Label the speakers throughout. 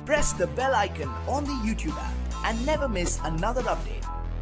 Speaker 1: press the bell icon on the YouTube app and never miss another update.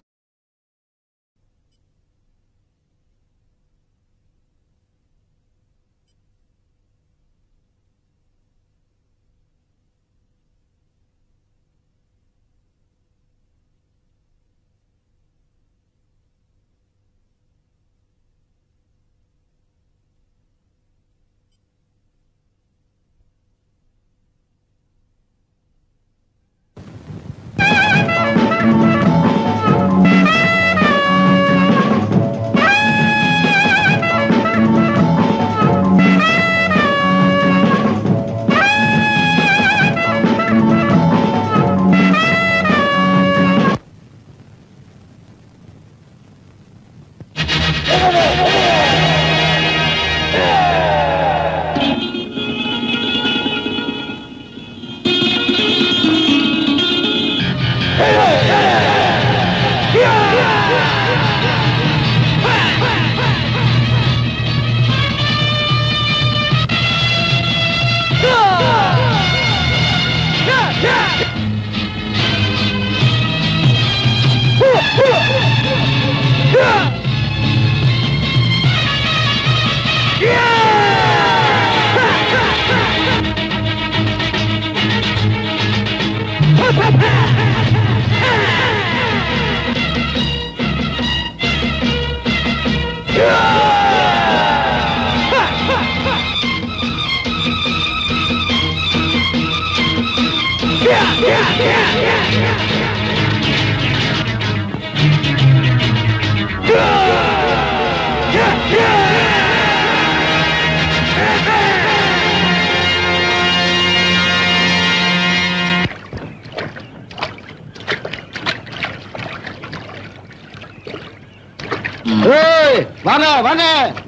Speaker 2: ஏய், வாங்க வாங்க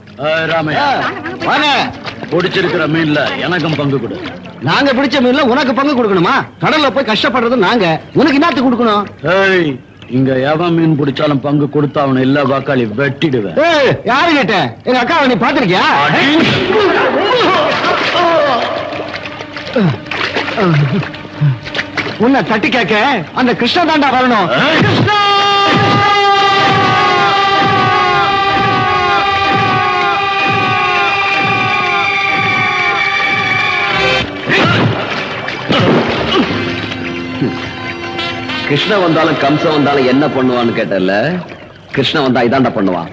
Speaker 3: ராமையா
Speaker 2: வாங்க
Speaker 3: பிடிச்சிருக்கிற மீன்ல எனக்கும் பங்கு கொடு
Speaker 2: நாங்க பிடிச்ச மீன்ல உனக்கு பங்கு கொடுக்கணுமா கடல்ல போய் கஷ்டப்படுறது நாங்க உனக்கு என்னத்து கொடுக்கணும்
Speaker 3: ஏய் இங்க எவன் மீன் பிடிச்சாலும் பங்கு கொடுத்தா அவனை எல்லா வாக்காளி வெட்டிடுவேன்
Speaker 2: ஏய், யாரு கேட்ட எங்க அக்காவை நீ பாத்திருக்கியா உன்னை தட்டி கேட்க அந்த கிருஷ்ண தாண்டா வரணும்
Speaker 3: ஏய்.
Speaker 2: கிருஷ்ணா!
Speaker 4: கிருஷ்ண வந்தாலும் கம்சம் வந்தாலும் என்ன பண்ணுவான்னு கேட்டல கிருஷ்ண வந்தா இதாண்டா பண்ணுவான்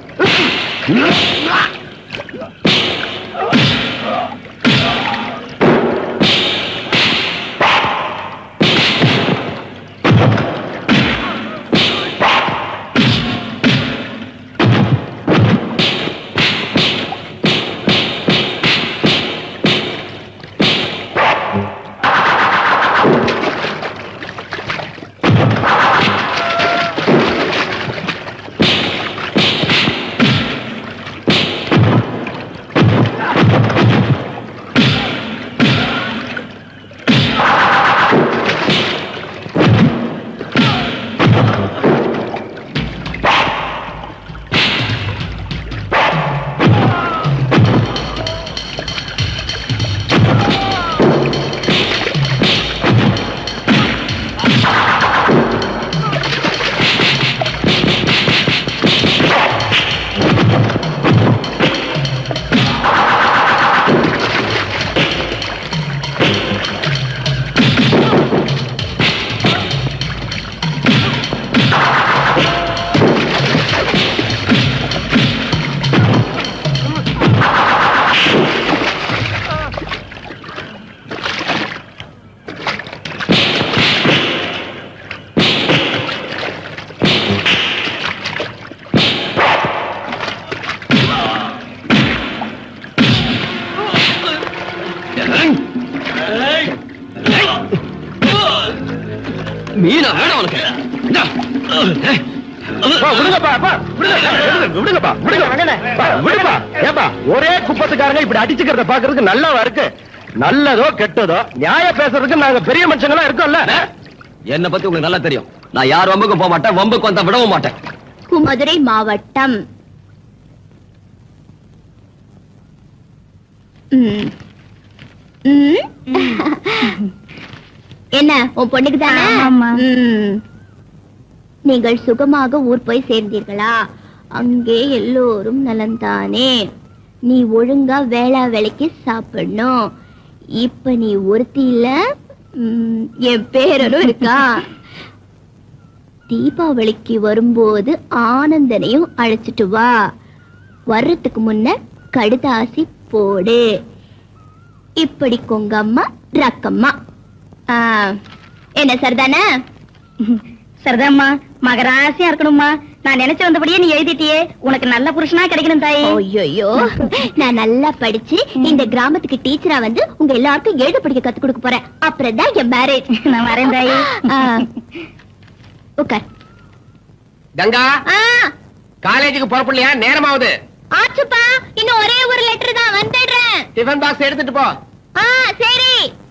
Speaker 4: மீனா வேணும் உனக்கு இந்தா.
Speaker 2: அப்பா, விடுங்கப்பா, அப்பா, விடுங்க, விடுங்க, விடுங்கப்பா, விடுங்க. அப்பா, விடுப்பா. ஏப்பா, ஒரே குப்பத்துக்காரங்க இப்படி அடிச்சுக்கிறத பாக்குறதுக்கு நல்லாவா இருக்கு நல்லதோ கெட்டதோ நியாய பேசுறதுக்கு நாங்க பெரிய மனுஷங்களா இருக்கோம்ல
Speaker 4: என்ன பத்தி உங்களுக்கு நல்லா தெரியும் நான் யார் வம்புக்கும் போக மாட்டேன் வம்புக்கு வந்தா விடவும் மாட்டேன்
Speaker 5: மதுரை மாவட்டம் ம். ம். என்ன உன் பொண்ணுக்கு தானே
Speaker 6: ஆமாம்மா.
Speaker 5: ம். நீங்கள் சுகமாக ஊர் போய் சேர்ந்தீர்களா அங்கே எல்லோரும் நலந்தானே நீ ஒழுங்கா வேளா வேலைக்கு சாப்பிடணும் இப்ப நீ ஒருத்தி இல்ல ம், என் பேரனும் இருக்கா தீபாவளிக்கு வரும்போது ஆனந்தனையும் அழைச்சிட்டு வா வர்றதுக்கு முன்ன கடுதாசி போடு இப்படி கொங்கம்மா ரக்கம்மா ஆ, என்ன சரிதானே
Speaker 6: சரிதாம்மா மகராசியா இருக்கணும்மா நான் நினைச்சு வந்தபடியே நீ எழுதிட்டியே உனக்கு நல்ல புருஷனா கிடைக்கணும் தாயே
Speaker 5: ஐயோ நான் நல்லா படிச்சு இந்த கிராமத்துக்கு டீச்சரா வந்து உங்க எல்லாருக்கும் எழுத படிக்க கத்து கொடுக்க போறேன் அப்புறம் தான் என் மேரேஜ்
Speaker 6: நான் வரேன் தாயே
Speaker 5: ஆ, உட்கார்
Speaker 2: கங்கா
Speaker 5: ஆ,
Speaker 2: காலேஜுக்கு புறப்படலையா நேரமாவது
Speaker 5: ஆச்சுப்பா இன்னும் ஒரே ஒரு லெட்டர் தான் வந்துடுறேன்
Speaker 2: டிஃபன் பாக்ஸ் எடுத்துட்டு போ
Speaker 5: ஆ சரி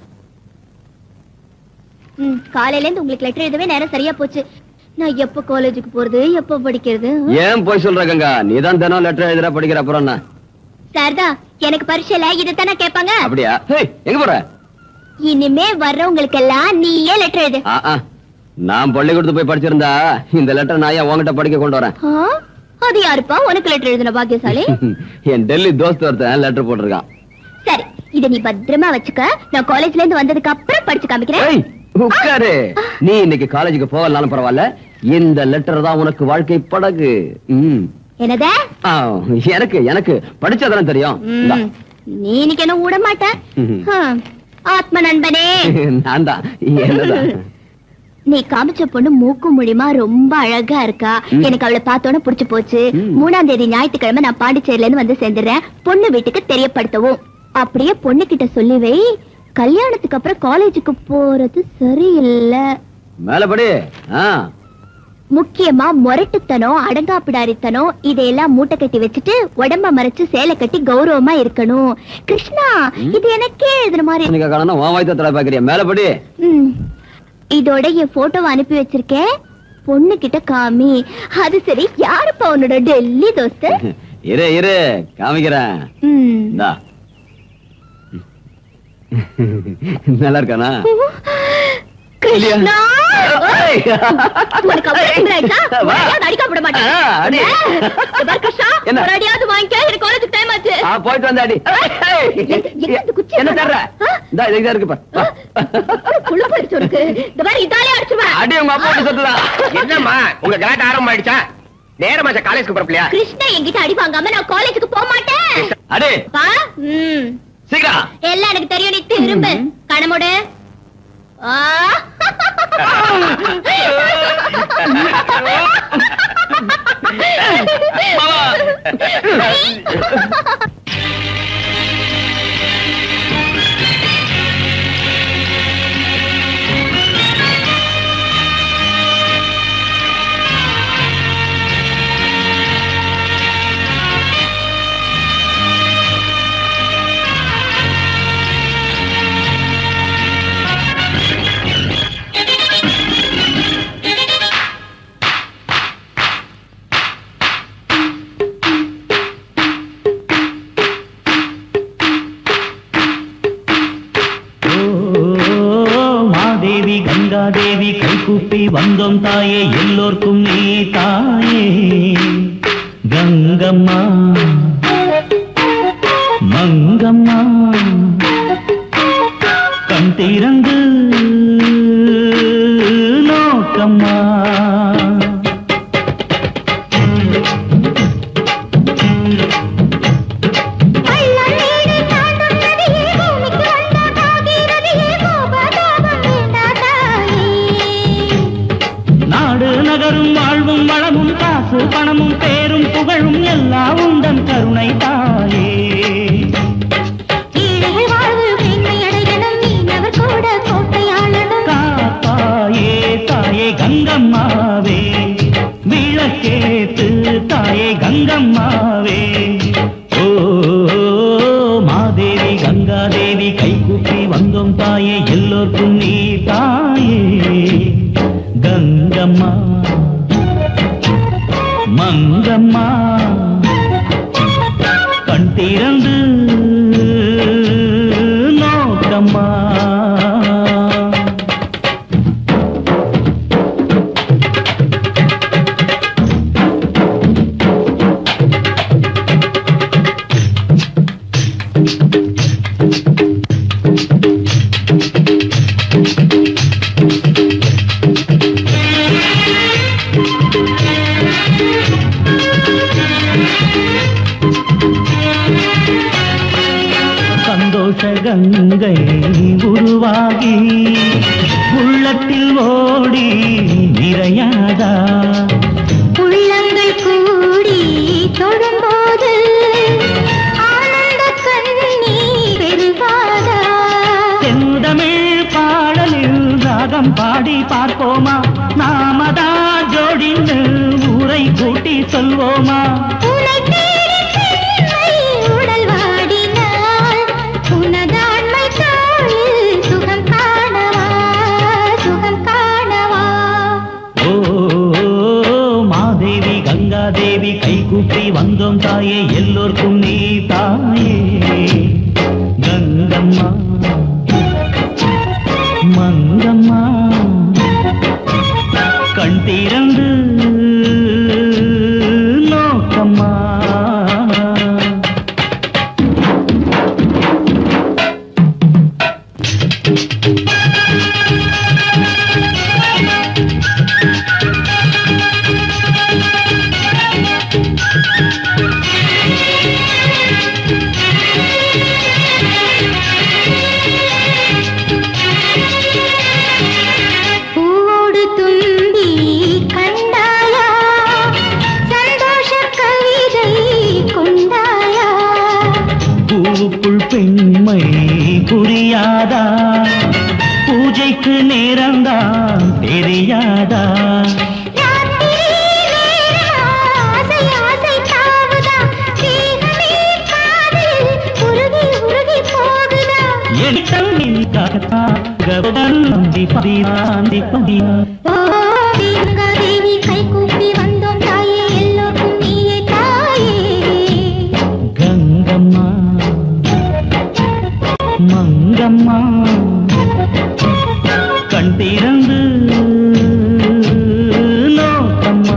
Speaker 5: ம், காலையில இருந்து உங்களுக்கு லெட்டர் எழுதவே நேரம் சரியா போச்சு நான் எப்ப காலேஜுக்கு போறது எப்ப படிக்கிறது
Speaker 4: ஏன் போய் சொல்ற கங்கா நீதான் தினம் லெட்டர் எழுதுற படிக்கிற அப்புறம் என்ன
Speaker 5: சாரதா எனக்கு பரீட்சையில இதைத்தானே கேட்பாங்க
Speaker 4: அப்படியா ஹேய், எங்க போற
Speaker 5: இனிமே வர்றவங்களுக்கு எல்லாம் நீயே லெட்டர் எழுது
Speaker 4: ஆ, ஆ. நான் பள்ளிக்கூடத்து போய் படிச்சிருந்தா இந்த லெட்டர் நான் ஏன் உன்கிட்ட படிக்க கொண்டு வரேன்
Speaker 5: ஆ, அது யாருப்பா உனக்கு லெட்டர் எழுதின பாக்கியசாலி
Speaker 4: என் டெல்லி தோஸ்த் ஒருத்தன் லெட்டர் போட்டிருக்கான்
Speaker 5: சரி இத நீ பத்திரமா வச்சுக்க நான் காலேஜ்ல இருந்து வந்ததுக்கு அப்புறம் படிச்சு காமிக்கிறேன்
Speaker 4: ஏய், உட்காரு நீ இன்னைக்கு காலேஜுக்கு போகலனாலும் பரவாயில்ல இந்த லெட்டர் தான் உனக்கு வாழ்க்கை படகு ம்.
Speaker 5: என்னதே
Speaker 4: ஆ, எனக்கு எனக்கு படிச்சாதானே தெரியும் இந்தா.
Speaker 5: ம், நீ இன்னைக்கு என்ன விட மாட்ட
Speaker 4: ம்.
Speaker 5: ஹம், ஆத்ம நண்பனே
Speaker 4: நான் தான் என்னதான்
Speaker 5: நீ காமிச்ச பொண்ணு மூக்கு மூலியமா ரொம்ப அழகா இருக்கா
Speaker 4: ம்.
Speaker 5: எனக்கு அவளை பார்த்தோன்னே புடிச்சு போச்சு
Speaker 4: ம்.
Speaker 5: மூணாம் தேதி ஞாயிற்றுக்கிழமை நான் பாண்டிச்சேரியில இருந்து வந்து சேர்ந்துடுறேன் பொண்ணு வீட்டுக்கு தெரியப்படுத்தவும் அப்படியே பொண்ணு கிட்ட சொல்லி வை கல்யாணத்துக்கு அப்புறம் காலேஜுக்கு போறது சரியில்லை
Speaker 4: மேலபடி ஆ
Speaker 5: முக்கியமா முரட்டுத்தனம் அடங்காப்பிடாரித்தனம் இதையெல்லாம் மூட்டை கட்டி வச்சுட்டு உடம்ப மறைச்சு சேலை கட்டி கௌரவமா இருக்கணும் கிருஷ்ணா இது எனக்கே எழுதுன மாதிரி
Speaker 4: நீங்க காணணும் உன் வாய்த்த தலை பாக்குறியா மேலபடி
Speaker 5: ம். இதோட என் போட்டோவை அனுப்பி வச்சிருக்கேன் பொண்ணு கிட்ட காமி அது சரி யாருப்பா உன்னோட டெல்லி தோஸ்து
Speaker 4: இரு இரு காமிக்கிறேன்
Speaker 5: ம்.
Speaker 4: இந்தா நல்லா இருக்கானா
Speaker 5: கிருஷ்ணா
Speaker 4: ஏய்.
Speaker 5: உனக்கு அவ்வளவு திமிராயிடுச்சா?
Speaker 4: வா.
Speaker 5: உன்னை அடிக்க விட மாட்டேன்.
Speaker 4: ஆ, அடி.
Speaker 5: இங்க பாரு கிருஷ்ணா,
Speaker 4: என்ன?
Speaker 5: ஒரு அடியாவது வாங்கிக்க, எனக்கு காலேஜுக்கு time ஆச்சு.
Speaker 4: ஆ, போயிட்டு வந்தாடி
Speaker 5: எங்க இந்த குச்சி
Speaker 4: என்ன தர்ற
Speaker 5: ஆ?
Speaker 4: இந்தா இதுதான் இருக்கு பாரு வா.
Speaker 5: அப்புறம் புழு போயிடுச்சு உனக்கு. இந்த மாதிரி இதாலே அடிச்சிருவேன்.
Speaker 4: அடி உங்க அப்பா விட்டு சொல்லுதான்
Speaker 2: என்னம்மா உங்க கலாட்ட ஆரம்பம் ஆயிடுச்சா நேரமாச்சா காலேஜுக்கு புறப்படலையா
Speaker 5: கிருஷ்ணா என்கிட்ட அடி வாங்காம நான் காலேஜுக்கு போக மாட்டேன்
Speaker 4: அடி
Speaker 5: பா, ம்.
Speaker 4: சீக்கிரம்
Speaker 5: எல்லாம் எனக்கு தெரியும் நீ திரும்ப கணமுடு ஆ.
Speaker 7: ஓ மாதேவி கங்காதேவி கைகூப்பி வந்தோம் தாயே எல்லோர்க்கும் நீ தாயே கங்கம்மா மங்கம்மா கண் திறந்து நோக்கம்மா நாடு நகரும் வாழ்வும் வளமும் காசு பணமும் பேரும் புகழும் எல்லாம் உந்தன் கருணை தாயே காப்பாயே தாயே கங்கம்மாவே விளக்கேத்து தாயே கங்கம்மாவே ஓ மாதேவி கங்காதேவி கைகூப்பி வந்தோம் தாயே எல்லோர்க்கும் நீ தாயே கங்கம்மா மங்கம்மா கண் திறந்து நோக்கம்மா கங்கை உருவாகி உள்ளத்தில் ஓடி நிறையாதா
Speaker 5: உள்ளங்கள் கூடி தொழும்போது ஆனந்த கண்ணீர் பெருகாதா
Speaker 7: செந்தமிழ் பாடலில் ராகம் பாடி பார்ப்போமா நாமதா ஜோடிந்து ஊரை கூட்டி சொல்வோமா
Speaker 5: உன்னை தேடி பெண்மை உடல் வாடினாள் உனதாண்மை தாழில் சுகம் காணவா சுகம் காணவா
Speaker 7: ஓ மாதேவி கங்காதேவி கை கூப்பி வந்தோம் தாயே எல்லோர்க்கும் நீ தாயே கங்கம்மா மங்கம்மா கண் திறந்து நோக்கம்மா
Speaker 5: பூவோடு தும்பி கண்டாயா சந்தோஷ கவிதை கொண்டாயா
Speaker 7: பூவுக்குள் பெண்மை புரியாதா பூஜைக்கு நேரம்தான் தெரியாதா
Speaker 5: ராத்திரி நேரம் ஆசை ஆசை தாவுதா தேகமே காதல் உருகி உருகி போகுதா
Speaker 7: எடுத்தல் நின்காகத்தான் கவதன் நம்பி பதினாந்தி பதினா
Speaker 5: ஓ தேவி கை கூப்பி வந்தோம் தாயே எல்லோருக்கும் நீயே தாயே
Speaker 7: கங்கம்மா மங்கம்மா கண் திறந்து நோக்கம்மா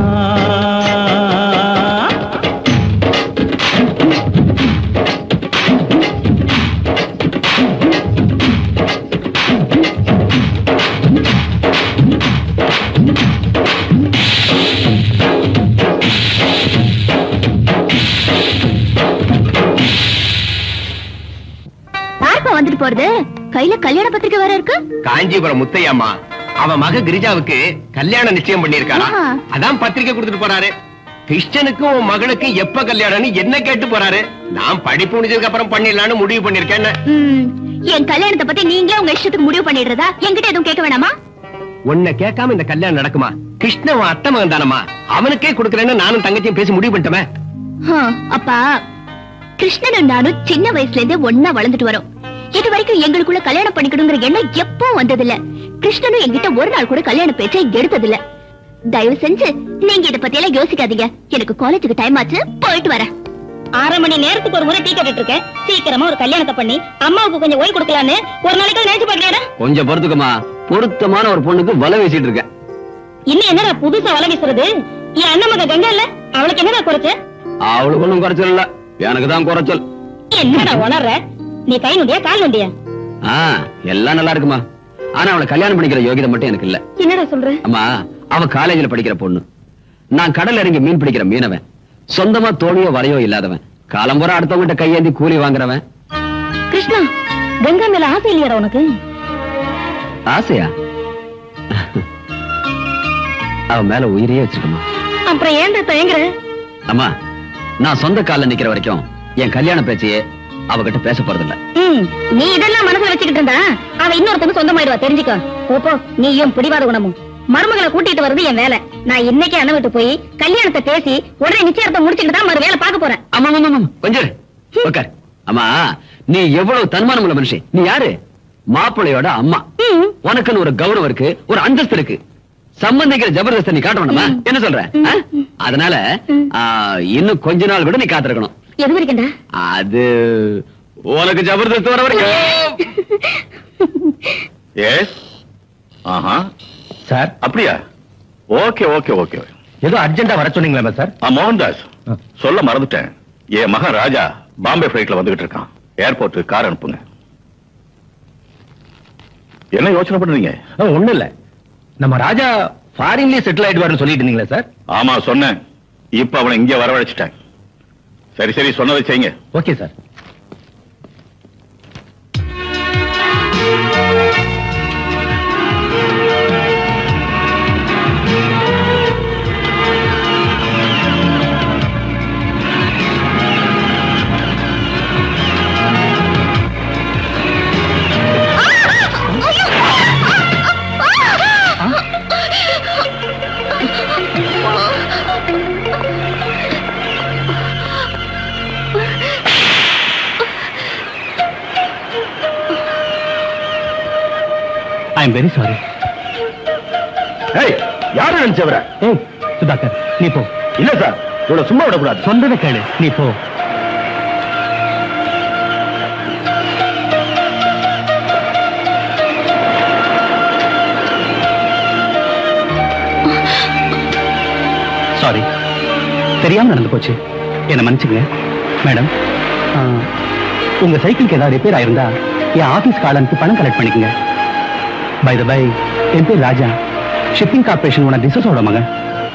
Speaker 5: யாருப்பா வந்துட்டு போறது கையில கல்யாண பத்திரிக்கை வேற இருக்கு
Speaker 2: காஞ்சிபுரம் முத்தையம்மா அவன் மக கிரிஜாவுக்கு கல்யாணம் நிச்சயம் பண்ணிருக்காரா
Speaker 5: ஆஹா.
Speaker 2: அதான் பத்திரிக்கை கொடுத்துட்டு போறாரு கிருஷ்ணனுக்கும் உன் மகளுக்கு எப்ப கல்யாணம்னு என்ன கேட்டு போறாரு நான் படிப்பு முடிஞ்சதுக்கு அப்புறம் பண்ணிடலாம்னு முடிவு பண்ணிருக்கேன்
Speaker 5: ம், என் கல்யாணத்தை பத்தி நீங்களே உங்க இஷ்டத்துக்கு முடிவு பண்ணிடுறதா என்கிட்ட எதுவும் கேட்க வேணாமா
Speaker 2: உன்னை கேட்காம இந்த கல்யாணம் நடக்குமா கிருஷ்ணன் உன் அத்தை மகன் தானம்மா அவனுக்கே கொடுக்கறேன்னு நானும் தங்கச்சியும் பேசி முடிவு பண்ணிட்டோமே
Speaker 5: ஹம், அப்பா கிருஷ்ணனும் நானும் சின்ன வயசுல இருந்தே ஒன்னா வளர்ந்துட்டு வரோம் இது வரைக்கும் எங்களுக்குள்ள கல்யாணம் பண்ணிக்கணுங்கிற எண்ணம் எப்போ வந்ததில்ல கிருஷ்ணனும் என்கிட்ட ஒரு நாள் கூட கல்யாண பேச்சை எடுத்ததில்ல தயவு செஞ்சு நீங்க இத பத்தி எல்லாம் யோசிக்காதீங்க எனக்கு காலேஜுக்கு டைம் ஆச்சு போயிட்டு வரேன்
Speaker 6: அரை மணி நேரத்துக்கு ஒரு முறை டீ கேட்டுட்டு இருக்கேன் சீக்கிரமா ஒரு கல்யாணத்தை பண்ணி அம்மாவுக்கு கொஞ்சம் ஓய்வு கொடுக்கலான்னு ஒரு நாளைக்கு நினைச்சு பாக்கலையாடா
Speaker 4: கொஞ்சம் பொறுத்துக்கமா பொருத்தமான ஒரு பொண்ணுக்கு வலை வீசிட்டு இருக்கேன்
Speaker 6: இன்னும் என்னடா புதுசா வலை வீசுறது என் அண்ணன் மக கங்கா இல்ல அவளுக்கு என்னடா குறைச்ச
Speaker 4: அவளுக்கு ஒண்ணும் குறைச்சல் இல்ல எனக்கு தான் குறைச்சல்
Speaker 6: என்னடா உணர்ற நீ கை நொண்டியா கால் நொண்டியா
Speaker 4: ஆ எல்லாம் நல்லா இருக்குமா ஆனா அவளை கல்யாணம் பண்ணிக்கிற யோகிதை மட்டும் எனக்கு இல்ல
Speaker 6: என்னடா சொல்ற
Speaker 4: அம்மா அவ காலேஜ்ல படிக்கிற பொண்ணு நான் கடல்ல இறங்கி மீன் பிடிக்கிற மீனவன் சொந்தமா தோணியோ வலையோ இல்லாதவன் காலம்புற அடுத்தவங்கிட்ட கையேந்தி கூலி வாங்குறவன்
Speaker 6: கிருஷ்ணா கங்கா மேல ஆசை இல்லையாடா உனக்கு
Speaker 4: ஆசையா அவ மேல உயிரையே வச்சிருக்கமா
Speaker 6: அப்புறம் ஏன்டா தயங்குற
Speaker 4: அம்மா நான் சொந்த கால்ல நிக்கிற வரைக்கும் என் கல்யாண பேச்சையே அவகிட்ட பேச போறதில்ல
Speaker 6: ம், நீ இதெல்லாம் மனசுல வச்சுக்கிட்டு இருந்தா அவ இன்னொருத்தங்க சொந்தமாயிடுவா தெரிஞ்சுக்கோ போ, போ நீயும் பிடிவாத குணமும் மருமகளை கூட்டிட்டு வர்றது என் வேலை நான் இன்னைக்கு அண்ணன் விட்டு போய் கல்யாணத்தை பேசி உடனே நிச்சயத்தை முடிச்சுட்டு தான் மறு வேலை பார்க்க போறேன்
Speaker 4: ஆமா ஆமா ஆமா கொஞ்சம் இரு. உட்கார் அம்மா நீ எவ்வளவு தன்மானம் உள்ள மனுஷன் நீ யாரு மாப்பிள்ளையோட அம்மா
Speaker 6: ம்.
Speaker 4: உனக்குன்னு ஒரு கௌரவம் இருக்கு ஒரு அந்தஸ்து இருக்கு சம்பந்திக்கிற ஜபர்தஸ்த நீ காட்ட வேண்டாமா என்ன சொல்ற ஆ? அதனால ஆ, இன்னும் கொஞ்ச நாள் கூட நீ காத்திருக்கணும்
Speaker 6: எது வரைக்கும்டா
Speaker 4: அது உனக்கு ஜபர்தஸ்த் வர வரைக்கும்
Speaker 8: எஸ் ஆஹா
Speaker 2: சார்
Speaker 8: அப்படியா ஓகே ஓகே ஓகே
Speaker 2: ஏதோ அர்ஜென்ட்டா வர சொன்னீங்களா சார்
Speaker 8: ஆ மோகன்தாஸ் சொல்ல மறந்துட்டேன் என் மகன் ராஜா பாம்பே ஃபிளைட்ல வந்துகிட்டு இருக்கான் ஏர்போர்ட்டுக்கு கார் அனுப்புங்க என்ன யோசனை பண்றீங்க
Speaker 2: ஒண்ணும் இல்ல நம்ம ராஜா ஃபாரின்லயே செட்டில் ஆயிடுவாருன்னு சொல்லிட்டு இருந்தீங்களா சார்
Speaker 8: ஆமா சொன்னேன் இப்ப அவனை இங்க வரவழைச்சிட்டேன் சரி சரி சொன்னதை செய்யுங்க
Speaker 2: okay sir
Speaker 9: I am very sorry
Speaker 2: ஏய் யாரு நினைச்சவர
Speaker 9: ஏய் சுதாகர் நீ போ
Speaker 2: இல்ல சார் இவ்வளவு சும்மா விடக்கூடாது
Speaker 9: சொன்னதை கேளு நீ போ சாரி தெரியாம நடந்து போச்சு என்ன மன்னிச்சுங்க மேடம் ஆ, உங்க சைக்கிளுக்கு ஏதாவது ரிப்பேர் ஆயிருந்தா என் ஆபீஸ் காலனுக்கு பணம் கலெக்ட் பண்ணிக்கங்க பை த பை என் பேர் ராஜா ஷிப்பிங் கார்பரேஷன் உன டிசஸோட மகன்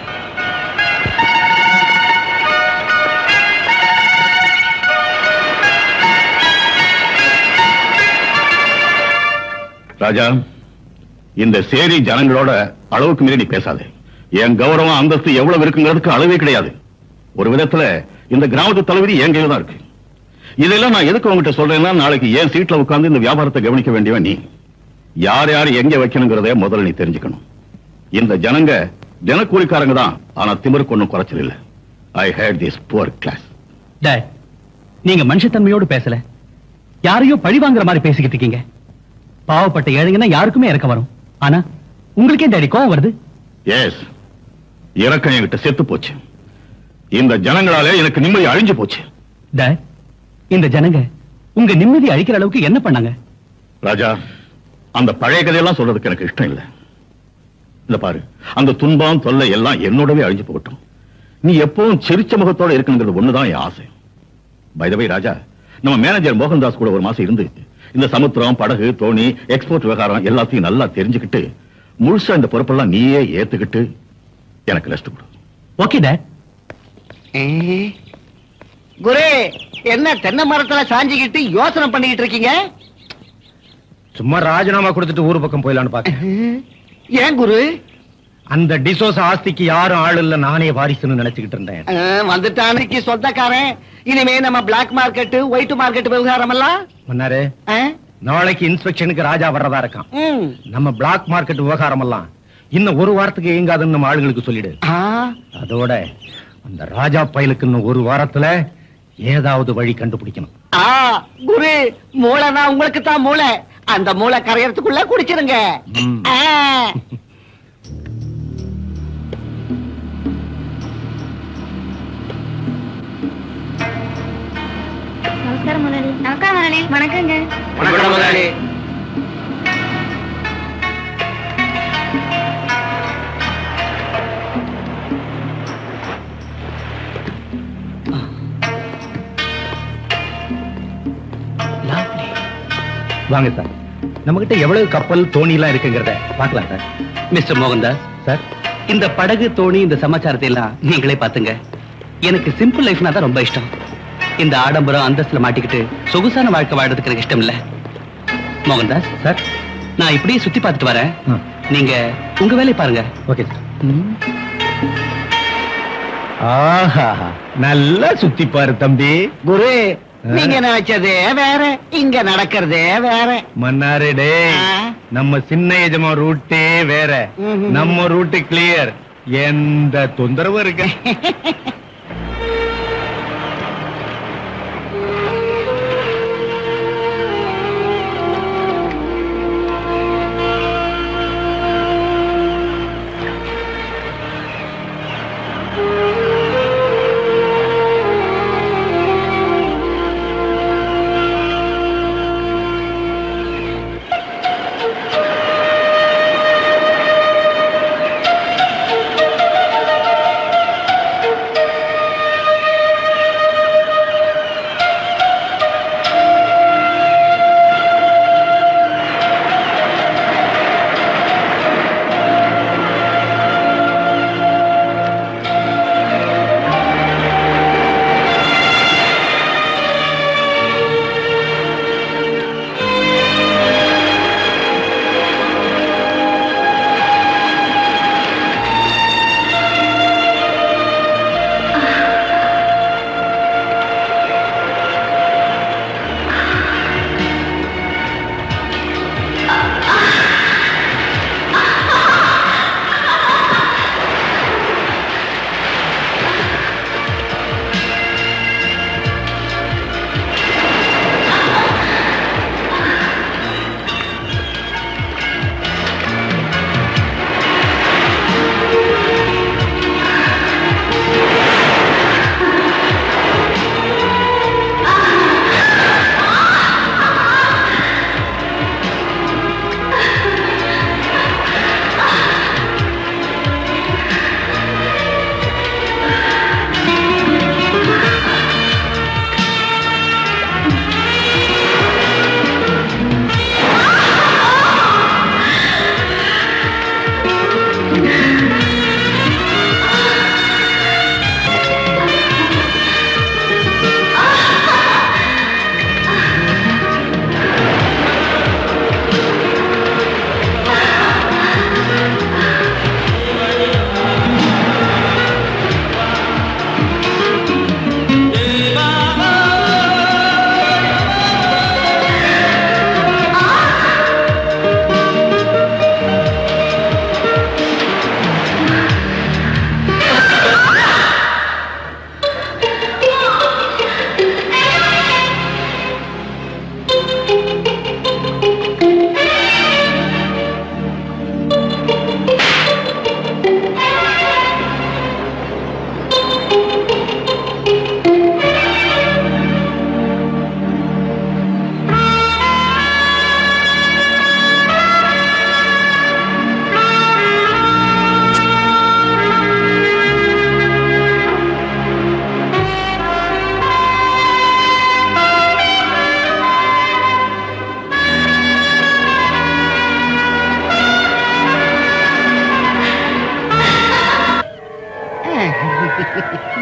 Speaker 8: ராஜா இந்த சேரி ஜனங்களோட அளவுக்கு மீறி நீ பேசாதே என் கௌரவம் அந்தஸ்து எவ்வளவு இருக்குங்கிறதுக்கு அளவே கிடையாது ஒரு விதத்துல இந்த கிராமத்து தலைவிதி என் கையில தான் இருக்கு இதெல்லாம் நான் எதுக்கு உங்ககிட்ட சொல்றேன்னா நாளைக்கு என் சீட்ல உட்கார்ந்து இந்த வியாபாரத்தை கவனிக்க வேண்டியவன் நீ யார் யார் எங்க வைக்கணுங்கிறத முதல்ல நீ தெரிஞ்சுக்கணும் இந்த ஜனங்க தினக்கூலிக்காரங்க தான் ஆனா திமிருக்கு ஒண்ணும் குறைச்சல் இல்ல I hate this poor class
Speaker 9: dad நீங்க மனுஷத்தன்மையோடு பேசல யாரையோ பழி வாங்குற மாதிரி பேசிக்கிட்டு இருக்கீங்க பாவப்பட்ட ஏழைங்கன்னா யாருக்குமே இறக்க வரும் ஆனா உங்களுக்கே டேடி கோவம் வருது
Speaker 8: எஸ் இறக்கம் என்கிட்ட செத்து போச்சு இந்த ஜனங்களாலே எனக்கு நிம்மதி அழிஞ்சு போச்சு
Speaker 9: டேட் இந்த ஜனங்க உங்க நிம்மதி அழிக்கிற அளவுக்கு என்ன பண்ணாங்க
Speaker 8: ராஜா அந்த பழைய கதையெல்லாம் சொல்றதுக்கு எனக்கு இஷ்டம் இல்ல இந்த பாரு அந்த துன்பம் தொல்லை எல்லாம் என்னோடவே அழிஞ்சு போகட்டும் நீ எப்பவும் சிரிச்ச முகத்தோட இருக்கணுங்கிறது ஒண்ணுதான் என் ஆசை பைதவை ராஜா நம்ம மேனேஜர் மோகன்தாஸ் கூட ஒரு மாசம் இருந்து இந்த சமுத்திரம் படகு தோணி எக்ஸ்போர்ட் விவகாரம் எல்லாத்தையும் நல்லா தெரிஞ்சுக்கிட்டு முழுசா இந்த பொறுப்பெல்லாம் நீயே ஏத்துக்கிட்டு எனக்கு ரெஸ்ட் கொடு
Speaker 9: ஓகே டேட்
Speaker 10: குரு என்ன தென்னை மரத்துல சாஞ்சிக்கிட்டு யோசனை பண்ணிக்கிட்டு இருக்கீங்க
Speaker 2: சும்மா ராஜினாமா கொடுத்துட்டு ஊர் பக்கம் போயிடலான்னு பாக்க
Speaker 10: ஏன் குரு
Speaker 2: அந்த டிசோஸ் ஆஸ்திக்கு யாரும் ஆள் இல்ல நானே வாரிசுன்னு நினைச்சுக்கிட்டு இருந்தேன்
Speaker 10: அஹ், வந்துட்டானுக்கு சொந்தக்காரன் இனிமே நம்ம பிளாக் மார்க்கெட் ஒயிட் மார்க்கெட் விவகாரம் எல்லாம்
Speaker 2: மன்னாரு
Speaker 10: அஹ்,
Speaker 2: நாளைக்கு இன்ஸ்பெக்ஷனுக்கு ராஜா வர்றதா இருக்கான்
Speaker 10: ம்.
Speaker 2: நம்ம பிளாக் மார்க்கெட் விவகாரம் எல்லாம் இன்னும் ஒரு வாரத்துக்கு இயங்காதுன்னு நம்ம ஆளுங்களுக்கு சொல்லிடு
Speaker 10: ஆ,
Speaker 2: அதோட அந்த ராஜா பயலுக்கு இன்னும் ஒரு வாரத்துல ஏதாவது வழி கண்டுபிடிக்கணும்
Speaker 10: ஆ, குரு மூளைனா உங்களுக்கு தான் மூளை அந்த மூளை கரையறதுக்குள்ள குடிச்சிருங்க
Speaker 2: ம்.
Speaker 10: ஆ.
Speaker 5: நமஸ்காரம் முதலாளி நமஸ்காரம் முதலாளி வணக்கங்க
Speaker 10: வணக்கம் முதலாளி.
Speaker 2: வாங்க சார் நம்மகிட்ட எவ்வளவு கப்பல் தோணி எல்லாம் இருக்குங்கிறத பார்க்கலாம் சார்
Speaker 9: மிஸ்டர் மோகன்தாஸ் சார் இந்த படகு தோணி இந்த சமாச்சாரத்தை எல்லாம் நீங்களே பாத்துங்க எனக்கு சிம்பிள் லைஃப்னா தான் ரொம்ப இஷ்டம் இந்த ஆடம்பரம் அந்தஸ்துல மாட்டிக்கிட்டு சொகுசான வாழ்க்கை வாழ்றதுக்கு எனக்கு இஷ்டம் இல்ல மோகன்தாஸ்
Speaker 2: சார்
Speaker 9: நான் இப்படியே சுத்தி பார்த்துட்டு வரேன்
Speaker 2: ம்.
Speaker 9: நீங்க உங்க வேலையை பாருங்க
Speaker 2: ஓகே சார் ஆஹா நல்லா சுத்தி பாரு தம்பி
Speaker 10: குரு நீங்க நினைச்சதே வேற இங்க நடக்கிறதே வேற
Speaker 2: மன்னாரு டேய்
Speaker 10: ஆ.
Speaker 2: நம்ம சின்ன எஜமா ரூட்டே வேற
Speaker 10: ம்ஹும்.
Speaker 2: நம்ம ரூட்டு கிளியர் எந்த தொந்தரவும் இருக்கு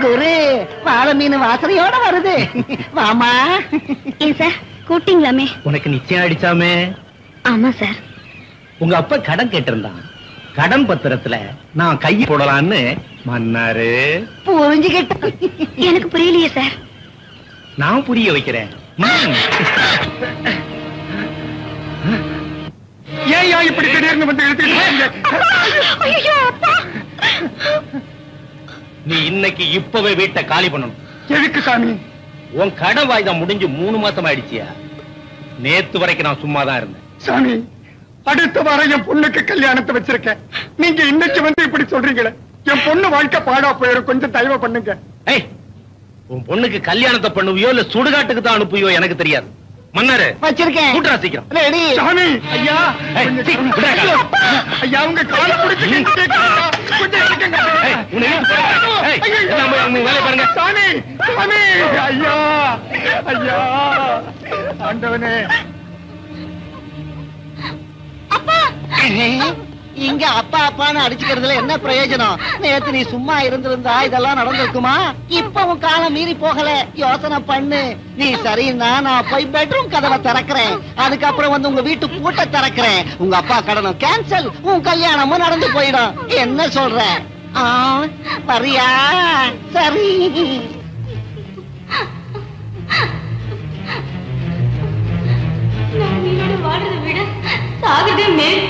Speaker 10: குரு வாழை மீன் வாசனையோட வருது வாமா
Speaker 5: ஏன் சார் கூப்பிட்டீங்களாமே
Speaker 9: உனக்கு நிச்சயம் அடிச்சாமே
Speaker 5: ஆமா சார்
Speaker 9: உங்க அப்பா கடன் கேட்டிருந்தான் கடன் பத்திரத்துல நான் கையை போடலான்னு மன்னாரு
Speaker 10: புரிஞ்சுக்கிட்ட
Speaker 5: எனக்கு புரியலையே சார்
Speaker 9: நான் புரிய வைக்கிறேன் ம். ஏன் இப்படி திடீர்னு வந்து
Speaker 5: ஐயோ அப்பா
Speaker 9: நீ இன்னைக்கு இப்பவே வீட்டை காலி பண்ணணும் எதுக்கு சாமி உன் கடன் வாய்தா முடிஞ்சு மூணு மாசம் ஆயிடுச்சியா நேத்து வரைக்கும் நான் சும்மா தான் இருந்தேன்
Speaker 11: சாமி அடுத்த வாரம் என் பொண்ணுக்கு கல்யாணத்தை வச்சிருக்கேன் நீங்க இன்னைக்கு வந்து இப்படி சொல்றீங்களே என் பொண்ணு வாழ்க்கை பாடா போயிரும் கொஞ்சம் தயவு பண்ணுங்க
Speaker 9: ஏய் உன் பொண்ணுக்கு கல்யாணத்தை பண்ணுவியோ இல்ல சுடுகாட்டுக்கு தான் அனுப்புவியோ எனக்கு தெரியாது மன்னாரு
Speaker 10: வச்சிருக்கேன்
Speaker 9: கூட்டுறா சீக்கிரம்
Speaker 10: ரெடி
Speaker 11: சாமி ஐயா
Speaker 9: ஏய்,
Speaker 11: கொஞ்சம்
Speaker 9: சீ, விடுடா, காலை.
Speaker 11: ஐயா உங்க காலை பிடிச்சு கேட்கிறேன். கொஞ்சம் இருக்கங்க.
Speaker 9: ஏய், உன்னை இழுத்து போடுறேன். ஏய்,
Speaker 11: ஐயோ,
Speaker 9: எல்லாம் போய் உங்க வேலையை பாருங்க.
Speaker 11: சாமி சாமி ஐயா ஐயா ஆண்டவனே
Speaker 10: இங்க அப்பா அப்பான்னு அடிச்சுக்கிறதுல என்ன பிரயோஜனம் நேத்து நீ சும்மா இருந்திருந்தா இதெல்லாம் நடந்திருக்குமா இப்ப உன் காலம் மீறி போகல யோசனை பண்ணு நீ சரின்னா நான் போய் பெட்ரூம் கதவை திறக்கிறேன் அதுக்கப்புறம் வந்து உங்க வீட்டு பூட்டை திறக்கிறேன் உங்க அப்பா கடனும் கேன்சல் உன் கல்யாணமும் நடந்து போயிடும் என்ன சொல்ற ஆ, வரியா சரி
Speaker 5: நான் உயிரோட வாழ்றதை விட சாகுதே மேல்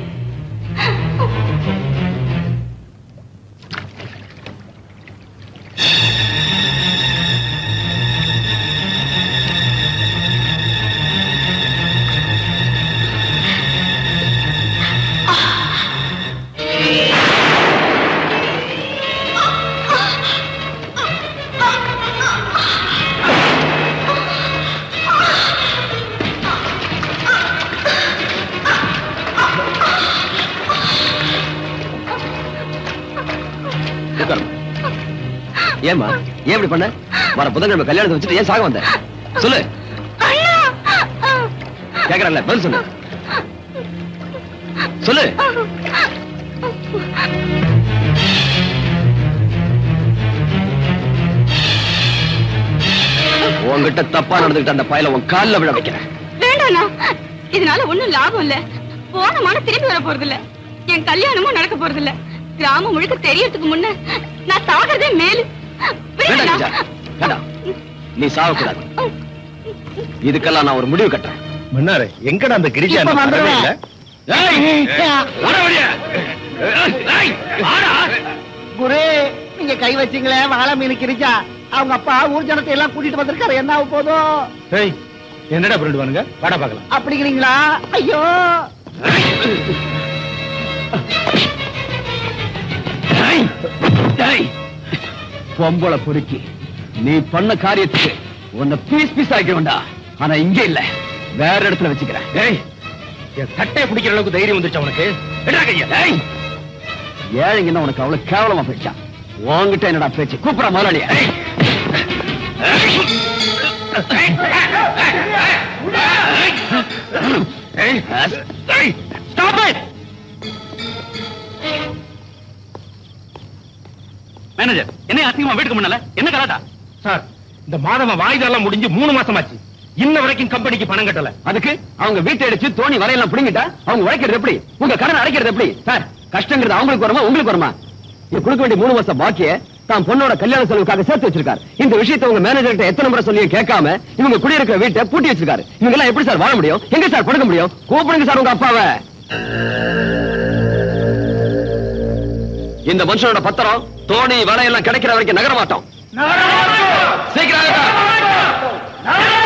Speaker 4: உட்காருமா. ஏம்மா ஏன் இப்படி பண்ண வர புதன்கிழமை கல்யாணத்தை வச்சுட்டு ஏன் சாக வந்த சொல்லு கேக்குறல்ல பதில் சொல்லு சொல்லு உன்கிட்ட தப்பா நடந்துகிட்ட அந்த பயல உன் கால்ல விழ வைக்கிறேன்
Speaker 5: வேண்டாண்ணா இதனால ஒண்ணும் லாபம் இல்ல போன மானம் திரும்பி வர போறது இல்ல என் கல்யாணமும் நடக்க போறது இல்ல கிராமம் முழுக்க தெரியறதுக்கு முன்ன நான் சாகிறதே மேலு
Speaker 4: வேண்டாம்
Speaker 5: விடுங்கண்ணா.
Speaker 4: கிரிஜா. வேண்டாம் நீ சாகக்கூடாது இதுக்கெல்லாம் நான் ஒரு முடிவு கட்டுறேன்
Speaker 9: மன்னாரு எங்கடா அந்த கிரிஜா
Speaker 10: இப்ப
Speaker 9: இன்னும் வரவே இல்ல
Speaker 10: குரு நீங்க கை வச்சீங்களே வாழை மீன் கிரிச்சா அவங்க அப்பா ஊர் ஜனத்தை எல்லாம் கூட்டிட்டு வந்திருக்காரு என்ன ஆக போதும்
Speaker 9: ஏய், என்னடா பண்ணிடுவானுங்க வாடா பார்க்கலாம்
Speaker 10: அப்படிங்கிறீங்களா ஐயோ
Speaker 4: டேய், பொம்பளை பொறுக்கி நீ பண்ண காரியத்துக்கு உன்னை பீஸ் பீஸ் ஆக்கி வேண்டா ஆனா இங்க இல்ல வேற இடத்துல வச்சுக்கிறேன்
Speaker 9: ஏய் என் சட்டையை பிடிக்கிற அளவுக்கு தைரியம் வந்துருச்சா உனக்கு என்னடா கையா
Speaker 4: ஏய், ஏழைங்கன்னா உனக்கு அவ்வளவு கேவலமா போயிடுச்சா உன்கிட்ட என்னடா பேச்சு கூப்பிட முதலாளியா
Speaker 9: ஸ்டாப் இட் மேனேஜர் என்ன அசிங்கமா வீட்டுக்கு முன்னால என்ன கலாட்டா சார் இந்த மாதம் வாய்தெல்லாம் முடிஞ்சு மூணு மாசமாச்சு இன்ன வரைக்கும் கம்பெனிக்கு பணம் கட்டல
Speaker 4: அதுக்கு அவங்க வீட்டை அடிச்சு தோணி வரையெல்லாம் புடிங்கிட்டா அவங்க உழைக்கிறது எப்படி உங்க கடன் அடைக்கிறது எப்படி சார் கஷ்டங்கிறது அவங்களுக்கு வருமா உங்களுக்கு வருமா இது கொடுக்க வேண்டிய மூணு மாசம் பாக்கிய தான் பொண்ணோட கல்யாண செலவுக்காக சேர்த்து வச்சிருக்காரு இந்த விஷயத்தை உங்க மேனேஜர் கிட்ட எத்தனை முறை சொல்லியும் கேட்காம இவங்க குடியிருக்கிற வீட்டை பூட்டி வச்சிருக்காரு இவங்க எல்லாம் எப்படி சார் வாழ முடியும் எங்க சார் கொடுக்க முடியும் கூப்பிடுங்க சார் உங்க அப்பாவை இந்த மனுஷனோட பத்திரம் தோணி வலையெல்லாம் கிடைக்கிற வரைக்கும் நகர மாட்டோம் சீக்கிரம் ஆகட்டும்.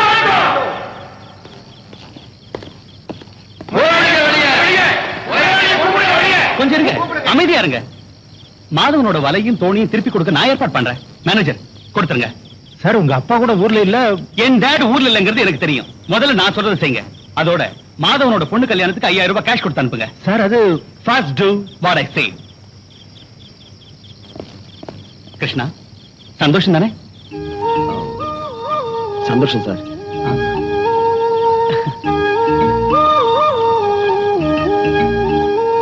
Speaker 9: கொஞ்சம் இருங்க அமைதியா இருங்க மாதவனோட வலையும் தோணியும் திருப்பி கொடுக்க நான் ஏற்பாடு பண்றேன் மேனேஜர் கொடுத்துருங்க சார் உங்க அப்பா கூட ஊர்ல இல்ல என் டேட் ஊர்ல இல்லங்கிறது எனக்கு தெரியும் முதல்ல நான் சொல்றதை செய்யுங்க அதோட மாதவனோட பொண்ணு கல்யாணத்துக்கு ஐயாயிரம் ரூபாய் கேஷ் கொடுத்து அனுப்புங்க சார் அது first do what I say Krishna சந்தோஷம் தானே
Speaker 4: சந்தோஷம் சார்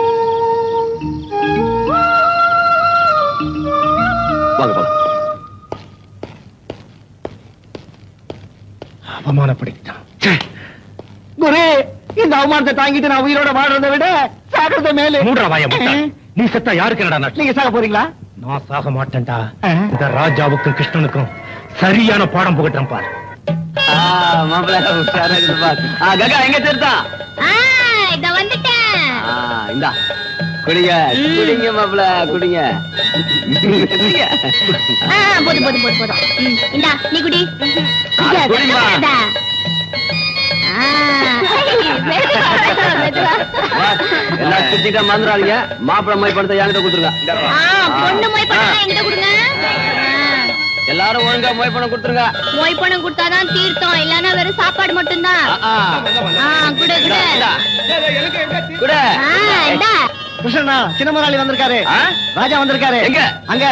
Speaker 4: வாங்க போலாம்
Speaker 10: அவமானத்தை தாங்கிட்டு நான் உயிரோட வாழ்றதை விட சாகிறத மேலே
Speaker 2: மூடுற வாய முட்டாள். நீ செத்தா யாருக்கு என்னடா நஷ்டம்?
Speaker 10: நீங்க சாக போறீங்களா
Speaker 2: நான் சாக மாட்டேன்டா இந்த ராஜாவுக்கும் கிருஷ்ணனுக்கும் சரியான பாடம் புகட்டுறேன் பார்
Speaker 4: மாப்பிள்ள உஷாரா இருந்து பார். ஆ, கங்கா எங்க சேர்த்தான்
Speaker 5: இத வந்துட்டேன்
Speaker 4: இந்தா குடிங்க குடிங்க மாப்பிள்ள குடிங்க
Speaker 5: ஆ, போதும் போதும் போதும் போதும் ம், இந்தா நீ குடி
Speaker 4: ஆ, குடிம்மா.
Speaker 5: இந்தா. ஆ, மெதுவா, மெதுவா, மெதுவா.
Speaker 4: எல்லாம் சுத்திட்டா மறந்துடாதீங்க மாப்பிள்ள மை படத்தை என்கிட்ட கொடுத்துருங்க
Speaker 5: ஆ, பொண்ணு மொய் பணம் என்கிட்ட கொடுங்க
Speaker 4: எல்லாரும் ஒழுங்கா மொய் பணம் கொடுத்துருங்க
Speaker 5: மொய் பணம் கொடுத்தாதான் தீர்த்தம் இல்லன்னா வெறும் சாப்பாடு மட்டும்தான்
Speaker 4: ஆ,
Speaker 5: ஆ, குடு குடு
Speaker 4: இந்தா. குடு
Speaker 5: ஆ, இந்தா
Speaker 10: கிருஷ்ணனா சின்ன முதலாளி வந்திருக்காரு
Speaker 4: ஆ?
Speaker 10: ராஜா வந்திருக்காரு
Speaker 4: எங்க?
Speaker 10: அங்க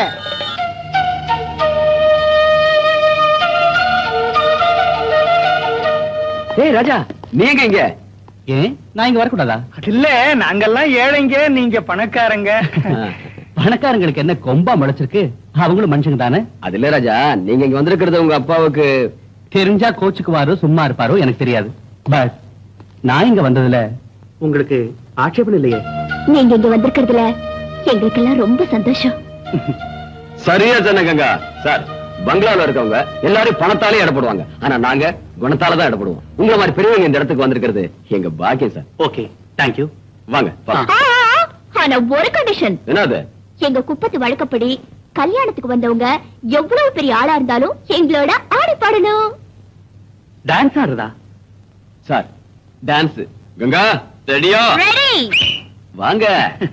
Speaker 4: ஏய் ராஜா நீங்க இங்க
Speaker 9: ஏன் நான் இங்க வரக்கூடாதா
Speaker 11: இல்ல நாங்கெல்லாம் ஏழைங்க நீங்க பணக்காரங்க
Speaker 9: பணக்காரங்களுக்கு என்ன கொம்பா முளைச்சிருக்கு அவங்களும் மனுஷங்க தானே
Speaker 4: அது இல்ல ராஜா நீங்க இங்க வந்திருக்கிறது உங்க அப்பாவுக்கு
Speaker 9: தெரிஞ்சா கோச்சுக்குவாரோ சும்மா இருப்பாரோ எனக்கு தெரியாது பட் நான் இங்க வந்ததுல உங்களுக்கு ஆட்சேபம் இல்லையே
Speaker 5: நீங்க இங்க வந்திருக்கிறதுல எங்களுக்கெல்லாம் ரொம்ப சந்தோஷம்
Speaker 4: சரியா சொன்ன கங்கா சார் பங்களால இருக்கவங்க எல்லாரும் பணத்தாலே இடப்படுவாங்க ஆனா நாங்க குணத்தால தான் இடப்படுவோம் உங்களை மாதிரி பெரியவங்க இந்த இடத்துக்கு வந்திருக்கிறது எங்க பாக்கியம் சார்
Speaker 9: ஓகே தேங்க்யூ
Speaker 4: வாங்க வாங்க.
Speaker 5: ஆ, ஆனா ஒரு கண்டிஷன்
Speaker 4: என்னது
Speaker 5: எங்க குப்பத்து வழக்கப்படி கல்யாணத்துக்கு வந்தவங்க எவ்வளவு பெரிய ஆளா இருந்தாலும் எங்களோட ஆடி பாடணும்
Speaker 9: டான்ஸ் ஆடுறதா
Speaker 4: சார் டான்ஸ் கங்கா ரெடியா
Speaker 5: ரெடி
Speaker 4: வாங்க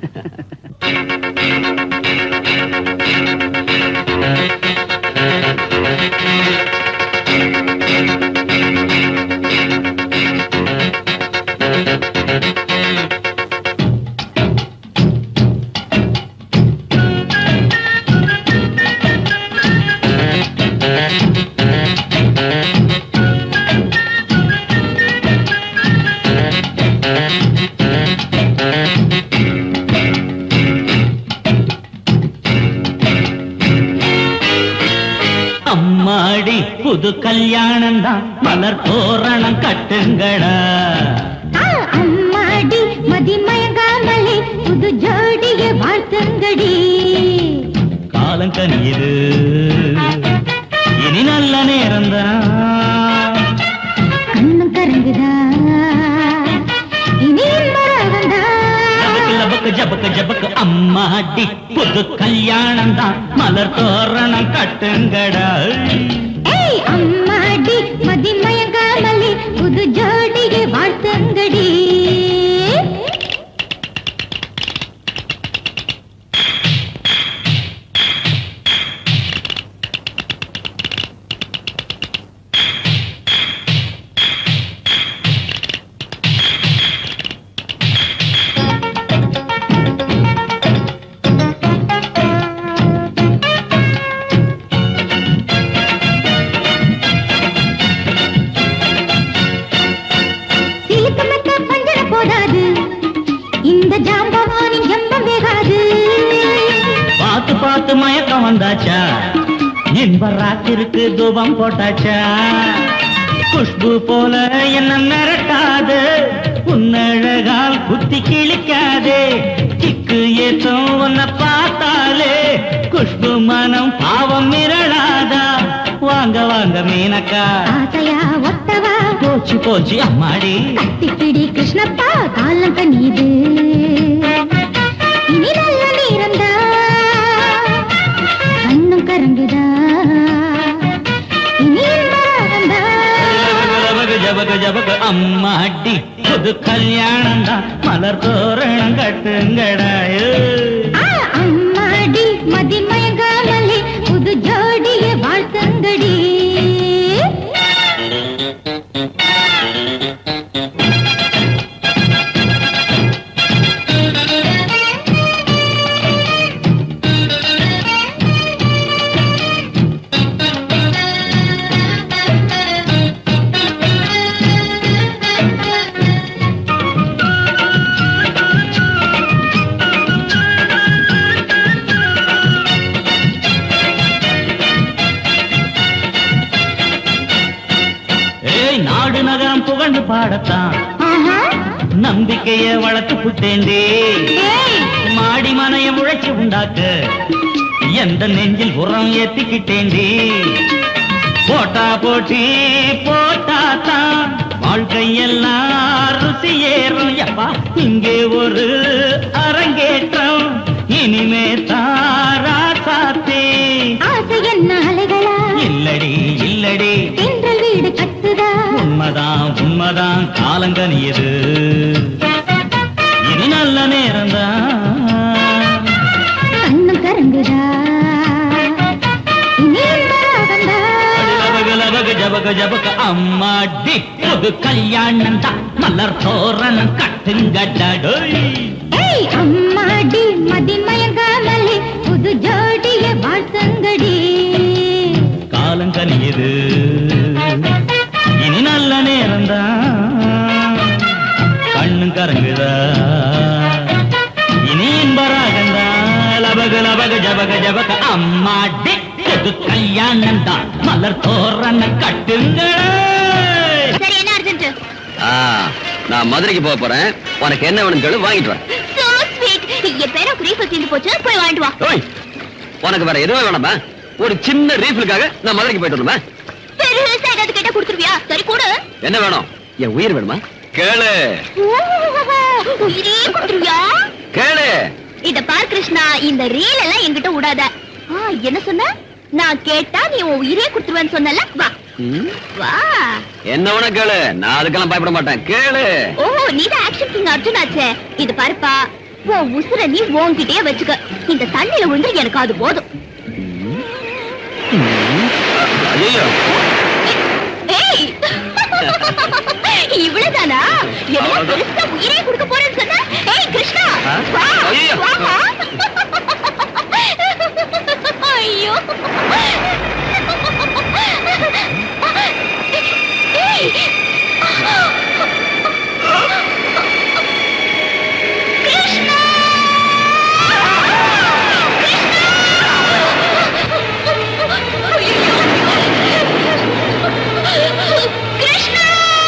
Speaker 7: அம்மாடி புது கல்யாணம் தான் மலர் தோரணம் கட்டுங்கடா
Speaker 6: அம்மாடி மதிமயங்காமலே புது ஜோடிய வாழ்த்துங்கடி
Speaker 7: காலம் கனியுது இனி நல்ல நேரம்தான்
Speaker 6: கண்ணு கரங்குதா இனி மரகந்தா
Speaker 7: லபக்கு லபக்கு ஜபக்கு ஜபக்கு அம்மாடி புது கல்யாணம் தான் மலர் தோரணம் கட்டுங்கடா
Speaker 6: ஏய் அம்மாடி மதிமயங்காமலே புது ஜோடிய வாழ்த்துங்கடி சிலுக்கு மெத்த பஞ்சர போடாது இந்த ஜாம்பவானின் ஜம்பம் வேகாது
Speaker 7: பார்த்து பார்த்து மயக்கம் வந்தாச்சா இன்ப ராத்திருக்கு தூபம் போட்டாச்சா குஷ்பு போல என்ன மிரட்டாது உன்னழகால் குத்தி கிழிக்காதே கிக்கு ஏத்தம் உன்னை பார்த்தாலே குஷ்பு மனம் பாவம் மிரளாதா வாங்க வாங்க மீனக்கா
Speaker 6: ஆசையா ஒத்தவா
Speaker 7: போச்சு போச்சு அம்மாடி
Speaker 6: கட்டிப்பிடி கிருஷ்ணப்பா காலம் கனியுது இனி நல்ல நேரம்தா கண்ணும் கரங்குதா இனி மரகந்தா
Speaker 7: ஜபக ஜபக ஜபக அம்மாடி புது கல்யாணம் தான் மலர் தோரணம் கட்டுங்கடாயோ
Speaker 6: ஆ, அம்மாடி மதிமயங்காமலே புது ஜோடிய வாழ்த்துங்கடி
Speaker 7: நம்பிக்கைய வளர்த்து புட்டேண்டே மாடி மனைய உழைச்சு உண்டாக்க எந்த நெஞ்சில் உரம் ஏத்திக்கிட்டேண்டே போட்டா போட்டி போட்டா தான் வாழ்க்கையெல்லாம் ருசி ஏறும் யப்பா இங்கே ஒரு அரங்கேற்றம் இனிமே தாரா சாத்தே
Speaker 12: ஆசை என்ன அலைகளா
Speaker 7: இல்லடி இல்லடி
Speaker 12: தென்றல் வீடு கட்டுதா
Speaker 7: உண்மைதான் உண்மைதான் காலங்கனியது இனி நல்ல நேரம்தான்
Speaker 12: கண்ணும் கரங்குதா இனி இந்த ராகந்தா
Speaker 7: லபக லபக ஜபக ஜபக அம்மாடி புது கல்யாணம் தான் மலர் தோரணம் கட்டுங்கடடோய்
Speaker 12: ஏய் அம்மாடி மதி மயங்காமலே புது ஜோடிய வாழ்த்தங்கடி
Speaker 7: காலங்கனியது இனி நல்ல நேரம்தான் கண்ணும் கரங்குதா இனி இன்பராகந்தா லபக லபக ஜபக ஜபக அம்மாடி புது கல்யாணம் தான் மலர் தோரணம் கட்டுங்களே
Speaker 5: சரி என்ன அர்ஜென்ட்
Speaker 4: ஆ, நான் மதுரைக்கு போக போறேன் உனக்கு என்ன வேணும் கேளு வாங்கிட்டு வரேன்
Speaker 5: சோ ஸ்வீட் என் பேரை ரீஃபில் தீர்ந்து போச்சு போய் வாங்கிட்டு வா
Speaker 4: ஓய் உனக்கு வேற எதுவும் வேணாமா ஒரு சின்ன ரீஃபிலுக்காக நான் மதுரைக்கு போயிட்டு வரணுமா
Speaker 5: பெருசா ஏதாவது கேட்டா கொடுத்துருவியா சரி கொடு
Speaker 4: என்ன வேணும் என் உயிர் வேணுமா கேளு
Speaker 5: ஓ, உயிரே கொடுத்துருவியா
Speaker 4: கேளு
Speaker 5: இத பார் கிருஷ்ணா இந்த ரீல் எல்லாம் என்கிட்ட விடாத ஆ, என்ன சொன்ன நான் கேட்டா நீ உன் உயிரே கொடுத்துருவேன்னு சொன்னல வா
Speaker 4: ம்,
Speaker 5: வா
Speaker 4: என்ன வேணா கேளு நான் அதுக்கெல்லாம் பயப்பட மாட்டேன் கேளு
Speaker 5: ஓ நீ தான் ஆக்ஷன் கிங் அர்ஜுன் ஆச்சே இது பாருப்பா உன் உசுர நீ உன்கிட்டயே வச்சுக்க இந்த தண்ணியில விழுந்து எனக்கு அது போதும்
Speaker 4: ஐயோ
Speaker 5: ஏய் இவ்வளவுதானா எவ்வளவு பெருசா உயிரே கொடுக்க போறேன்னு சொன்ன ஏய் கிருஷ்ணா
Speaker 4: ஆ?
Speaker 5: வா
Speaker 4: ஐயையோ.
Speaker 5: வாமா ஐயோ ஏய் கிருஷ்ணா கிருஷ்ணா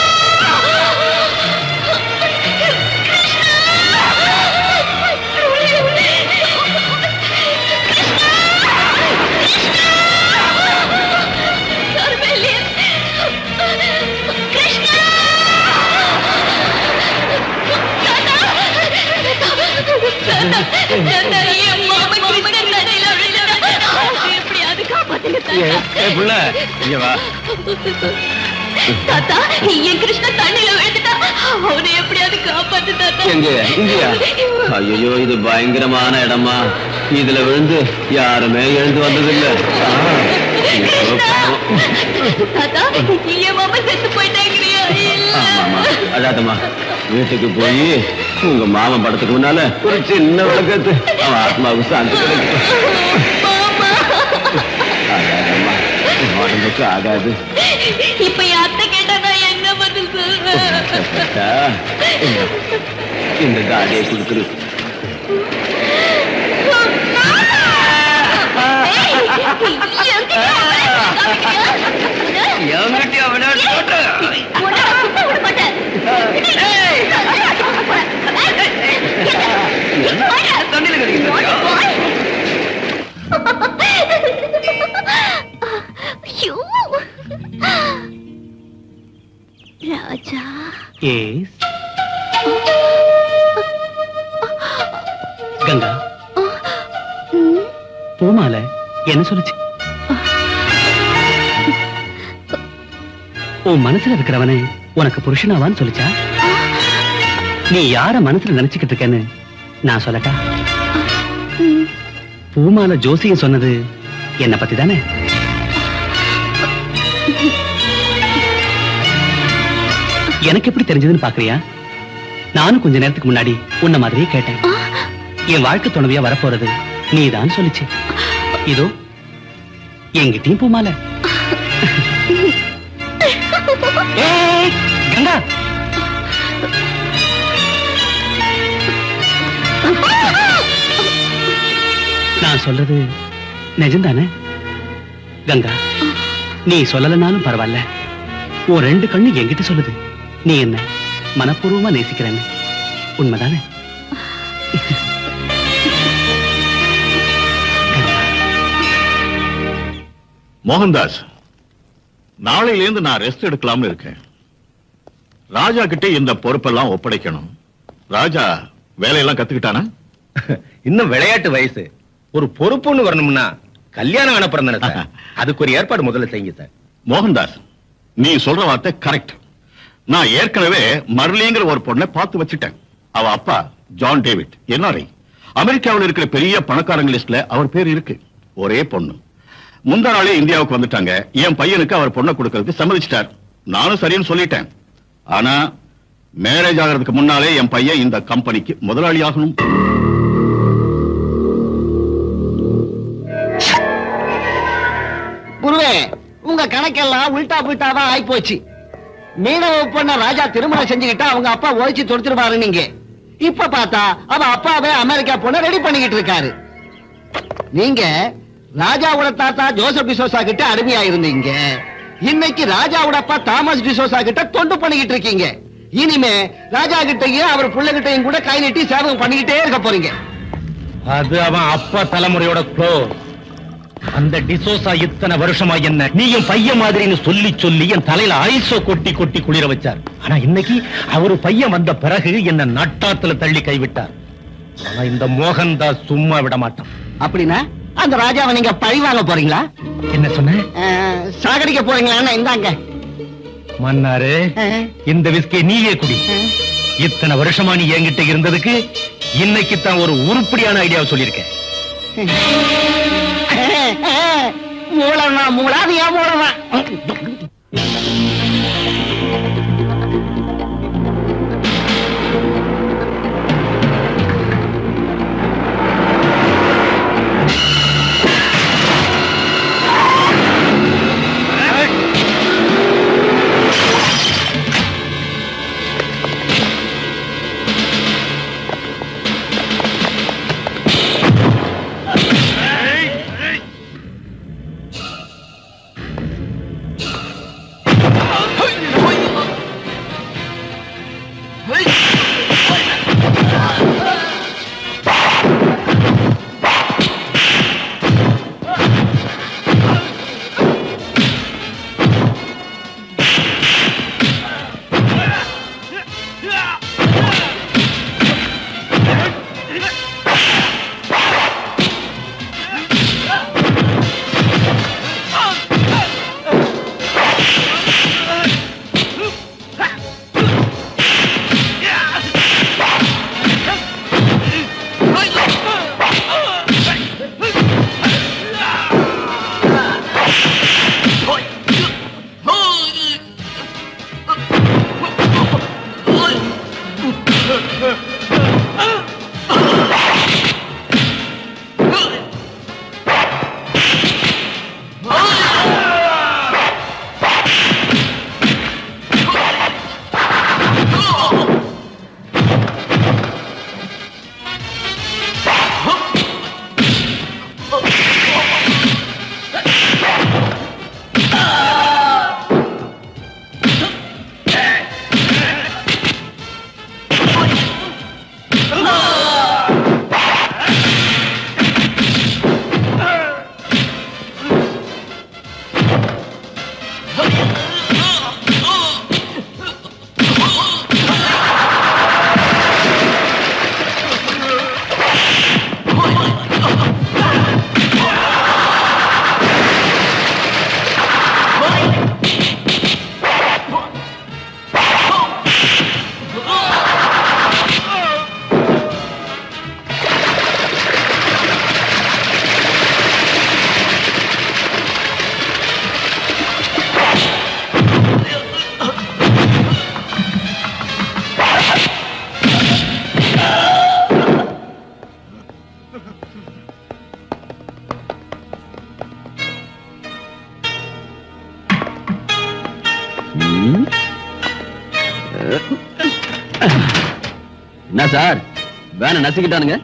Speaker 4: ஏ புள்ள இங்க வா
Speaker 5: தாத்தா என் கிருஷ்ணா தண்ணியில விழுந்துட்டா அவனை எப்படியாவது காப்பாத்து தாத்தா
Speaker 4: எங்க இங்கயா ஐயோ இது பயங்கரமான இடமா இதுல விழுந்து யாருமே எழுந்து வந்ததில்ல ஆ, ஐயோ, பாவம்.
Speaker 5: தாத்தா என் மாமா செத்து போயிட்டாங்கறியா இல்ல
Speaker 4: ஆமாமா அதாத்தம்மா வீட்டுக்கு போய் உங்க மாமன் படத்துக்கு முன்னால ஒரு சின்ன விளக்கத்து அவன் ஆத்மாவுக்கு சாந்தி கிடைக்கும் ஆகாதம்மா உடம்புக்கு ஆகாது
Speaker 5: இப்ப என் அத்தை கேட்டா நான் என்ன பதில் சொல்றேன்
Speaker 4: அக்கா, இந்த- இந்த தாடியை கொடுத்துரு என்கிட்டயா விளையாட்டு போட்ட? தண்ணியில கடிக்கிறதா?
Speaker 5: ஐயோ. ராஜா
Speaker 9: எஸ் கங்கா பூமால என்ன சொல்லுச்சு உன் மனசுல இருக்கிறவனே உனக்கு புருஷனாவான்னு சொல்லுச்சா நீ யார மனசுல நினைச்சுக்கிட்டு இருக்கேன்னு நான் சொல்லட்டா பூமால ஜோசியம் சொன்னது என்ன பத்தி தானே எனக்கு எப்படி தெரிஞ்சதுன்னு பாக்குறியா நானும் கொஞ்ச நேரத்துக்கு முன்னாடி உன்ன மாதிரியே கேட்டேன் என் வாழ்க்கை துணைவியா வரப்போறது நீதான் சொல்லுச்சு இதோ எங்கிட்டயும் பூமால ஏய், கங்கா நான் சொல்றது நிஜம்தானே கங்கா நீ சொல்லலனாலும் பரவாயில்ல உன் ரெண்டு கண்ணு என்கிட்ட சொல்லுது நீ என்ன மனப்பூர்வமா நேசிக்கிறேன்னு உண்மைதானே
Speaker 8: மோகன்தாஸ் நாளையிலேருந்து நான் ரெஸ்ட் எடுக்கலாம்னு இருக்கேன் ராஜா கிட்ட இந்த பொறுப்பெல்லாம் ஒப்படைக்கணும் ராஜா வேலையெல்லாம் கத்துக்கிட்டானா
Speaker 13: இன்னும் விளையாட்டு வயசு ஒரு பொறுப்புன்னு வரணும்னா கல்யாணம் அனுப்புறேன் தானே சார் அதுக்கு ஒரு ஏற்பாடு முதல்ல செய்யுங்க சார்
Speaker 8: மோகன்தாஸ் நீ சொல்ற வார்த்தை கரெக்ட் நான் ஏற்கனவே மர்லிங்கிற ஒரு பொண்ணை பார்த்து வச்சுட்டேன் அவ அப்பா ஜான் டேவிட் என்ஆர்ஐ அமெரிக்காவில் இருக்கிற பெரிய பணக்காரங்க லிஸ்ட்ல அவர் பேர் இருக்கு ஒரே பொண்ணு முந்தா நாளே இந்தியாவுக்கு வந்துட்டாங்க என் பையனுக்கு அவர் பொண்ணை கொடுக்கறதுக்கு சம்மதிச்சிட்டார் நானும் சரின்னு சொல்லிட்டேன் ஆனா மேரேஜ் ஆகிறதுக்கு முன்னாலே என் பையன் இந்த கம்பெனிக்கு முதலாளி ஆகணும்
Speaker 10: குருவே உங்க கணக்கெல்லாம் உல்டா புல்டாவா ஆயி போச்சு மீனவ பொண்ண ராஜா திருமணம் செஞ்சுக்கிட்டா அவங்க அப்பா ஒழிச்சு தொடுத்துருவாரு நீங்க இப்ப பார்த்தா அவ அப்பாவே அமெரிக்கா பொண்ண ரெடி பண்ணிக்கிட்டு இருக்காரு நீங்க ராஜாவோட தாத்தா ஜோசப் டிசோசா கிட்ட அடிமையா இருந்தீங்க இன்னைக்கு ராஜாவோட அப்பா தாமஸ் டிசோசா கிட்ட தொண்டு பண்ணிக்கிட்டு இருக்கீங்க இனிமே ராஜா கிட்டயும் அவர் பிள்ளைகிட்டையும் கூட கை நீட்டி சேவகம் பண்ணிக்கிட்டே இருக்க போறீங்க
Speaker 13: அது அவன் அப்பா தலைமுறையோட க்ளோஸ் அந்த டிசோசா இத்தனை வருஷமா என்ன நீயும் பையன் மாதிரின்னு சொல்லி சொல்லி என் தலையில ஐசோ கொட்டி கொட்டி குளிர வச்சார் ஆனா இன்னைக்கு அவரு பையன் வந்த பிறகு என்ன நட்டாத்துல தள்ளி கைவிட்டார் ஆனா இந்த மோகன்தாஸ் சும்மா விட மாட்டான்
Speaker 10: அப்படின்னா அந்த ராஜாவை நீங்க பழி வாங்க போறீங்களா
Speaker 13: என்ன சொன்ன
Speaker 10: அஹ், சாகடிக்க போறீங்களா இந்தாங்க
Speaker 13: மன்னாரு இந்த விஸ்கே நீயே குடி இத்தனை வருஷமா நீ என்கிட்ட இருந்ததுக்கு இன்னைக்கு தான் ஒரு உருப்படியான ஐடியாவை சொல்லியிருக்கேன்
Speaker 10: மூலமா மூலாதியா மூலமா
Speaker 4: என்ன சார் வேனை நசுக்கிட்டானுங்க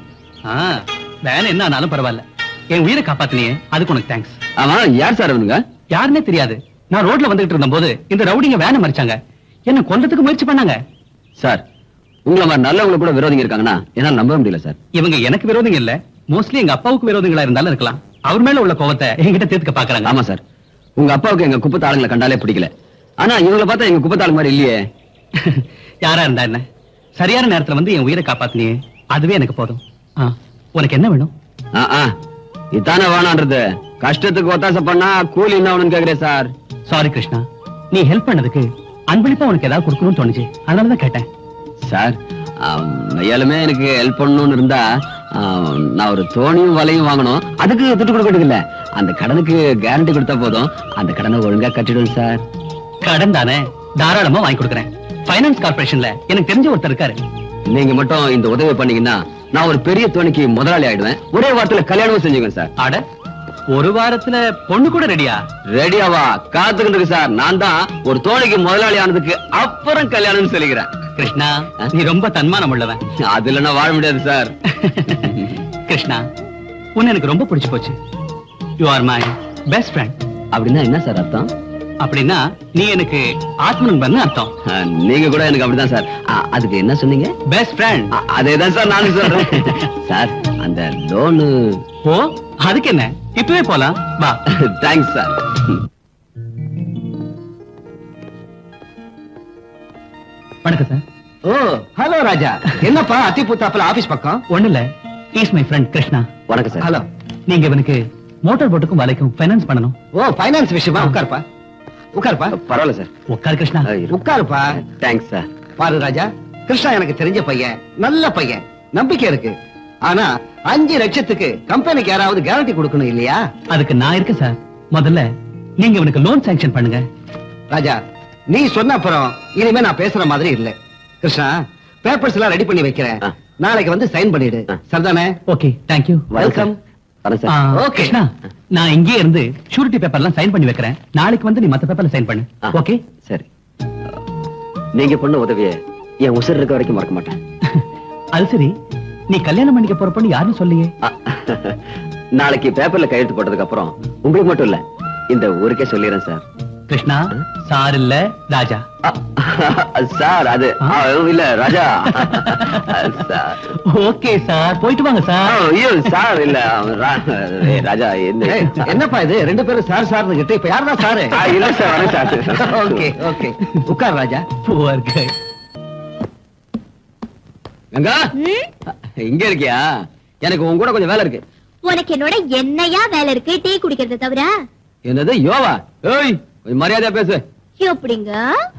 Speaker 9: வேலை என்ன ஆனாலும் பரவாயில்ல என் உயிரை காப்பாத்தினியே அதுக்கு உனக்கு தேங்க்ஸ்
Speaker 4: ஆமா யார் சார் அவனுங்க
Speaker 9: யாருன்னே தெரியாது நான் ரோட்ல வந்துகிட்டு இருந்த போது இந்த ரவுடிங்க வேனை மறிச்சாங்க என்ன கொல்றதுக்கு முயற்சி பண்ணாங்க
Speaker 4: சார் உங்களை மாதிரி நல்லவங்க கூட விரோதிங்க இருக்காங்கன்னா என்னால நம்ப முடியல சார்
Speaker 9: இவங்க எனக்கு விரோதிங்க இல்ல மோஸ்ட்லி எங்க அப்பாவுக்கு விரோதிகளா இருந்தாலும் இருக்கலாம் அவர் மேல உள்ள கோவத்தை என்கிட்ட தீர்த்துக்க பாக்குறாங்க
Speaker 4: ஆமா சார் உங்க அப்பாவுக்கு எங்க குப்பத்து ஆளுங்களை கண்டாலே பிடிக்கல ஆனா இவங்கள பார்த்தா எங்க குப்பத்து ஆளு மாதிரி இல்லையே
Speaker 9: யாரா இருந்தா என்ன சரியான நேரத்துல வந்து என் உயிரை காப்பாத்தினியே அதுவே எனக்கு போதும் ஆ, உனக்கு என்ன வேணும்
Speaker 4: ஆ, ஆ. இதானே வேணான்றது கஷ்டத்துக்கு ஒத்தாசை பண்ணா கூலி என்ன வேணும்னு கேக்குறேன் சார்
Speaker 9: சாரி கிருஷ்ணா நீ ஹெல்ப் பண்ணதுக்கு அன்பளிப்பா உனக்கு ஏதாவது கொடுக்கணும்னு தோணுச்சு அதனாலதான் கேட்டேன்
Speaker 4: சார் ஆம், மெய்யாலுமே எனக்கு ஹெல்ப் பண்ணணும்னு இருந்தா ஆம், நான் ஒரு தோணியும் வலையும் வாங்கணும் அதுக்கு துட்டு கொடுக்கறது இல்ல அந்த கடனுக்கு கேரண்டி கொடுத்தா போதும் அந்த கடனை ஒழுங்கா கட்டிடுவேன் சார்
Speaker 9: கடன் தானே தாராளமா வாங்கி கொடுக்குறேன் ஃபைனான்ஸ் கார்பரேஷன்ல எனக்கு தெரிஞ்ச ஒருத்தர் இருக்காரு
Speaker 4: நீங்க மட்டும் இந்த உதவி பண்ணீங்கன்னா நான் ஒரு பெரிய தோணிக்கு முதலாளி ஆயிடுவேன் ஒரே வாரத்துல கல்யாணமும் செஞ்சுங்க சார்
Speaker 9: அட ஒரு வாரத்துல பொண்ணு கூட ரெடியா
Speaker 4: ரெடியாவா காத்துக்கிட்டு இருக்கு சார் நான் தான் ஒரு தோணிக்கு முதலாளி ஆனதுக்கு அப்புறம் கல்யாணம்னு சொல்லிக்கிறேன்
Speaker 9: கிருஷ்ணா நீ ரொம்ப தன்மானம் உள்ளவன்
Speaker 4: அது இல்லைன்னா வாழ முடியாது சார்
Speaker 9: கிருஷ்ணா உன்னை எனக்கு ரொம்ப பிடிச்சு போச்சு you are my best friend
Speaker 4: அப்படின்னா என்ன சார் அர்த்தம்
Speaker 9: அப்படின்னா நீ எனக்கு ஆத்ம நண்பன் அர்த்தம்
Speaker 4: ஆ, நீங்க கூட எனக்கு அப்படிதான் சார் ஆ, அதுக்கு என்ன சொன்னீங்க
Speaker 9: பெஸ்ட் ஃப்ரெண்ட்
Speaker 4: அதேதான் சார் நானும் சொல்றேன் சார் அந்த லோனு
Speaker 9: ஓ அதுக்கு என்ன இப்பவே போலாம் வா
Speaker 4: தேங்க்ஸ் சார்
Speaker 9: வணக்கம் சார்
Speaker 10: ஓ ஹலோ ராஜா என்னப்பா அத்தி புத்தாப்புல ஆபீஸ் பக்கம்
Speaker 9: ஒண்ணு இல்ல இஸ் மை ஃப்ரெண்ட் கிருஷ்ணா
Speaker 4: வணக்கம் சார்
Speaker 10: ஹலோ
Speaker 9: நீங்க இவனுக்கு மோட்டார் போட்டுக்கும் வலைக்கும் ஃபைனான்ஸ் பண்ணணும்
Speaker 10: ஓ ஃபைனான்ஸ் விஷயமா உட்காருப்பா உட்காருப்பா
Speaker 4: பரவாயில்ல சார்
Speaker 9: உட்கார் கிருஷ்ணா
Speaker 10: உட்காருப்பா
Speaker 4: தேங்க்ஸ் சார்
Speaker 10: பாரு ராஜா கிருஷ்ணா எனக்கு தெரிஞ்ச பையன் நல்ல பையன் நம்பிக்கை இருக்கு ஆனா அஞ்சு லட்சத்துக்கு கம்பெனிக்கு யாராவது கேரண்டி கொடுக்கணும் இல்லையா
Speaker 9: அதுக்கு நான் இருக்கேன் சார் முதல்ல நீங்க இவனுக்கு லோன் சாங்ஷன் பண்ணுங்க
Speaker 10: ராஜா நீ சொன்ன அப்புறம் இனிமே நான் பேசுற மாதிரி இல்ல கிருஷ்ணா பேப்பர்ஸ் எல்லாம் ரெடி பண்ணி வைக்கிறேன்
Speaker 4: ஆ.
Speaker 10: நாளைக்கு வந்து சைன் பண்ணிடு சரிதானே
Speaker 9: ஓகே தேங்க்யூ
Speaker 10: வெல்கம்
Speaker 4: வரேன் சார்
Speaker 10: Okay.
Speaker 9: கிருஷ்ணா நான் இங்கேயே இருந்து ஷூரிட்டி பேப்பர்லாம் சைன் பண்ணி வைக்கிறேன் நாளைக்கு வந்து நீ மத்த பேப்பர்ல சைன் பண்ணு
Speaker 4: ஆ.
Speaker 9: ஓகே
Speaker 4: சரி நீங்க பண்ண உதவிய என் உசுர் இருக்க வரைக்கும் மறக்க மாட்டேன்
Speaker 9: அது சரி நீ கல்யாணம் பண்ணிக்க போற பொண்ணு யாருன்னு சொல்லியே
Speaker 4: ஆ, நாளைக்கு பேப்பர்ல கையெழுத்து போட்டதுக்கு அப்புறம் உங்களுக்கு மட்டும் இல்ல இந்த ஊருக்கே சொல்லிடுறேன் சார்
Speaker 9: கிருஷ்ணா சார் இல்ல ராஜா
Speaker 4: ஆ, சார் அது ஆ, இல்ல ராஜா சார்
Speaker 9: ஓகே சார் போயிட்டு வாங்க
Speaker 4: ஆ,
Speaker 9: சார்
Speaker 4: ஐயோ சார் இல்ல அவன் ரா- ஏய், ராஜா என்ன
Speaker 10: ஏய், என்னப்பா இது ரெண்டு பேரும் சார் சார்னு கிட்ட இப்ப யாரா சாரு
Speaker 4: ஆ, இல்ல சார் வரேன் சார்
Speaker 10: ஓகே ஓகே உட்கார் ராஜா
Speaker 9: Poor guy.
Speaker 4: கங்கா இங்க இருக்கியா எனக்கு உன் கூட கொஞ்சம் வேலை இருக்கு
Speaker 5: உனக்கு என்னோட என்னையா வேலை இருக்கு டீ குடிக்கிறத தவிர
Speaker 4: என்னது யோவா ஏய் கொஞ்சம் மரியாதையா பேசு
Speaker 5: எப்படிங்க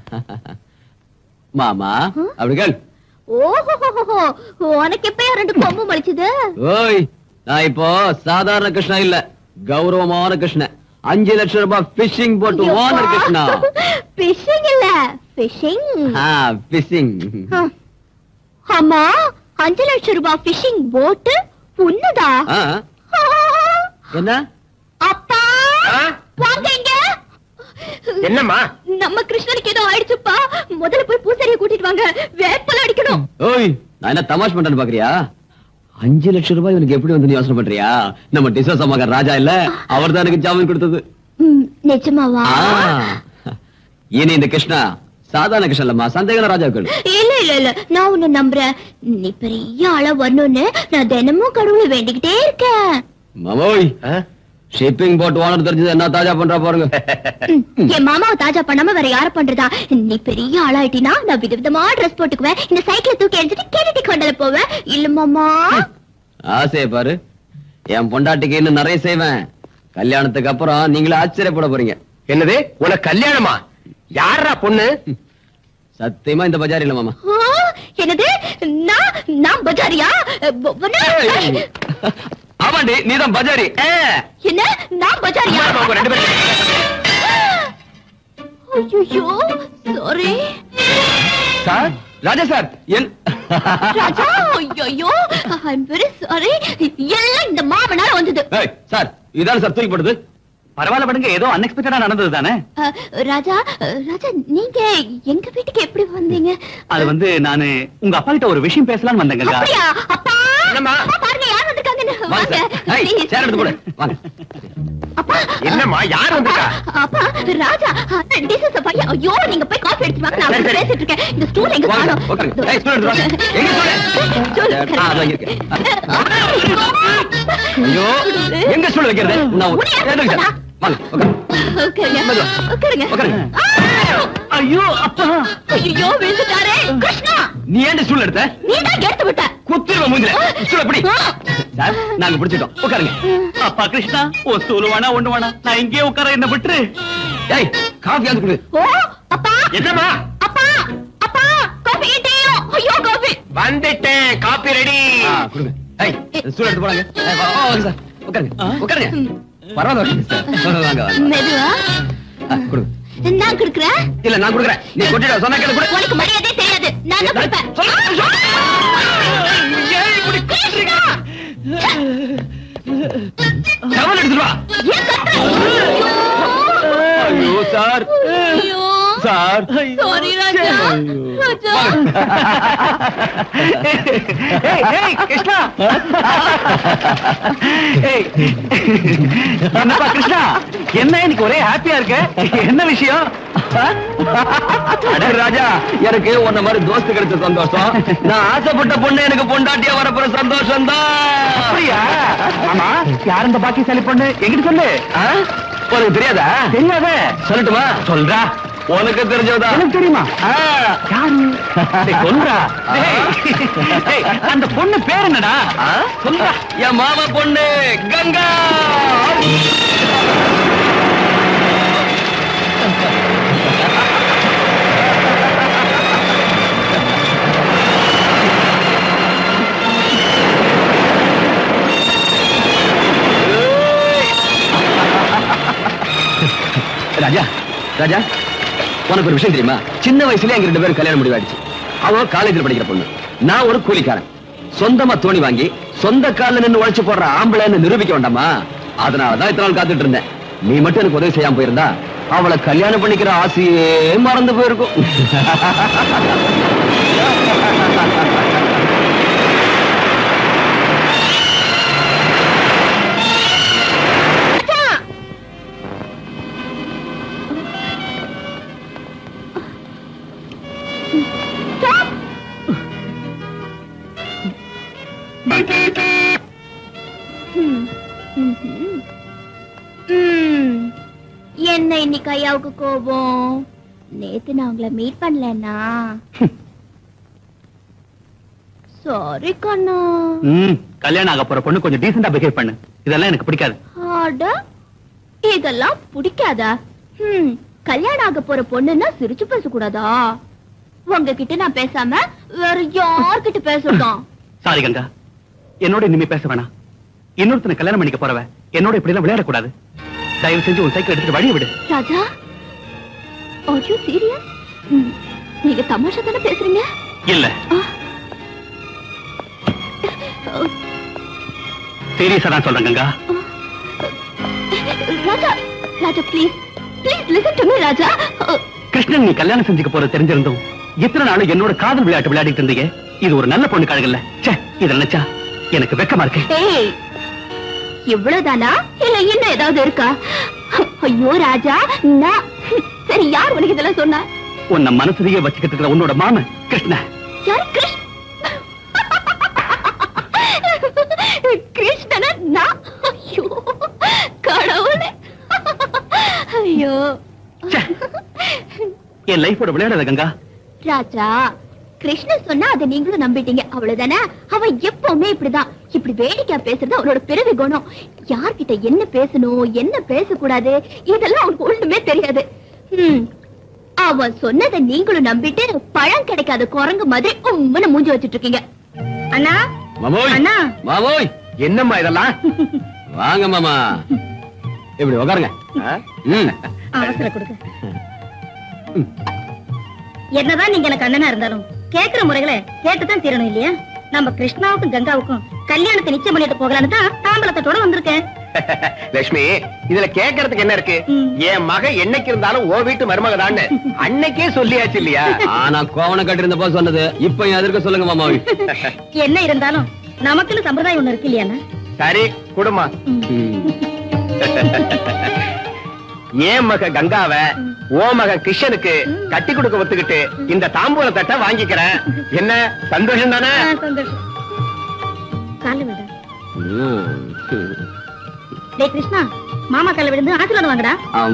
Speaker 4: மாமா அப்படி கேள்
Speaker 5: ஓஹோ உனக்கு எப்ப ரெண்டு கொம்பு மலிச்சது
Speaker 4: ஓய் நான் இப்போ சாதாரண கிருஷ்ணா இல்ல கௌரவமான கிருஷ்ணன் அஞ்சு லட்சம் ரூபாய் பிஷிங் போட்டு ஓனர் கிருஷ்ணா
Speaker 5: பிஷிங் இல்ல பிஷிங்
Speaker 4: ஆ பிஷிங்
Speaker 5: அம்மா அஞ்சு லட்சம் ரூபாய் பிஷிங் போட்டு உன்னதா
Speaker 4: என்ன
Speaker 5: அப்பா வாங்க இங்க
Speaker 2: என்னம்மா
Speaker 5: நம்ம கிருஷ்ணனுக்கு ஏதோ ஆயிடுச்சுப்பா முதல்ல போய் பூசாரிய கூட்டிட்டு வாங்க வேப்பல அடிக்கணும்
Speaker 4: ஓய் நான் என்ன தமாஷ் பண்றேன்னு பாக்குறியா அஞ்சு லட்சம் ரூபாய் இவனுக்கு எப்படி வந்து யோசனை பண்றியா நம்ம டிசோசா மகன் ராஜா இல்ல அவர் தான் எனக்கு ஜாமீன் கொடுத்தது
Speaker 5: ம், நிஜமாவா
Speaker 4: ஆ. இனி இந்த கிருஷ்ணா சாதாரண கிருஷ்ணன் இல்லம்மா சந்தேகம் ராஜாக்கள்
Speaker 5: இல்ல இல்ல இல்ல நான் உன்னை நம்புறேன் நீ பெரிய ஆளா வரணும்னு நான் தினமும் கடவுளை வேண்டிக்கிட்டே இருக்கேன்
Speaker 4: மாமோய் ஷிப்பிங் போட் ஓனர் தெரிஞ்சது என்ன தாஜா பண்றா பாருங்க
Speaker 5: ம், என் மாமாவை தாஜா பண்ணாம வேற யார பண்றதா நீ பெரிய ஆளாயிட்டினா நான் விதவிதமா ட்ரெஸ் போட்டுக்குவேன் இந்த சைக்கிளை தூக்கி எரிஞ்சிட்டு கேரட்டி கொண்டல போவேன் இல்ல மாமா
Speaker 4: ஆசைய பாரு என் பொண்டாட்டிக்கு இன்னும் நிறைய செய்வேன் கல்யாணத்துக்கு அப்புறம் நீங்களே ஆச்சரியப்பட போறீங்க
Speaker 2: என்னது உனக்கு கல்யாணமா யாரா பொண்ணு
Speaker 4: சத்தியமா இந்த பஜார் இல்ல மாமா
Speaker 5: ஆ, என்னது நான் நான் பஜாரியா ப- ப-
Speaker 4: ஆமாண்டி நீதான் பஜாரி ஏ.
Speaker 5: என்ன நான் பஜாரியா
Speaker 2: ஆமா, உங்க ரெண்டு பேரும்
Speaker 5: ஐயோ சாரி
Speaker 4: சார் ராஜா சார் என்
Speaker 5: ராஜா ஐயோ ஐம் வெரி சாரி எல்லாம் இந்த மாமனால வந்தது
Speaker 4: ஏய், சார் இதான் சார் தூக்கி போடுது
Speaker 9: பரவாயில்ல படுங்க ஏதோ அன்எக்ஸ்பெக்டடா நடந்தது தானே
Speaker 5: அஹ், ராஜா அஹ், ராஜா நீங்க எங்க வீட்டுக்கு எப்படி வந்தீங்க
Speaker 9: அது வந்து நானு உங்க அப்பா கிட்ட ஒரு விஷயம் பேசலாம்னு வந்தேங்க
Speaker 5: அப்படியா அப்பா
Speaker 2: என்னம்மா?
Speaker 5: அப்பா, பாருங்க யார் வந்திருக்காங்கன்னு
Speaker 4: வாங்க சார் ஏய்,
Speaker 5: Please.
Speaker 4: சேர் எடுத்து போடு வாங்க
Speaker 2: என்னம்மா யார் வந்திருக்கா
Speaker 5: அப்பா ராஜா டிசஸ் பையன் ஐயோ நீங்க போய் காஃபி எடுத்து வாங்க நான்
Speaker 4: சரி, சரி.
Speaker 5: பேசிட்டு இருக்கேன் இந்த ஸ்டூல் எங்க
Speaker 4: வாங்க,
Speaker 5: காணோம்
Speaker 4: உட்காருங்க. ஏய், stool எடுத்து வாங்க. எங்க stool?
Speaker 5: ஸ்டூல்
Speaker 4: ஆ, அதோ இருக்கு. ஐயோ எங்க ஸ்டூல் வைக்கிறது நான் ஒரு- எடுத்துக்கிட்டேன். வாங்க உட்காருங்க.
Speaker 5: உட்காருங்க
Speaker 4: மெதுவா.
Speaker 5: உட்காருங்க
Speaker 4: உட்காருங்க.
Speaker 5: ஐயோ அப்பா ஐயோ விழுந்துட்டாரே கிருஷ்ணா
Speaker 4: நீ ஏன் ஸ்டூல் எடுத்த
Speaker 5: நீ தான் எடுத்து விட்ட
Speaker 4: குத்திருவ மூஞ்சில ஸ்டூல் எப்படி சார் நாங்க பிடிச்சிட்டோம் உட்காருங்க
Speaker 9: அப்பா கிருஷ்ணா ஓ ஸ்டூல் வேணா ஒண்ணு வேணா நான் இங்கே உட்கார என்ன விட்டுரு
Speaker 4: ஏய் காஃபி வந்து கொடு
Speaker 5: ஓ அப்பா
Speaker 2: என்னம்மா
Speaker 5: அப்பா அப்பா காஃபி டீயும் ஐயோ காஃபி
Speaker 2: வந்துட்டேன் காப்பி ரெடி
Speaker 4: ஆ, கொடுங்க ஏய் ஸ்டூல் எடுத்து போறாங்க ஏய், வா, வா, வாங்க சார் உட்காருங்க உட்காருங்க பரவாயில்ல சார் வாங்க வாங்க வாங்க
Speaker 5: மெதுவா
Speaker 4: ஆ, கொடுங்க
Speaker 5: நான் கொடுக்குறேன்
Speaker 4: இல்ல நான் கொடுக்குறேன் நீ கொட்டிட சொன்னா கேளு கொடு
Speaker 5: உனக்கு மரியாதையே தெரியாது நான் தான் கொடுப்பேன் கிருஷ்ணா!
Speaker 4: டவல் எடுத்துட்டு வா
Speaker 5: ஏன் கத்துற?
Speaker 4: ஐயோ சார்
Speaker 5: ஐயோ
Speaker 4: சார்
Speaker 5: சாரி ராஜா ராஜா
Speaker 9: ஏய், ஏய், கிருஷ்ணா ஏய், என்னப்பா கிருஷ்ணா என்ன இன்னைக்கு ஒரே ஹாப்பியா இருக்க என்ன விஷயம்
Speaker 4: அட ராஜா எனக்கு உன்ன மாதிரி தோஸ்து கிடைச்ச சந்தோஷம் நான் ஆசைப்பட்ட பொண்ணு எனக்கு பொண்டாட்டியா வரப்போற சந்தோஷம் தான்
Speaker 9: அப்படியா ஆமா யார் இந்த பாக்கியசாலி பொண்ணு எங்கிட்ட சொல்லு
Speaker 4: உனக்கு தெரியாதா
Speaker 9: தெரியாத
Speaker 4: சொல்லட்டுமா
Speaker 9: சொல்றா
Speaker 4: உனக்கு தெரிஞ்சதா
Speaker 9: எனக்கு தெரியுமா யாரு டேய், சொல்றா டேய், டேய், அந்த பொண்ணு பேர் என்னடா சொல்றா
Speaker 4: என் மாமா பொண்ணு கங்கா ராஜா ராஜா உனக்கு ஒரு விஷயம் தெரியுமா சின்ன வயசுல எங்க ரெண்டு பேரும் கல்யாணம் முடிவாயிடுச்சு அவ காலேஜில் படிக்கிற பொண்ணு நான் ஒரு கூலிக்காரன் சொந்தமா தோணி வாங்கி சொந்த கால்ல நின்னு உழைச்சு போடுற ஆம்பளைன்னு நிரூபிக்க வேண்டாமா அதனாலதான் இத்தனை நாள் காத்துட்டு இருந்தேன் நீ மட்டும் எனக்கு உதவி செய்யாம போயிருந்தா அவளை கல்யாணம் பண்ணிக்கிற ஆசையே மறந்து போயிருக்கும்
Speaker 5: ம். ம்ஹும். ம். என்ன இன்னைக்கு ஐயாவுக்கு கோபம் நேத்து நான் உங்களை மீட் பண்ணலன்னா சாரி கண்ணா
Speaker 9: ம் கல்யாணம் ஆக போற பொண்ணு கொஞ்சம் டீசெண்டா பிஹேவ் பண்ணு இதெல்லாம் எனக்கு பிடிக்காது
Speaker 5: அட இதெல்லாம் பிடிக்காதா ம் கல்யாணம் ஆக போற பொண்ணுன்னா சிரிச்சு பேசக்கூடாதா உங்ககிட்ட நான் பேசாம வேற யார்கிட்ட பேசட்டும்
Speaker 9: சாரி கங்கா என்னோட இனிமே பேச வேணாம் இன்னொருத்தனை கல்யாணம் பண்ணிக்க போறவ என்னோட இப்படி எல்லாம் விளையாடக்கூடாது தயவு செஞ்சு உன் சைக்கிள் எடுத்துட்டு வழிய விடு
Speaker 5: ராஜா ஆர் யூ சீரியஸ் நீங்க தமாஷா தானே பேசுறீங்க
Speaker 9: இல்ல சீரியஸா தான் சொல்றேன் Ganga
Speaker 5: Raja Raja please please listen to me Raja
Speaker 9: Krishnan நீ கல்யாணம் செஞ்சுக்க போறது தெரிஞ்சிருந்தும் எத்தனை நாள் என்னோட காதல் விளையாட்டு விளையாடிட்டு இருந்தீங்க இது ஒரு நல்ல பொண்ணு கழகல்ல ச்சே இத நினைச்சா எனக்கு வெக்கமா இருக்கு
Speaker 5: ஏய் இவ்வளவுதானா இல்ல இன்னும் ஏதாவது இருக்கா ஐயோ ராஜா நான் சரி யார் உனக்கு இதெல்லாம் சொன்னா
Speaker 9: உன்னை மனசுலயே வச்சுக்கிட்டு இருக்கிற உன்னோட மாமன் கிருஷ்ண
Speaker 5: யார் கிருஷ்ண கிருஷ்ணனா நான் ஐயோ கடவுளே ஐயோ
Speaker 9: என் லைஃபோட விளையாடாத கங்கா
Speaker 5: ராஜா கிருஷ்ணன் சொன்னா அதை நீங்களும் நம்பிட்டீங்க அவ்வளவுதானே அவன் எப்பவுமே இப்படிதான் இப்படி வேடிக்கையா பேசுறது அவனோட பிறவி குணம் யார்கிட்ட என்ன பேசணும் என்ன பேசக்கூடாது இதெல்லாம் அவனுக்கு ஒண்ணுமே தெரியாது ஹம். அவன் சொன்னதை நீங்களும் நம்பிட்டு பழம் கிடைக்காத குரங்கு மாதிரி உம்முன்னு மூஞ்சி வச்சிட்டு இருக்கீங்க
Speaker 6: அண்ணா
Speaker 4: மாமோய்
Speaker 6: அண்ணா.
Speaker 4: மாமோய்
Speaker 2: என்னம்மா இதெல்லாம்
Speaker 4: வாங்க மாமா இப்படி உட்காருங்க ம்.
Speaker 6: அவசர கொடுக்க என்னதான் நீங்க எனக்கு அண்ணனா இருந்தாலும் கேக்குற முறைகளை கேட்டுதான் தீரணும் இல்லையா நம்ம கிருஷ்ணாவுக்கும் கங்காவுக்கும் கல்யாணத்தை நிச்சயம் பண்ணிட்டு போகலான்னு தான் தாம்பலத்தோட வந்திருக்கேன்
Speaker 2: லட்சுமி இதுல கேட்கறதுக்கு என்ன இருக்கு என் மக என்னைக்கு இருந்தாலும் ஓ வீட்டு மருமக அன்னைக்கே சொல்லியாச்சு இல்லையா
Speaker 4: ஆனா கோவணம் கட்டிருந்த போது சொன்னது இப்ப என் எதிர்க்க சொல்லுங்க மாமாவி
Speaker 6: என்ன இருந்தாலும் நமக்குன்னு சம்பிரதாயம் ஒண்ணு இருக்கு இல்லையா
Speaker 2: சரி குடுமா
Speaker 4: ம்.
Speaker 2: ஏன் மக கங்காவ ஓ மக கிருஷ்ணனுக்கு கட்டி கொடுக்க ஒத்துக்கிட்டு இந்த தாம்பூல தட்டை வாங்கிக்கிறேன் என்ன சந்தோஷம் தானே
Speaker 6: சந்தோஷம் கால விட டேய் கிருஷ்ணா மாமா கால விழுந்து ஆசீர்வாதம் வாங்கடா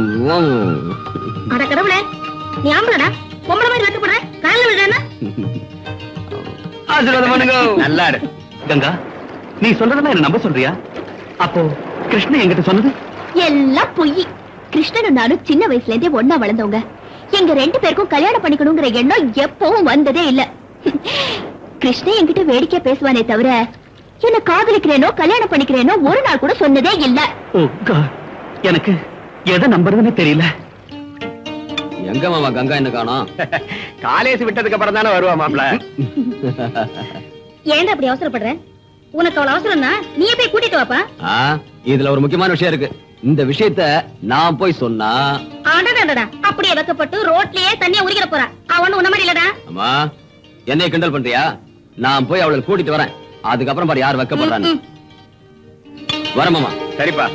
Speaker 6: அட கடவுளே நீ ஆம்பளடா பொம்பளை மாதிரி வெட்டப்படுற கால விடுறா
Speaker 9: ஆசீர்வாதம் பண்ணுங்க
Speaker 2: நல்லா இரு
Speaker 9: கங்கா நீ சொல்றதெல்லாம் என்ன நம்ப சொல்றியா அப்போ கிருஷ்ணன் என்கிட்ட சொன்னது
Speaker 5: எல்லாம் பொய் கிருஷ்ணனும் நானும் சின்ன வயசுல இருந்தே ஒன்னா வளர்ந்தவங்க எங்க ரெண்டு பேருக்கும் கல்யாணம் பண்ணிக்கணுங்கிற எண்ணம் எப்பவும் வந்ததே இல்ல கிருஷ்ணன் என்கிட்ட வேடிக்கை பேசுவானே தவிர என்ன காதலிக்கிறேனோ கல்யாணம் பண்ணிக்கிறேனோ ஒரு நாள் கூட சொன்னதே இல்ல
Speaker 9: ஓ God. எனக்கு எதை நம்புறதுன்னு தெரியல
Speaker 4: எங்க மாமா கங்கா என்ன காணோம்
Speaker 2: காலேஜ் விட்டதுக்கு அப்புறம் தானே வருவா மாப்ள
Speaker 6: ஏன்டா அப்படி அவசரப்படுற உனக்கு அவ்வளவு அவசரம்னா நீயே போய் கூட்டிட்டு வாப்பா
Speaker 4: ஆ, இதுல ஒரு முக்கியமான விஷயம் இருக்கு இந்த விஷயத்த நான் போய் சொன்னா
Speaker 6: அடடடடா அப்படியே வைக்கப்பட்டு ரோட்லயே தண்ணிய உரிக்கிற போறா அவனு உன்ன மாதிரி இல்லடா
Speaker 4: அம்மா என்னைய கிண்டல் பண்றியா நான் போய் அவளை கூட்டிட்டு வரேன் அதுக்கப்புறம் பாரு யார் வைக்கப்படுறான்னு வரேன் மாமா
Speaker 2: சரிப்பா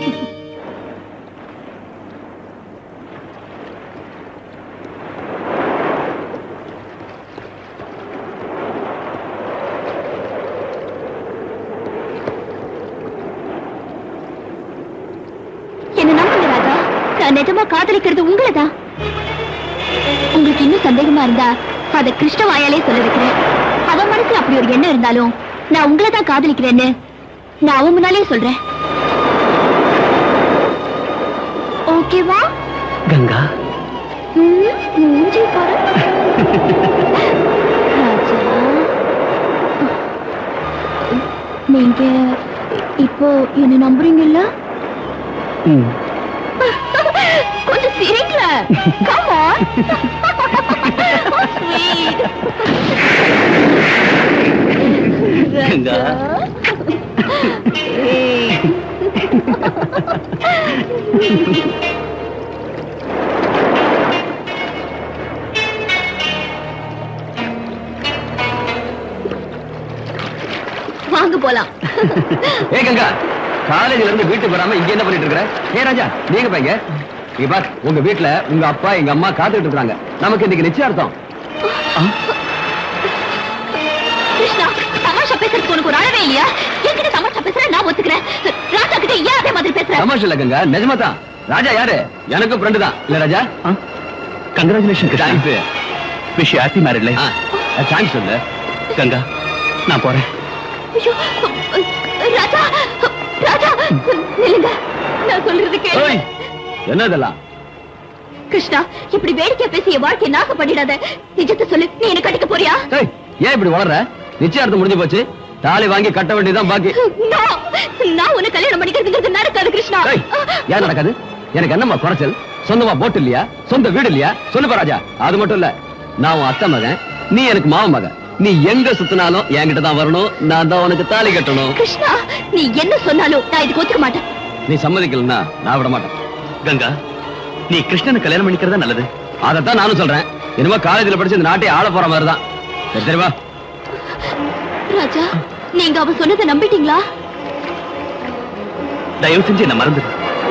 Speaker 5: என்ன நம்புங்க ராஜா நான் நிஜமா காதலிக்கிறது உங்களை தான் உங்களுக்கு இன்னும் சந்தேகமா இருந்தா அத கிருஷ்ண வாயாலே சொல்ல வைக்கிறேன் அவன் மனசுல அப்படி ஒரு எண்ணம் இருந்தாலும் நான் உங்களை தான் காதலிக்கிறேன்னு நான் அவன் முன்னாலே சொல்றேன் ஓகேவா
Speaker 9: கங்கா
Speaker 5: ம், மூஞ்சி பாரு ராஜா நீங்க இப்போ என்ன நம்புறீங்கல்ல
Speaker 9: ம்.
Speaker 5: கொஞ்சம் சிரிக்கல Come on. Sweet.
Speaker 9: கங்கா
Speaker 5: வாங்க போலாம்
Speaker 4: ஏ கங்கா காலேஜ்ல இருந்து வீட்டுக்கு வராம இங்க என்ன பண்ணிட்டு இருக்கிற ஏ ராஜா நீங்க பையங்க இங்க பார் உங்க வீட்ல உங்க அப்பா எங்க அம்மா காத்துட்டு இருக்காங்க நமக்கு இன்னைக்கு நிச்சயார்த்தம்
Speaker 5: கிருஷ்ணா தமாஷா பேசுறதுக்கு உனக்கு ஒரு அழவே இல்லையா என்கிட்ட தமாஷா பேசுற நான் ஒத்துக்கிறேன் ராஜா கிட்ட ஏன் அதே மாதிரி பேசுற
Speaker 4: தமாஷ் இல்ல கங்கா நிஜமா தான் ராஜா யாரு எனக்கும் ஃப்ரெண்டு தான் இல்ல Raja
Speaker 9: congratulation
Speaker 4: thanks
Speaker 9: wish happy married life
Speaker 4: thanks சொல்லு
Speaker 9: கங்கா நான் போறேன்
Speaker 5: ஐயோ, ராஜா ராஜா நில்லுங்க நான் சொல்றது கேளு
Speaker 4: ஏய், என்ன இதெல்லாம்
Speaker 5: கிருஷ்ணா இப்படி வேடிக்கை பேசி என் வாழ்க்கையை நாசம் பண்ணிடாத நிஜத்தை சொல்லு நீ என்ன கட்டிக்க போறியா
Speaker 4: ஏய், ஏன் இப்படி வளர்ற நிச்சயார்த்தம் முடிஞ்சு போச்சு தாலி வாங்கி கட்ட வேண்டியதுதான் பாக்கி
Speaker 5: No! நான் உன்னை கல்யாணம் பண்ணிக்கிறதுங்கிறது நடக்காது கிருஷ்ணா
Speaker 4: ஏய், ஏன் நடக்காது எனக்கு என்னம்மா குறைச்சல் சொந்தமா போட்டு இல்லையா சொந்த வீடு இல்லையா சொல்லுப்பா ராஜா அது மட்டும் இல்ல நான் உன் அத்தை மகன் நீ எனக்கு மாமன் மகன் நீ எங்க சுத்தினாலும் என்கிட்ட தான் வரணும் நான் தான் உனக்கு தாலி கட்டணும்
Speaker 5: கிருஷ்ணா நீ என்ன சொன்னாலும் நான் இதுக்கு ஒத்துக்க மாட்டேன்
Speaker 4: நீ சம்மதிக்கலன்னா நான் விட மாட்டேன்
Speaker 9: கங்கா நீ கிருஷ்ணனை கல்யாணம் பண்ணிக்கிறதா நல்லது
Speaker 4: அதைத்தான் நானும் சொல்றேன் இனிமே காலேஜ்ல படிச்சு இந்த நாட்டை ஆள போற மாதிரி தான் சரி சரி வா
Speaker 5: ராஜா நீங்க அவ சொன்னதை நம்பிட்டீங்களா
Speaker 9: தயவு செஞ்சு என்ன மறந்துடு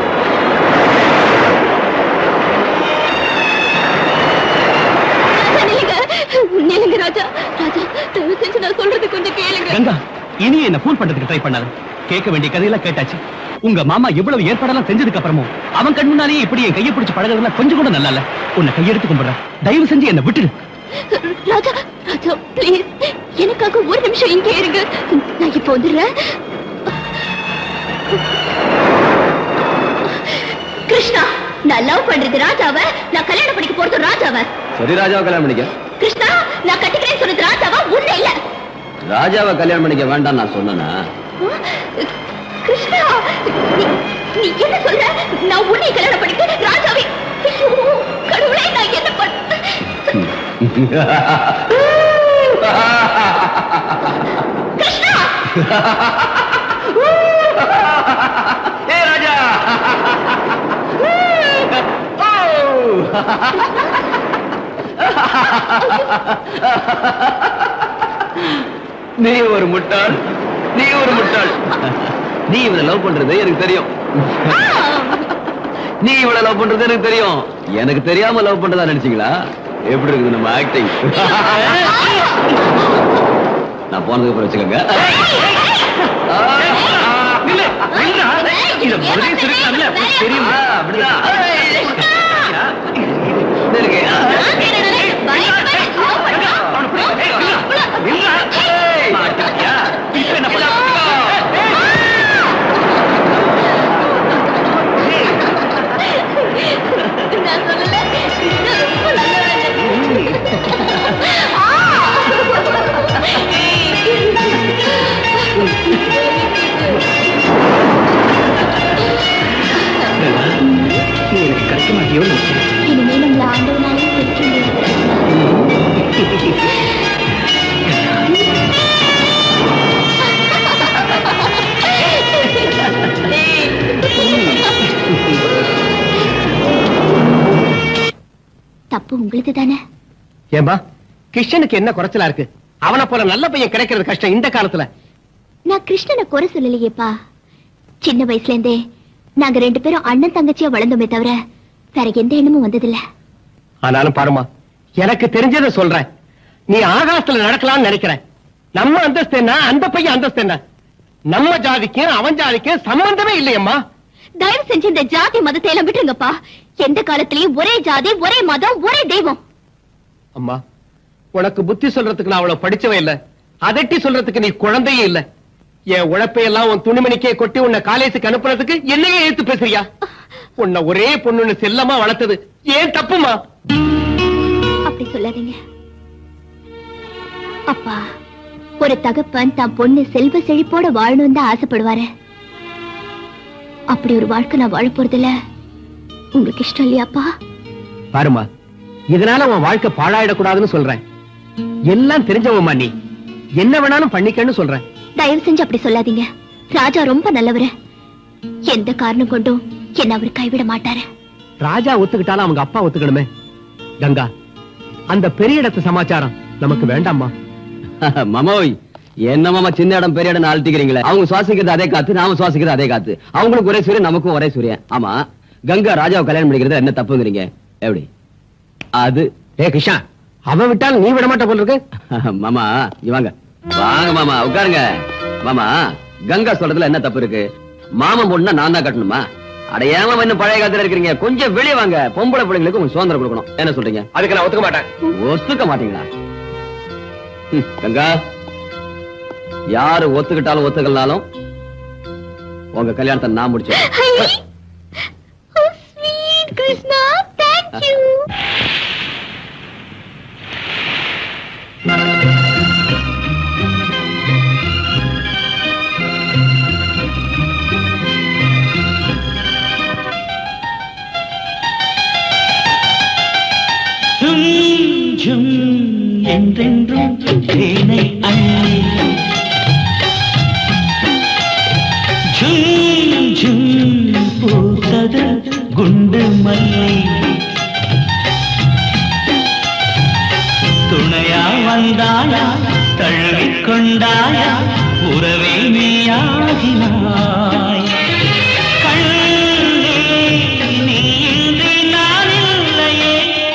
Speaker 5: ராஜா, நில்லுங்க நில்லுங்க ராஜா ராஜா தயவு செஞ்சு நான் சொல்றது கொஞ்சம் கேளுங்க
Speaker 9: கங்கா இனி என்ன ஃபோன் பண்றதுக்கு ட்ரை பண்ணாத கேட்க வேண்டிய கதையெல்லாம் கேட்டாச்சு உங்க மாமா எவ்வளவு ஏற்பாடெல்லாம் செஞ்சதுக்கு அப்புறமும் அவன் கண் முன்னாலேயே இப்படி என் கையை பிடிச்சு பழகுறதுலாம் கொஞ்சம் கூட நல்லா இல்ல உன்னை கையெடுத்து கும்பிடுறேன் தயவு செஞ்சு என்ன விட்டுடு
Speaker 5: ராஜா ராஜா ப்ளீஸ் எனக்காக ஒரு நிமிஷம் இங்கே இருங்க நான் இப்போ வந்துடுறேன் கிருஷ்ணா நான் லவ் பண்றது ராஜாவ நான் கல்யாணம் பண்ணிக்க போறது ராஜாவ
Speaker 4: சரி ராஜாவை கல்யாணம் பண்ணிக்க
Speaker 5: கிருஷ்ணா நான் கட்டிக்கிறேன்னு சொன்னது ராஜாவா உன்னை இல்ல
Speaker 4: ராஜாவை கல்யாணம் பண்ணிக்க வேண்டாம் நான் சொன்னேனா
Speaker 5: கிருஷ்ணா நீ நீ என்ன சொல்ற நான் உன்னை கல்யாணம் பண்ணிக்க ராஜாவை ஐயோ கடவுளே நான் என்ன பண்ண கிருஷ்ணா
Speaker 4: ஏ ராஜா நீ ஒரு முட்டாள் நீ ஒரு முட்டாள் நீ இவனை லவ் பண்றது எனக்கு தெரியும் நீ இவ்வளவு லவ் பண்றது எனக்கு தெரியும் எனக்கு தெரியாம லவ் பண்றதா நினைச்சீங்களா எப்படி இருக்குது நம்ம ஆக்டிங் நான் போனதுக்கு அப்புறம் வச்சுக்கோங்க
Speaker 2: இத முதலே சொல்லிருக்கலாம்ல, அப்ப தெரியுமா?
Speaker 4: அப்படிதான் இருக்கு.
Speaker 2: மாட்டாயா? இப்ப என்ன பண்ண? நீ எனக்கு கிடைக்க மாட்டியோன்னு நினைச்சேன்.
Speaker 5: இனிமே நம்மள ஆண்டவனாலே பிரிக்க முடியாது தப்பு உங்களுது தானே
Speaker 2: ஏம்பா கிருஷ்ணனுக்கு என்ன குறைச்சலா இருக்கு அவனை போல நல்ல பையன் கிடைக்கிறது கஷ்டம் இந்த காலத்துல
Speaker 5: நான் கிருஷ்ணனை குறை சொல்லலையேப்பா சின்ன வயசுல இருந்தே நாங்க ரெண்டு பேரும் அண்ணன் தங்கச்சியா வளர்ந்தோமே தவிர வேற எந்த எண்ணமும் வந்ததில்ல
Speaker 2: ஆனாலும் பாருமா எனக்கு தெரிஞ்சதை சொல்றேன் நீ ஆகாசத்துல நடக்கலாம்னு நினைக்கிறேன் நம்ம அந்தஸ்து என்ன அந்த பையன் அந்தஸ்து என்ன நம்ம ஜாதிக்கும் அவன் ஜாதிக்கும் சம்பந்தமே இல்லையம்மா
Speaker 5: தயவு செஞ்சு இந்த ஜாதி மதத்தை எல்லாம் விட்டுருங்கப்பா எந்த காலத்திலயும் ஒரே ஜாதி ஒரே மதம் ஒரே தெய்வம்
Speaker 2: அம்மா உனக்கு புத்தி சொல்றதுக்கு நான் அவ்வளவு படிச்சவன் இல்ல அதட்டி சொல்றதுக்கு நீ குழந்தையே இல்ல என் உழைப்பையெல்லாம் உன் துணிமணிக்கே கொட்டி உன்னை காலேஜுக்கு அனுப்புறதுக்கு என்னையே எடுத்து பேசுறியா உன்னை ஒரே பொண்ணுன்னு செல்லமா வளர்த்தது ஏன் தப்புமா
Speaker 5: அப்படி சொல்லாதீங்க அப்பா ஒரு தகப்பன் தான் பொண்ணு செல்வ செழிப்போட வாழணும் தான் ஆசைப்படுவாரு அப்படி ஒரு வாழ்க்கை நான் வாழ போறதில்ல உங்களுக்கு இஷ்டம் இல்லையாப்பா
Speaker 2: பாருமா இதனால உன் வாழ்க்கை பாழாயிடக்கூடாதுன்னு சொல்றேன் எல்லாம் தெரிஞ்சவம்மா நீ என்ன வேணாலும் பண்ணிக்கன்னு சொல்றேன்
Speaker 5: தயவு செஞ்சு அப்படி சொல்லாதீங்க ராஜா ரொம்ப நல்லவரு எந்த காரணம் கொண்டும் என்ன அவர் கைவிட மாட்டாரு
Speaker 2: ராஜா ஒத்துக்கிட்டாலும் அவங்க அப்பா ஒத்துக்கணுமே கங்கா அந்த பெரிய இடத்து சமாச்சாரம் நமக்கு வேண்டாம்மா
Speaker 4: மாமோய் என்ன மாமா சின்ன இடம் பெரிய இடம் அழட்டிக்கிறீங்களே அவங்க சுவாசிக்கிறது அதே காத்து நாம சுவாசிக்கிறது அதே காத்து அவங்களுக்கு ஒரே சூரியன் நமக்கும் ஒரே சூரியன் ஆமா கங்கா ராஜாவை கல்யாணம் பண்ணிக்கிறது என்ன தப்புங்கிறீங்க எப்படி அது
Speaker 2: ஏ கிருஷ்ணா அவன் விட்டாலும் நீ விட மாட்ட போல இருக்கு
Speaker 4: மாமா இங்க வாங்க வாங்க மாமா உட்காருங்க மாமா கங்கா சொல்றதுல என்ன தப்பு இருக்கு மாமன் பொண்ணுனா நான் தான் கட்டணுமா அட ஏமா இன்னும் பழைய காலத்துல இருக்கிறீங்க கொஞ்சம் வெளியே வாங்க பொம்பளை பிள்ளைங்களுக்கு கொஞ்சம் சுதந்திரம் கொடுக்கணும் என்ன சொல்றீங்க
Speaker 2: அதுக்கு நான் ஒத்துக்க மாட்டேன்
Speaker 4: ஒத்துக்க மாட்டீங்களா ஹம், கங்கா யாரு ஒத்துக்கிட்டாலும் ஒத்துக்கலனாலும் உங்க கல்யாணத்தை நான் முடிச்சேன்
Speaker 5: கிருஷ்ணா தேங்க்யூ
Speaker 7: ஜும் ஜும் என்றென்றும் தேனை அள்ளி ஜும் ஜும் பூத்தது குண்டு மல்லி துணையா வந்தாயா தழுவிக் கொண்டாயா உறவே நீயாகினாய் கண்ணே நீ இன்றி நான் இல்லையே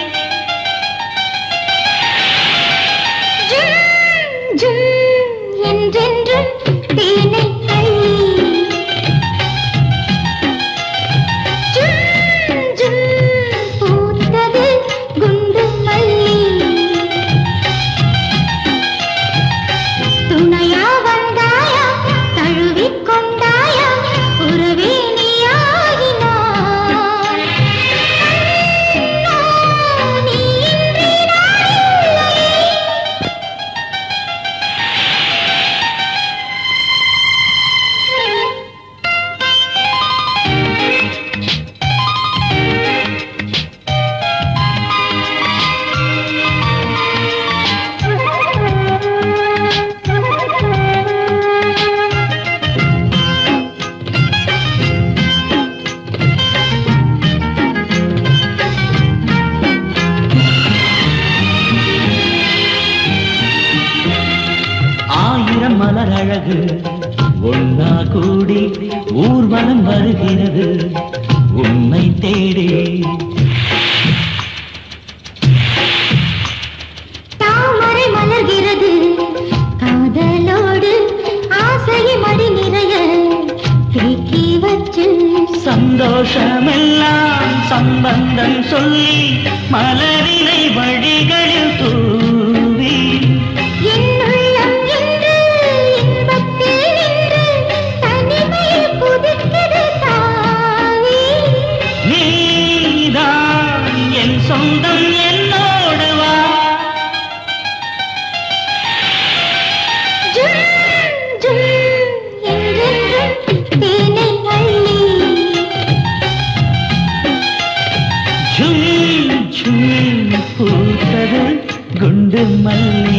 Speaker 12: ஜும் என்றென்றும் தேனை அள்ளி ஜும் ஜும் பூத்தது குண்டு மல்லி துணையா வந்தாயா தழுவிக் கொண்டாயா
Speaker 7: கூடி ஊர்வலம் வருகிறது உன்னை தேடி
Speaker 12: தாமரை மலர்கிறது காதலோடு ஆசையை மடி நிறைய தேக்கி வச்சு
Speaker 7: சந்தோஷமெல்லாம் சம்பந்தம் சொல்லி மலரினை வழிகளில் தூவி
Speaker 12: என்னுள்ளம் இன்று இன்பத்தில் நின்று தனிமையில் குதிக்குது தாவி
Speaker 7: நீதான் என் சொந்தம் என்னோடு வா
Speaker 12: ஜும் ஜும் என்றென்றும் தேனை அள்ளி
Speaker 7: ஜும் ஜும் பூத்தது குண்டு மல்லி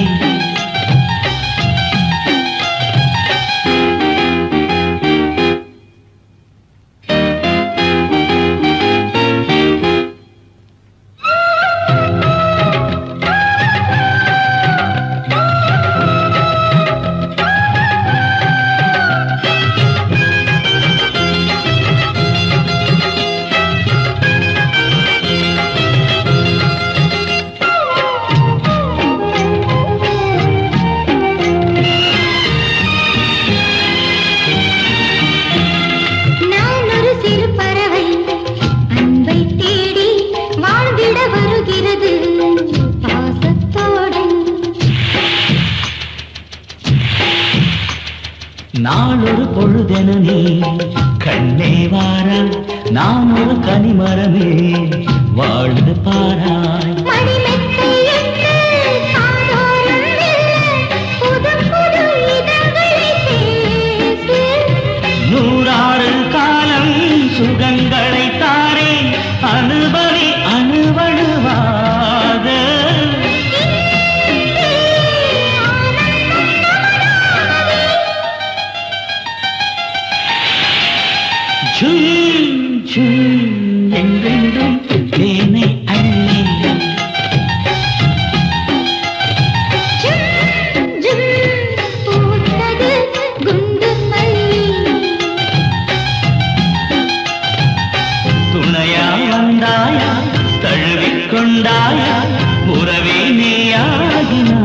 Speaker 12: நான் ஒரு சிறு பறவை அன்பை தேடி வாழ்ந்திட வருகிறது பாசத்தோடு
Speaker 7: நாளொரு பொழுதென நீ கண்ணே வாரா நான் ஒரு கனிமரமே வாழ்ந்து பாராய்
Speaker 12: மணிமெத்தை என்று காதோரம் மெல்ல புது புது இதழ்களை பேசு
Speaker 7: நூறாறு காலம் சுகங்களை தாரே அனுபவி அணுவணுவாக ஜும் ஜும் என்றென்றும் தேனை அள்ளி
Speaker 12: ஜும் ஜும் பூத்தது குண்டு மல்லி
Speaker 7: துணையா வந்தாயா தழுவிக் கொண்டாயா உறவே நீயாகினாய்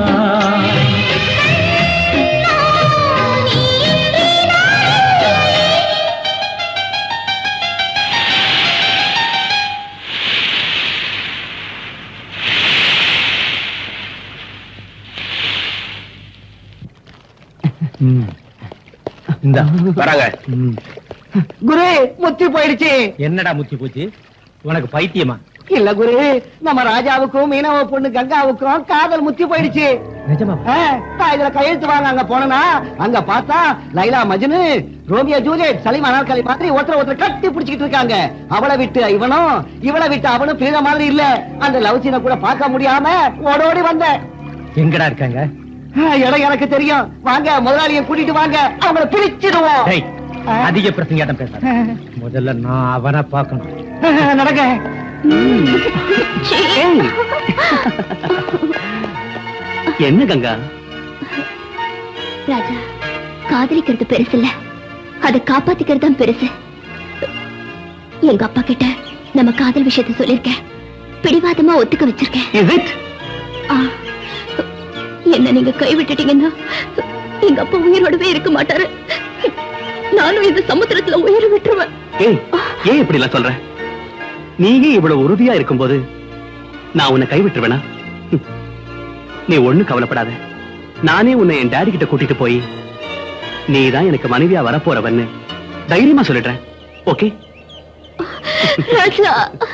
Speaker 2: இந்த வராங்க
Speaker 10: குரு முத்தி போயிடுச்சு
Speaker 2: என்னடா முத்தி போச்சு உனக்கு பைத்தியமா
Speaker 10: இல்ல குரு நம்ம ராஜாவுக்கும் மீனவ பொண்ணு கங்காவுக்கும் காதல் முத்தி போயிடுச்சு
Speaker 2: நிஜமா
Speaker 10: ஆ, நான் இதுல கையெழுத்து வாங்க அங்க போனா அங்க பார்த்தா லைலா மஜ்னு ரோமியோ ஜூலியட் சலீம் அனார்கலி மாதிரி ஒருத்தர் ஒருத்தர் கட்டி பிடிச்சிக்கிட்டு இருக்காங்க அவளை விட்டு இவனும் இவளை விட்டு அவனும் பிரித மாதிரி இல்ல அந்த லவ் சீனை கூட பார்க்க முடியாம ஓடோடி வந்தேன்
Speaker 2: எங்கடா இருக்காங்க
Speaker 10: ஆ, இடம் எனக்கு தெரியும் வாங்க முதலாளியை கூட்டிட்டு வாங்க அவங்கள பிரிச்சிடுவோம்
Speaker 2: டேய், அதிக பிரசங்காட்டம் பேசாத முதல்ல நான் அவனை பார்க்கணும்
Speaker 10: நடக்க
Speaker 9: என்ன கங்கா
Speaker 5: ராஜா காதலிக்கிறது பெருசு இல்ல அதை காப்பாத்திக்கிறது தான் பெருசு எங்க அப்பா கிட்ட நம்ம காதல் விஷயத்தை சொல்லிருக்கேன் பிடிவாதமா ஒத்துக்க வச்சிருக்கேன்
Speaker 9: இஸ் இட்
Speaker 5: ஆ, என்ன நீங்க கைவிட்டுட்டீங்கன்னா எங்க அப்பா உயிரோடவே இருக்க மாட்டாரு நானும் இந்த சமுத்திரத்துல உயிர் விட்டுருவேன்
Speaker 9: ஏய் ஏன் இப்படி எல்லாம் சொல்ற நீயே இவ்வளவு உறுதியா இருக்கும்போது நான் உன்னை கைவிட்டுருவேனா ஹம். நீ ஒண்ணு கவலைப்படாத நானே உன்னை என் டாடி கிட்ட கூட்டிட்டு போய் நீ தான் எனக்கு மனைவியா வரப்போறவன்னு தைரியமா சொல்லிடுறேன் okay
Speaker 5: Raja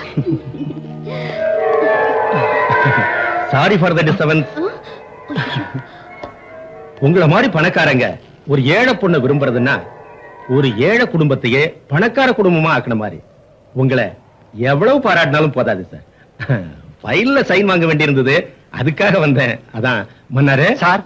Speaker 2: sorry for the disturbance உங்களை மாதிரி பணக்காரங்க ஒரு ஏழை பொண்ணை விரும்புறதுன்னா ஒரு ஏழை குடும்பத்தையே பணக்கார குடும்பமா ஆக்கின மாதிரி உங்களை எவ்வளவு பாராட்டினாலும் போதாது சார் ஃபைல்ல சைன் வாங்க வேண்டியிருந்தது அதுக்காக வந்தேன் அதான் மன்னாரு
Speaker 9: சார்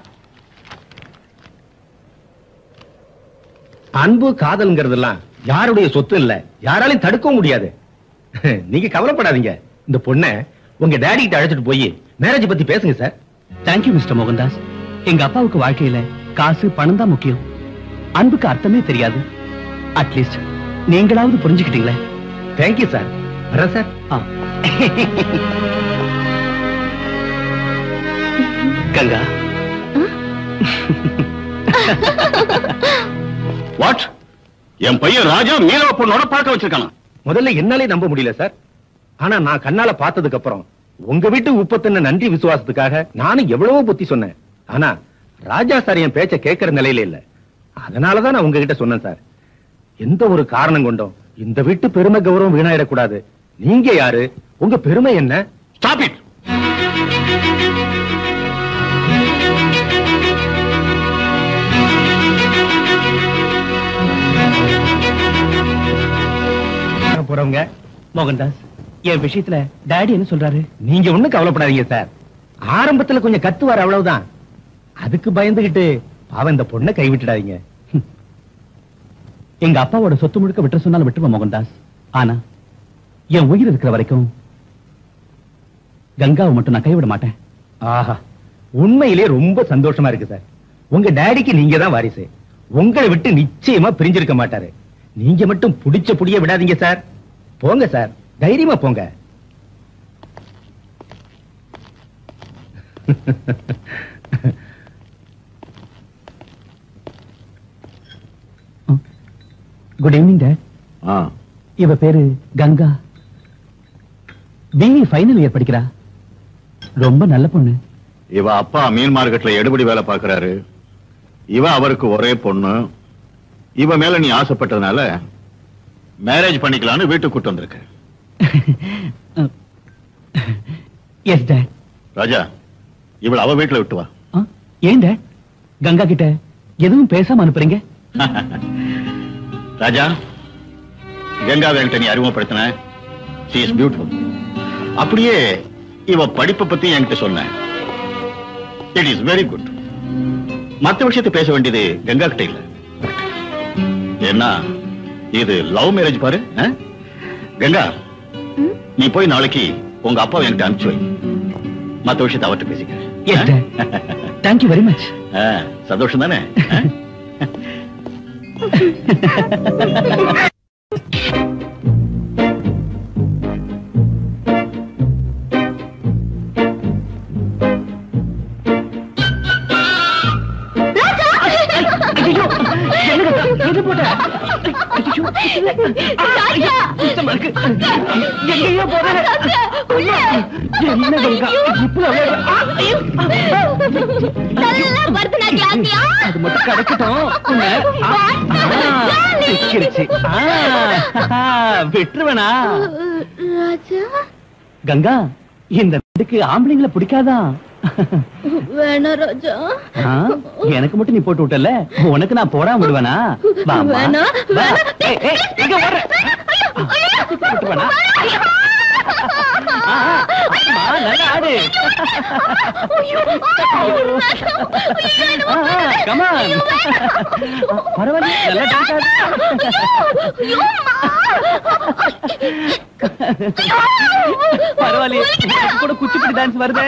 Speaker 2: அன்பு காதல்ங்கிறதெல்லாம் யாருடைய சொத்து இல்ல யாராலையும் தடுக்கவும் முடியாது நீங்க கவலைப்படாதீங்க இந்த பொண்ணை உங்க டேடி கிட்ட அழைச்சிட்டு போய் மேரேஜ் பத்தி பேசுங்க சார்
Speaker 9: தேங்க்யூ மிஸ்டர் மோகன்தாஸ் எங்க அப்பாவுக்கு வாழ்க்கையில காசு பணம் தான் முக்கியம் அன்புக்கு அர்த்தமே தெரியாது அட்லீஸ்ட் நீங்களாவது புரிஞ்சுக்கிட்டீங்களே
Speaker 2: தேங்க்யூ சார் வரேன் சார்
Speaker 9: கங்கா
Speaker 8: வாட் என் பையன் ராஜா மீனவ பொண்ணோட பார்க்க வச்சிருக்கானா
Speaker 2: முதல்ல என்னாலே நம்ப முடியல சார் ஆனா நான் கண்ணால பார்த்ததுக்கு அப்புறம் உங்க வீட்டு உப்பத்தின நன்றி விசுவாசத்துக்காக நானும் எவ்வளவோ புத்தி சொன்னேன் ஆனா ராஜா சார் என் பேச்ச கேட்கிற நிலையில இல்ல அதனாலதான் நான் உங்ககிட்ட சொன்னேன் சார் எந்த ஒரு காரணம் கொண்டும் இந்த வீட்டு பெருமை கௌரவம் வீணாயிடக்கூடாது நீங்க யாரு உங்க பெருமை என்ன
Speaker 8: ஸ்டாப் இட்
Speaker 2: போறவங்க
Speaker 9: மோகன்தாஸ் என் விஷயத்துல டாடி என்ன சொல்றாரு
Speaker 2: நீங்க ஒண்ணும் கவலைப்படாதீங்க சார் ஆரம்பத்துல கொஞ்சம் கத்துவார் அவ்வளவுதான் அதுக்கு பயந்துகிட்டு பாவம் இந்த பொண்ணை கைவிட்டுடாதீங்க
Speaker 9: எங்க அப்பாவோட சொத்து முழுக்க விட்டு சொன்னாலும் விட்டுருவேன் மோகன்தாஸ் ஆனா என் உயிர் இருக்கிற வரைக்கும் கங்காவை மட்டும் நான் கைவிட மாட்டேன்
Speaker 2: ஆஹா உண்மையிலே ரொம்ப சந்தோஷமா இருக்கு சார் உங்க டாடிக்கு நீங்க தான் வாரிசு உங்களை விட்டு நிச்சயமா பிரிஞ்சிருக்க மாட்டாரு நீங்க மட்டும் புடிச்ச புடிய விடாதீங்க சார் போங்க சார் தைரியமா போங்க
Speaker 9: குட் ஈவினிங் டேட் இவ பேரு கங்கா பிஇ ஃபைனல் இயர் படிக்கிறா ரொம்ப நல்ல பொண்ணு
Speaker 8: இவ அப்பா மீன் மார்க்கெட்ல எடுபடி வேலை பார்க்கறாரு இவ அவருக்கு ஒரே பொண்ணு இவ மேல நீ ஆசைப்பட்டதுனால மேரேஜ் பண்ணிக்கலாம்னு வீட்டுக்கு கூட்டு வந்திருக்க
Speaker 9: எஸ் டேட்
Speaker 8: ராஜா இவள அவ வீட்டுல விட்டு வா
Speaker 9: ஏன் டேட் கங்கா கிட்ட எதுவும் பேசாம அனுப்புறீங்க
Speaker 8: ராஜா கங்காவை என்கிட்ட நீ அறிமுகப்படுத்தின she is beautiful அப்படியே இவ படிப்பை பத்தி என்கிட்ட சொன்ன இட் இஸ் வெரி குட் மத்த விஷயத்தை பேச வேண்டியது கங்கா கிட்ட இல்ல ஏன்னா இது லவ் மேரேஜ் பாரு ஆ? கங்கா நீ போய் நாளைக்கு உங்க அப்பா என்கிட்ட அனுப்பிச்சு வை மத்த விஷயத்தை அவர்கிட்ட பேசிக்க
Speaker 9: yes dad thank you very much
Speaker 8: ஆ, சந்தோஷம் தானே ஆ?
Speaker 9: எங்கேயோ போற என்ன கங்கா இப்படி
Speaker 5: நல்லா பரதனா கிளாஸியா
Speaker 9: அது மட்டும் கிடைக்கட்டும் உன்னை ஆ, ஆ, சிக்கிருச்சு. ஆ, விட்டுருவேனா
Speaker 5: ராஜா
Speaker 9: கங்கா இந்த வீட்டுக்கு ஆம்பளைங்களை பிடிக்காதா
Speaker 5: வேணா ராஜா
Speaker 9: ஆ, எனக்கு மட்டும் நீ போட்டு விட்டல உனக்கு நான் போடாம விடுவேனா வாம்மா.
Speaker 5: வேணா,
Speaker 9: வா.
Speaker 5: வேணா.
Speaker 9: ஏய், ஏய், எங்க ஓடுற? விட்டுருவேனா? ஆ, ஆ, ஆமா, நல்லா ஆடு ஆ, ஆ, come on. பரவாயில்ல நல்லா dance ஆடு. பரவாயில்லையே எனக்கு கூட குச்சிப்புடி டான்ஸ் வருதே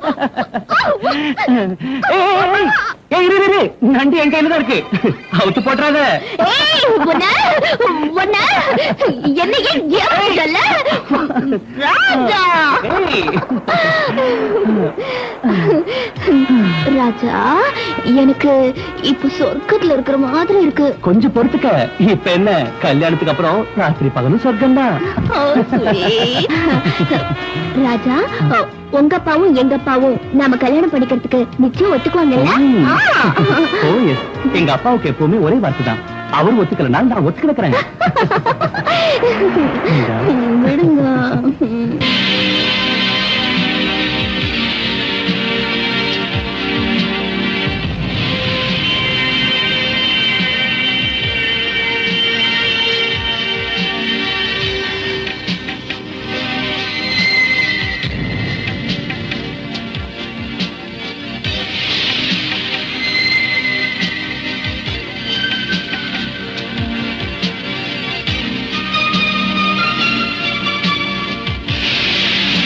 Speaker 9: ஏய், ஏய், ஏய், ஏய், இரு, இரு, இரு. நண்டு என் கையில தான் இருக்கு அவுத்து போட்டுறாத
Speaker 5: ஏய், உன்னை, உன்னை, என்னையே ஏமாத்தல? ராஜா ராஜா எனக்கு இப்ப சொர்க்கத்துல இருக்கிற மாதிரி இருக்கு
Speaker 9: கொஞ்சம் பொறுத்துக்க இப்ப என்ன கல்யாணத்துக்கு அப்புறம் ராத்திரி பகலும் சொர்க்கம் தான்
Speaker 5: Oh, sweet. ராஜா ஓ, உங்க அப்பாவும் எங்க அப்பாவும் நாம கல்யாணம் பண்ணிக்கிறதுக்கு நிச்சயம் ஒத்துக்குவாங்கல்ல ஆ.
Speaker 9: ஓ எஸ் எங்க அப்பாவுக்கு எப்பவுமே ஒரே வார்த்தை தான் அவர் ஒத்துக்கலனா நான் ஒத்துக்கிறேன்
Speaker 5: விடுங்க
Speaker 12: ஆ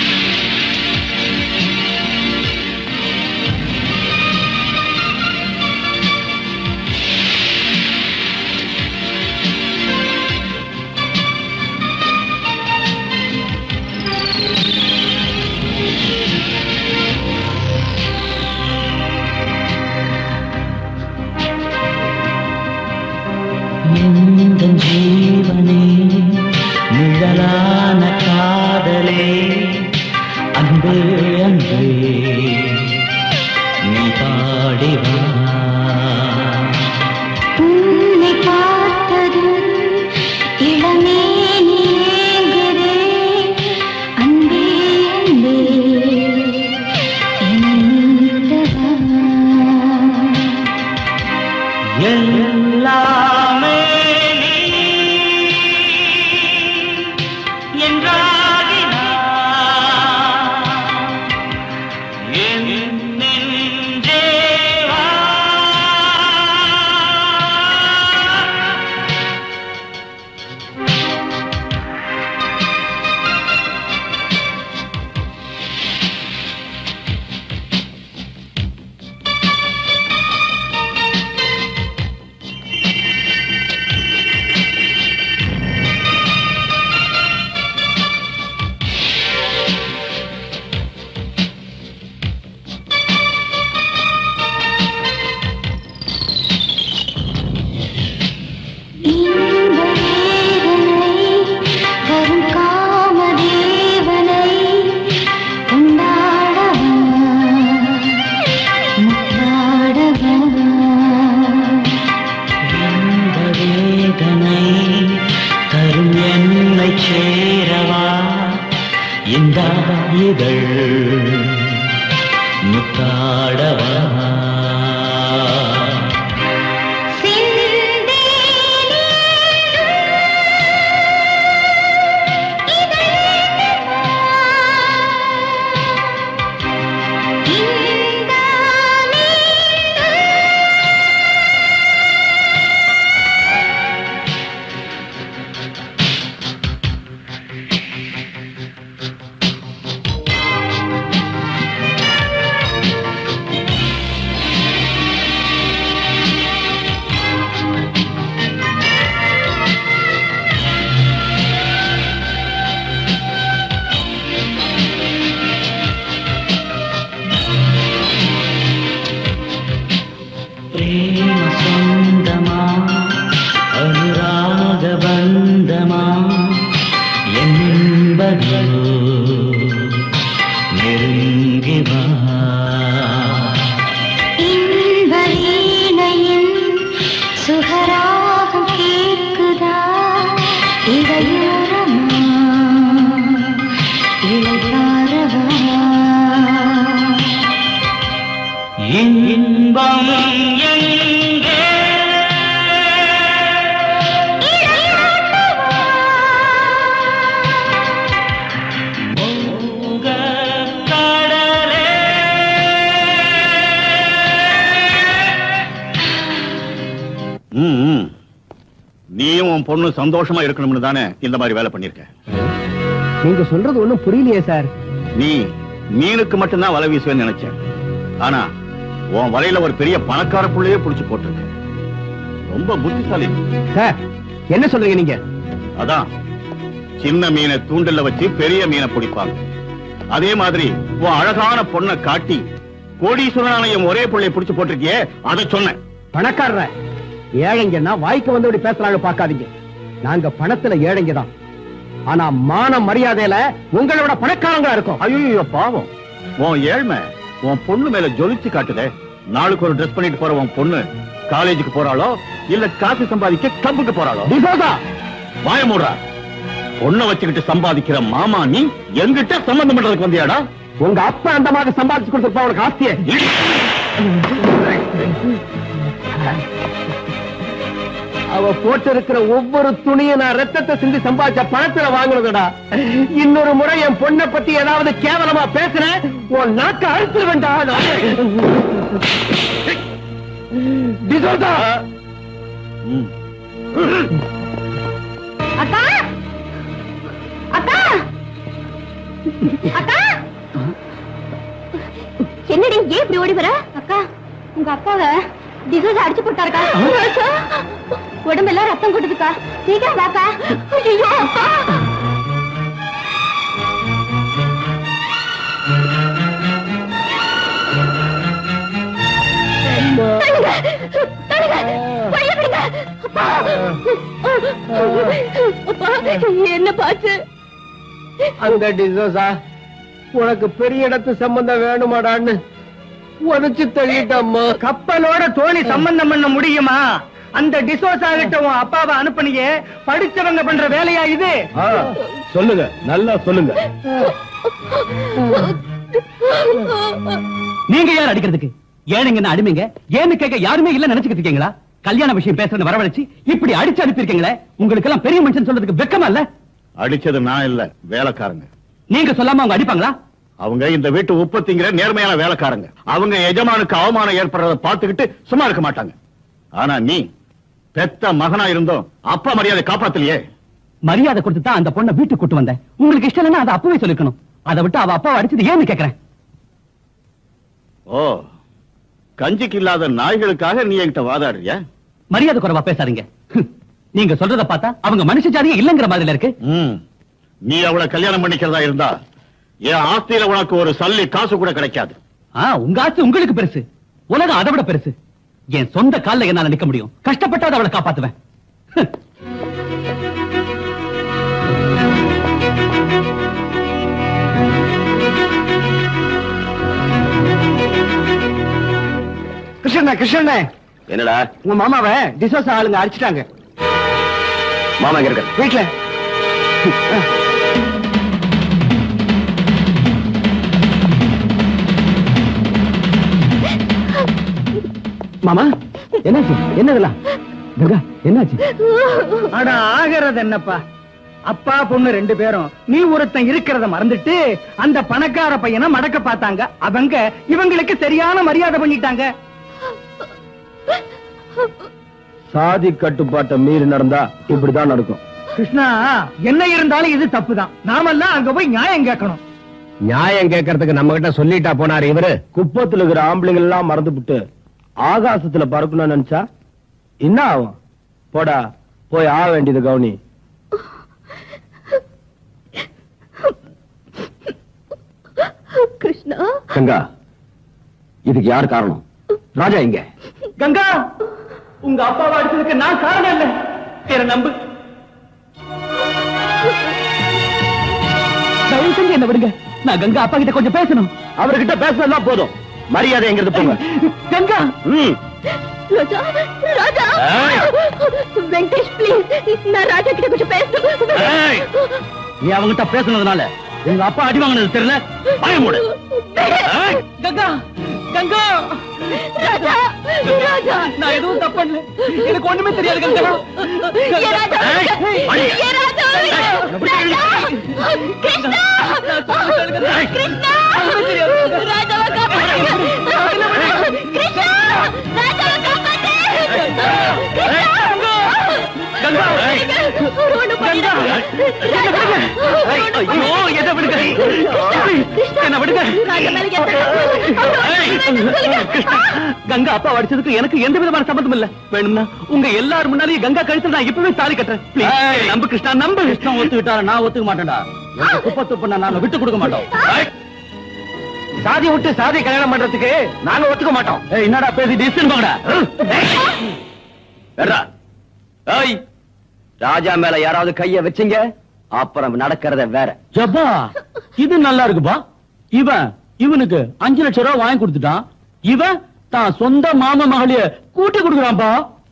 Speaker 7: எந்தன் ஜீவனே நிழலான காதலே அன்பே அன்பே நீ பாடிவா
Speaker 12: உன்னை பார்த்ததும் இளமே நீங்குதே அன்பே அன்பே இணைந்தவா
Speaker 7: எல்லாமே நீ என்றாகினாய். என் நெஞ்சே வா.
Speaker 12: இன்ப வேதனை வரும் காமதேவனை கொண்டாடவா முத்தாடவா
Speaker 7: இந்த வேதனை தரும் என்னை சேரவா இந்த இதழ் முத்தாடவா பிரேம சொந்தமா அனுராக பந்தமா என் என்பதோ நெருங்கி வா
Speaker 12: இன்ப வீணையின் சுகராகம் கேட்குதா இடையோரமா இளைப்பாரவா
Speaker 7: என் இன்பம் எங்கே மோக கடலே
Speaker 8: ம், ம். நீயும் உன் பொண்ணு சந்தோஷமா இருக்கணும்னு தானே இந்த மாதிரி வேலை பண்ணிருக்க
Speaker 2: நீங்க சொல்றது ஒண்ணும் புரியலையே சார்
Speaker 8: நீ மீனுக்கு மட்டும்தான் வலை வீசுவேன்னு நினைச்சேன் ஆனா உன் வலையில ஒரு பெரிய பணக்கார புள்ளையே புடிச்சு போட்டிருக்க ரொம்ப புத்திசாலி நீ.
Speaker 2: சார் என்ன சொல்றீங்க நீங்க
Speaker 8: அதான் சின்ன மீனை தூண்டில்ல வச்சு பெரிய மீனை பிடிப்பாங்க அதே மாதிரி உன் அழகான பொண்ணை காட்டி கோடீஸ்வரனான என் ஒரே பிள்ளைய புடிச்சு போட்டிருக்கியே அதை சொன்னேன்
Speaker 2: பணக்காரர ஏழைங்கன்னா வாய்க்கு வந்தபடி பேசுறாங்க பார்க்காதீங்க நாங்க பணத்துல ஏழைங்க தான் ஆனா மான மரியாதையில உங்களோட பணக்காரங்களா இருக்கும்
Speaker 8: ஐயோ பாவம் உன் ஏழ்மை உன் பொண்ணு மேல ஜொலிச்சு காட்டுதே நாளுக்கு ஒரு ட்ரெஸ் பண்ணிட்டு போற உன் பொண்ணு காலேஜுக்கு போறாளோ இல்ல காசு சம்பாதிக்க கிளப்புக்கு போறாளோ
Speaker 2: டிசோசா
Speaker 8: வாய மூடுறா பொண்ணை வச்சுக்கிட்டு சம்பாதிக்கிற மாமா நீ எங்கிட்ட சம்பந்தம் பண்றதுக்கு வந்தியாடா
Speaker 2: உங்க அப்பா அந்த மாதிரி சம்பாதிச்சு கொடுத்துருப்பா உனக்கு ஆஸ்திய அவ போட்டு இருக்கிற ஒவ்வொரு துணியும் நான் ரத்தத்தை சிந்தி சம்பாதிச்ச பணத்துல வாங்குறதுடா இன்னொரு முறை என் பொண்ணை பத்தி ஏதாவது கேவலமா பேசுறேன் உன் நாக்க அழுத்து வேண்டாம் டிசோசா
Speaker 12: அக்கா அக்கா அக்கா
Speaker 5: என்னடி ஏன் இப்படி ஓடி வர
Speaker 12: அக்கா உங்க அப்பாவை டிசோஸ் அடிச்சு போட்டாருக்கா உடம்பெல்லாம் ரத்தம் கொட்டுதுக்கா சீக்கிரம் வாக்கா
Speaker 5: ஐயோ அப்பா தள்ளுங்க, தள்ளுங்க, வழிய விடுங்க.
Speaker 12: அப்பா என்ன பாச்சு
Speaker 2: அந்த டிசோசா உனக்கு பெரிய இடத்து சம்பந்தம் வேணுமாடான்னு உதச்சு தள்ளிட்டம்மா
Speaker 11: கப்பலோட தோணி சம்பந்தம் பண்ண முடியுமா அந்த டிசோசா கிட்ட உன் அப்பாவை அனுப்புனியே படிச்சவங்க பண்ற வேலையா இது
Speaker 2: சொல்லுங்க நல்லா சொல்லுங்க
Speaker 9: நீங்க யார் அடிக்கிறதுக்கு ஏனுங்கன்னு அடிமைங்க ஏன்னு கேட்க யாருமே இல்ல நினைச்சுக்கிட்டு இருக்கீங்களா கல்யாண விஷயம் பேசுறது வரவழைச்சு இப்படி அடிச்சு அனுப்பியிருக்கீங்களே உங்களுக்கு எல்லாம் பெரிய மனுஷன் சொல்றதுக்கு வெக்கமா இல்ல
Speaker 8: அடிச்சது நான் இல்ல வேலைக்காரங்க
Speaker 9: நீங்க சொல்லாம அவங்க அடிப்பாங்களா
Speaker 8: அவங்க இந்த வீட்டு உற்பத்திங்கிற நேர்மையான வேலைக்காரங்க அவங்க எஜமானுக்கு அவமானம் ஏற்படுறத பார்த்துக்கிட்டு சும்மா இருக்க மாட்டாங்க ஆனா நீ பெத்த மகனா இருந்தோம் அப்பா மரியாதை காப்பாத்தலையே
Speaker 9: மரியாதை கொடுத்து தான் அந்த பொண்ணை வீட்டுக்கு கூட்டு வந்தேன் உங்களுக்கு இஷ்டம் இல்லைன்னா அதை அப்பவே சொல்லிக்கணும் அதை விட்டு அவ அப்பாவை அடிச்சது ஏன்னு கேக்குறேன்
Speaker 8: ஓ கஞ்சிக்கு இல்லாத நாய்களுக்காக நீ என்கிட்ட வாதாடுறியா
Speaker 9: மரியாதை குறைவா பேசாதீங்க ஹம். நீங்க சொல்றத பார்த்தா அவங்க மனுஷ ஜாதியே இல்லங்கிற மாதிரி இருக்கு
Speaker 8: ம். நீ அவளை கல்யாணம் பண்ணிக்கிறதா இருந்தா என் ஆஸ்தியில உனக்கு ஒரு சல்லி காசு கூட கிடைக்காது
Speaker 9: ஆ, உங்க ஆசை உங்களுக்கு பெருசு உலகம் அதை விட பெருசு என் சொந்த கால்ல என்னால நிக்க முடியும் கஷ்டப்பட்டாத அவளை காப்பாத்துவேன் ஹம்.
Speaker 11: கிருஷ்ணண்ணே கிருஷ்ணண்ணே
Speaker 4: என்னடா
Speaker 11: உங்க மாமாவை டிசோசா ஆளுங்க அடிச்சிட்டாங்க
Speaker 4: மாமா எங்க இருக்க
Speaker 11: வீட்டுல
Speaker 9: மாமா என்னாச்சு என்னதெல்லாம் கங்கா என்னாச்சு
Speaker 11: அட ஆகிறது என்னப்பா அப்பா பொண்ணு ரெண்டு பேரும் நீ ஒருத்தன் இருக்கிறத மறந்துட்டு அந்த பணக்கார பையனை மடக்க பார்த்தாங்க அவங்க இவங்களுக்கு சரியான மரியாதை பண்ணிட்டாங்க
Speaker 2: சாதி கட்டுப்பாட்டை மீறி நடந்தா இப்படிதான் நடக்கும்
Speaker 11: கிருஷ்ணா என்ன இருந்தாலும் இது தப்புதான் நாமெல்லாம் அங்க போய் நியாயம் கேட்கணும்
Speaker 2: நியாயம் கேட்கறதுக்கு நம்ம கிட்ட சொல்லிட்டா போனாரு இவரு குப்பத்துல இருக்கிற ஆம்பளைங்க எல்லாம் மறந்துபிட்டு ஆகாசத்துல பறக்கணும்னு நினைச்சா என்ன ஆகும் போடா போய் ஆக வேண்டியது கவுனி
Speaker 12: கிருஷ்ணா
Speaker 4: கங்கா இதுக்கு யார் காரணம் ராஜா இங்க
Speaker 9: கங்கா உங்க அப்பாவை அடிச்சதுக்கு நான் காரணம் இல்ல என்ன நம்பு தயவு செஞ்சு என்ன விடுங்க நான் கங்கா அப்பா கிட்ட கொஞ்சம் பேசணும்
Speaker 2: அவர்கிட்ட பேசினா போதும் மரியாதை எங்கிறது போங்க
Speaker 9: கங்கா
Speaker 2: ம்
Speaker 12: ராஜா ராஜா
Speaker 2: ஏய்.
Speaker 12: வெங்கடேஷ் ப்ளீஸ் நான் ராஜா கிட்ட கொஞ்சம்
Speaker 2: ஏய்.
Speaker 12: பேசணும்
Speaker 9: நீ அவங்கிட்ட பேசுனதுனால உங்க அப்பா அடி வாங்கினது தெரியல பயம் மூடு ஏய், கங்கா கங்கா
Speaker 12: ராஜா ராஜா
Speaker 9: நான் எதுவும் தப்பு பண்ணல எனக்கு ஒண்ணுமே தெரியாது கங்கா
Speaker 12: ஏ ராஜா
Speaker 9: ஏய், அடி.
Speaker 12: ஏ ராஜா ராஜா கிருஷ்ணா கிருஷ்ணா ராஜாவை காப்பாத்து கிருஷ்ணா ராஜாவை காப்பாத்து
Speaker 9: கங்கா
Speaker 12: ஒண்ணும் பண்ணிடாத. ராஜா
Speaker 9: ஐயோ என்ன விடுங்க என்ன விடுங்க
Speaker 12: ராஜா மேல எந்த
Speaker 9: கங்கா அப்பா அடிச்சதுக்கு எனக்கு எந்த விதமான சம்பந்தம் இல்ல வேணும்னா உங்க எல்லாரும் முன்னாலேயும் கங்கா கழுத்துல நான் இப்பவே தாலி கட்டுறேன் Please, நம்பு கிருஷ்ணா நம்பு கிருஷ்ணா ஒத்துக்கிட்டாரு நான் ஒத்துக்க மாட்டேன்டா குப்பை துப்புனா நாங்க விட்டு கொடுக்க மாட்டோம்
Speaker 2: சாதி விட்டு சாதி கல்யாணம் பண்றதுக்கு நாங்க ஒத்துக்க மாட்டோம்
Speaker 9: ஏய், என்னடா பேசி டிஸ்டன் பாங்கடா
Speaker 4: வெர்ரா. ஏய் ராஜா மேல யாராவது கைய வச்சீங்க அப்புறம் நடக்கிறத வேற
Speaker 9: ஜப்பா இது நல்லா இருக்குப்பா இவன் இவனுக்கு அஞ்சு லட்சம் ரூபாய் வாங்கி கொடுத்துட்டான் இவன் தான் சொந்த மாமா மகளைய கூட்டி கொடுக்குறான்பா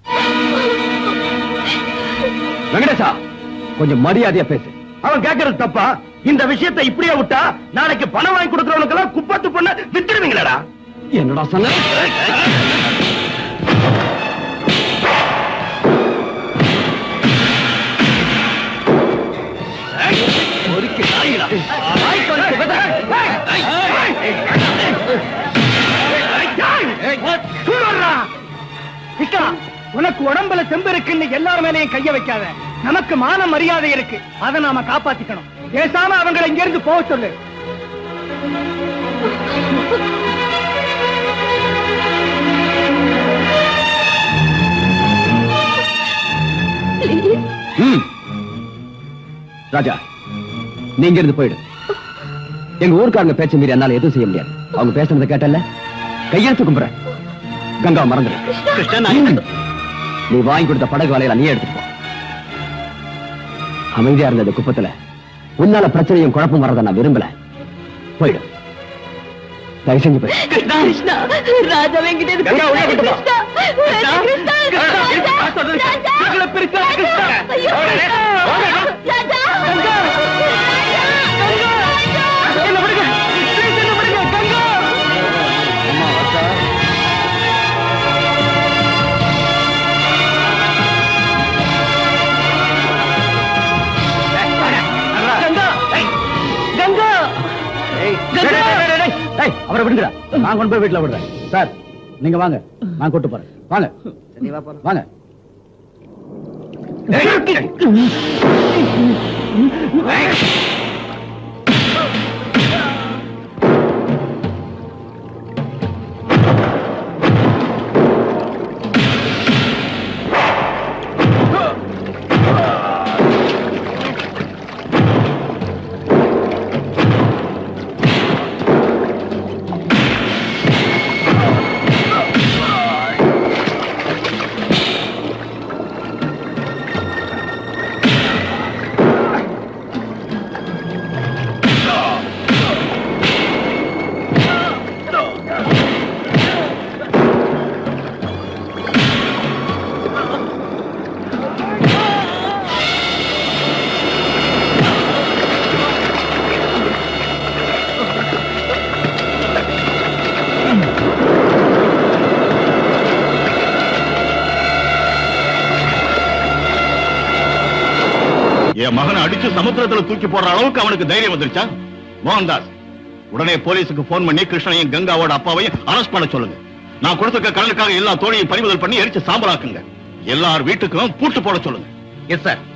Speaker 4: வெங்கடேசா கொஞ்சம் மரியாதையா பேசு
Speaker 2: அவன் கேட்கறது தப்பா இந்த விஷயத்தை இப்படியே விட்டா நாளைக்கு பணம் வாங்கி கொடுக்கறவனுக்கு எல்லாம் குப்பத்து பொண்ண வித்துடுவீங்களடா
Speaker 9: என்னடா சொன்ன
Speaker 11: கிருஷ்ணா உனக்கு உடம்புல செம்பு இருக்குன்னு எல்லார் மேலயும் கைய வைக்காத நமக்கு மான மரியாதை இருக்கு அதை நாம காப்பாத்திக்கணும் பேசாம அவங்களை இங்க இருந்து போக சொல்லு
Speaker 4: ம். ராஜா நீங்க இருந்து போயிடு எங்க ஊர்க்காரங்க பேச்ச மீறி என்னால எதுவும் செய்ய முடியாது அவங்க பேசுறத கேட்டல கையெழுத்து கும்புறேன் கங்கா மறந்துடு
Speaker 9: கிருஷ்ணன்
Speaker 4: நீ வாங்கி கொடுத்த படகு வலையில நீ எடுத்துட்டு போ அமைதியா இருந்த இந்த குப்பத்துல உன்னால பிரச்சனையும் குழப்பம் வர்றதை நான் விரும்பல போயிடு தயவு செஞ்சு போய்
Speaker 5: கிருஷ்ணா ராஜா வெங்கிட்ட இருக்கு
Speaker 4: கங்கா, உள்ள விட்டு போ.
Speaker 5: கிருஷ்ணா கிருஷ்ணா ராஜா ஐயோ, ராஜா
Speaker 11: கங்கா
Speaker 9: அவரை விடுங்கடா நான் கொண்டு போய் வீட்டுல விடுறேன் சார் நீங்க வாங்க நான் கூட்டு போறேன் வாங்க வாங்க
Speaker 8: என் மகனை அடிச்சு சமுத்திரத்துல தூக்கி போடுற அளவுக்கு அவனுக்கு தைரியம் வந்துருச்சா மோகன்தாஸ் உடனே போலீஸுக்கு போன் பண்ணி கிருஷ்ணனையும் கங்காவோட அப்பாவையும் அரெஸ்ட் பண்ண சொல்லுங்க நான் கொடுத்துருக்க கடனுக்காக எல்லா தோழியும் பறிமுதல் பண்ணி எரிச்சு சாம்பலாக்குங்க எல்லார் வீட்டுக்கும் பூட்டு போட சொல்லுங்க
Speaker 2: எஸ் சார்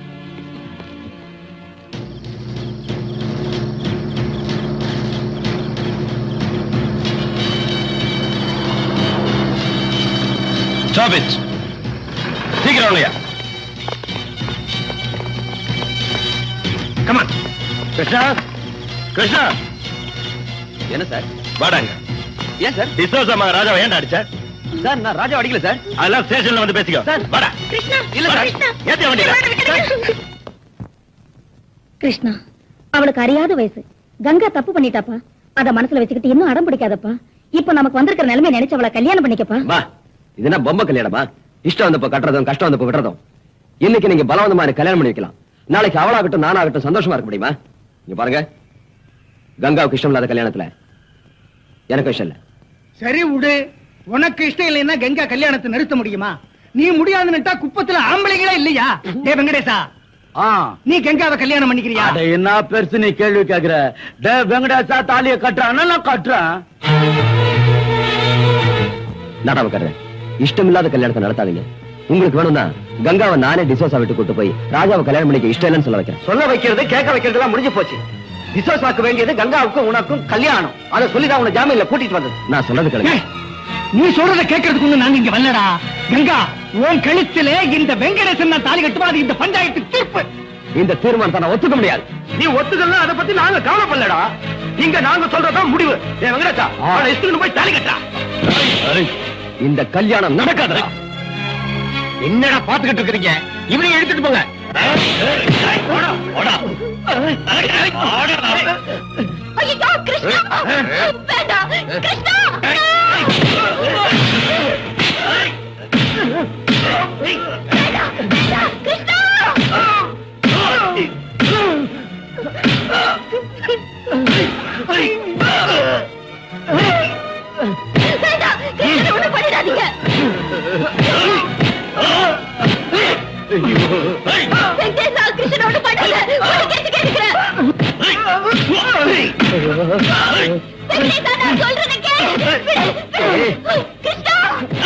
Speaker 2: ஸ்டாப் இட் சீக்கிரம் இல்லையா கமான் கிருஷ்ணா கிருஷ்ணா
Speaker 4: என்ன சார்
Speaker 2: வாடாங்க
Speaker 4: ஏன் சார்
Speaker 2: டிஸ்டர்ஸ் அம்மா ராஜாவை ஏன்டா அடிச்ச
Speaker 4: சார் நான் ராஜா அடிக்கல சார்
Speaker 2: அதெல்லாம் ஸ்டேஷன்ல வந்து பேசிக்கோ
Speaker 4: சார்.
Speaker 2: வாடா
Speaker 5: கிருஷ்ணா
Speaker 4: இல்ல சார்.
Speaker 5: கிருஷ்ணா
Speaker 2: ஏத்தி வண்டியில
Speaker 6: கிருஷ்ணா அவளுக்கு அறியாத வயசு கங்கா தப்பு பண்ணிட்டாப்பா அத மனசுல வச்சுக்கிட்டு இன்னும் அடம் பிடிக்காதப்பா இப்ப நமக்கு வந்திருக்கிற நிலைமை நினைச்சு அவளை கல்யாணம் பண்ணிக்கப்பா
Speaker 4: வா இது என்ன பொம்மை கல்யாணமா இஷ்டம் வந்தப்ப கட்டுறதும் கஷ்டம் வந்தப்ப விடுறதும் இன்னைக்கு நீங்க பலவந்தமா எனக்கு கல்யாணம் பண்ணி வைக்கலாம் நாளைக்கு அவளாகட்டும் நானாகட்டும் சந்தோஷமா இருக்க முடியுமா இங்க பாருங்க கங்காவுக்கு இஷ்டம் இல்லாத கல்யாணத்துல எனக்கு இஷ்டம் இல்ல
Speaker 11: சரி விடு உனக்கு இஷ்டம் இல்லைன்னா கங்கா கல்யாணத்தை நிறுத்த முடியுமா நீ முடியாதுன்னுட்டா குப்பத்துல ஆம்பளைங்களா இல்லையா டே வெங்கடேசா
Speaker 9: ஆ
Speaker 11: நீ கங்காவை கல்யாணம் பண்ணிக்கிறியா
Speaker 9: அட என்ன பெருசு நீ கேள்வி கேக்குற டே வெங்கடேசா தாலிய கட்டுறான் நான் கட்டுறேன்
Speaker 4: நாடாம கட்டுறேன் இஷ்டம் இல்லாத கல்யாணத்தை நடத்தாதீங்க உங்களுக்கு வேணும்னா கங்காவை நானே டிசோசா விட்டு கூட்டு போய் ராஜாவை கல்யாணம் பண்ணிக்க இஷ்டம் இல்லைன்னு சொல்ல வைக்கிறேன்
Speaker 2: சொல்ல வைக்கிறது கேட்க வைக்கிறது எல்லாம் முடிஞ்சு போச்சு விசேஷமாக்க வேண்டியது கங்காவுக்கும் உனக்கும் கல்யாணம் அதை சொல்லிதான் உன ஜாமீன்ல கூட்டிட்டு வந்தது
Speaker 4: நான் சொன்னது
Speaker 11: ஏய்,
Speaker 4: கிடையாது
Speaker 11: நீ சொல்றத கேட்கறதுக்கு ஒண்ணு நாங்க இங்க வரலடா கங்கா உன் கழுத்துல இந்த வெங்கடேசன் நான் தாலி கட்டுவா அது இந்த பஞ்சாயத்து தீர்ப்பு
Speaker 4: இந்த தீர்மானத்தை நான் ஒத்துக்க முடியாது
Speaker 2: நீ ஒத்துக்கலாம் அதை பத்தி நாங்க கவலைப்படலடா இங்க நாங்க சொல்றதுதான் முடிவு ஏ வெங்கடேஷா அவனை இஷ்டம் போய் தாலி கட்டா
Speaker 4: இந்த கல்யாணம் நடக்காதா
Speaker 2: என்னடா பாத்துக்கிட்டு இருக்கீங்க இவனையும் எடுத்துட்டு போங்க ஓடா, ஓடா.
Speaker 5: ஐயோ கிருஷ்ணா வேண்டாம் கிருஷ்ணா வேண்டாம் கிருஷ்ணனை ஒண்ணும் பண்ணிடாதீங்க வெங்கடேஷா கிருஷ்ணனை ஒண்ணும் பண்ணாத உனக்கு கேட்டு கேட்கிறேன் வெங்கடேஷா நான் சொல்றதை கேளு விடு, விடு. கிருஷ்ணா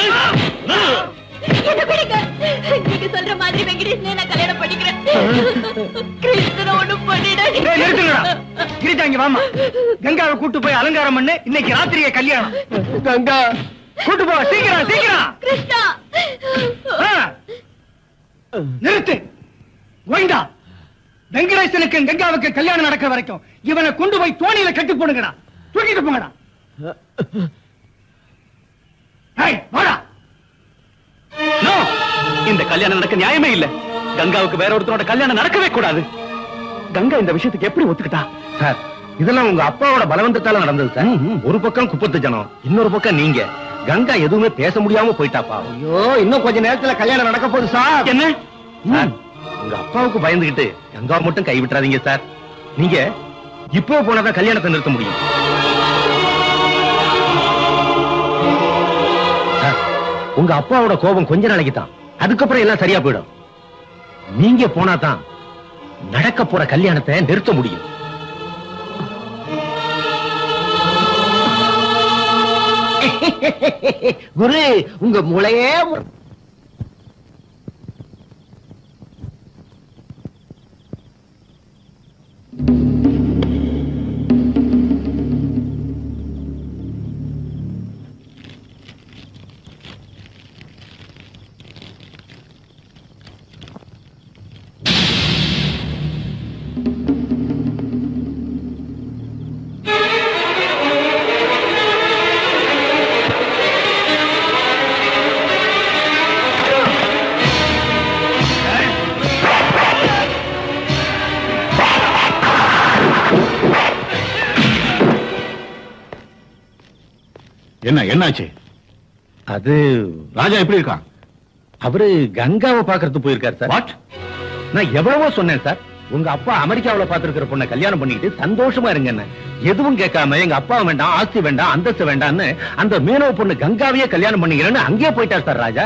Speaker 5: என்ன விடுங்க நீங்க சொல்ற மாதிரி வெங்கடேஷனே நான் கல்யாணம் பண்ணிக்கிறேன் கிருஷ்ணனை ஒண்ணும் பண்ணிடாதீங்க
Speaker 11: ஏய், நிறுத்துங்கடா. கிரிஜா இங்க வாமா கங்காவை கூட்டு போய் அலங்காரம் பண்ணு இன்னைக்கு ராத்திரியே கல்யாணம் கங்கா கூட்டு போ சீக்கிரம் சீக்கிரம்
Speaker 5: கிருஷ்ணா
Speaker 11: ஆ. நிறுத்து கோவிந்தா வெங்கடேசனுக்கு கங்காவுக்கு கல்யாணம் நடக்க வரைக்கும் இவனை கொண்டு போய் தோணியில கட்டி போடுங்கடா தூக்கிட்டு போங்கடா ஏய், வாடா நோ
Speaker 9: இந்த கல்யாணம் நடக்க நியாயமே இல்ல கங்காவுக்கு வேற ஒருத்தரோட கல்யாணம் நடக்கவே கூடாது கங்கா இந்த விஷயத்துக்கு எப்படி ஒத்துக்கிட்டா
Speaker 2: சார் இதெல்லாம் உங்க அப்பாவோட பலவந்தத்தால நடந்தது சார் ஒரு பக்கம் குப்பத்து ஜனம் இன்னொரு பக்கம் நீங்க கங்கா எதுவுமே பேச முடியாம போயிட்டாப்பா
Speaker 4: ஐயோ இன்னும் கொஞ்ச நேரத்துல கல்யாணம் நடக்க போகுது சார்
Speaker 9: என்ன
Speaker 2: சார் உங்க அப்பாவுக்கு பயந்துகிட்டு கங்காவை மட்டும் கை விட்டுறாதீங்க சார் நீங்க இப்போ போனாதான் கல்யாணத்தை நிறுத்த முடியும் சார், உங்க அப்பாவோட கோபம் கொஞ்ச நாளைக்கு தான் அதுக்கப்புறம் எல்லாம் சரியா போயிடும் நீங்க போனா தான் நடக்க போற கல்யாணத்தை நிறுத்த முடியும்
Speaker 10: குரு உங்க மூளையே மு-
Speaker 8: என்ன என்னாச்சு
Speaker 2: அது
Speaker 8: ராஜா எப்படி இருக்கான்
Speaker 2: அவரு கங்காவை பாக்குறது போயிருக்காரு சார்
Speaker 8: வாட்
Speaker 2: நான் எவ்வளவோ சொன்னேன் சார் உங்க அப்பா அமெரிக்காவுல பாத்துருக்கிற பொண்ணை கல்யாணம் பண்ணிக்கிட்டு சந்தோஷமா இருங்கன்னு எதுவும் கேட்காம எங்க அப்பா வேண்டாம் ஆஸ்தி வேண்டாம் அந்தஸ்து வேண்டாம்னு அந்த மீனவ பொண்ணு கங்காவையே கல்யாணம் பண்ணிக்கிறேன்னு அங்கேயே போயிட்டார் சார் ராஜா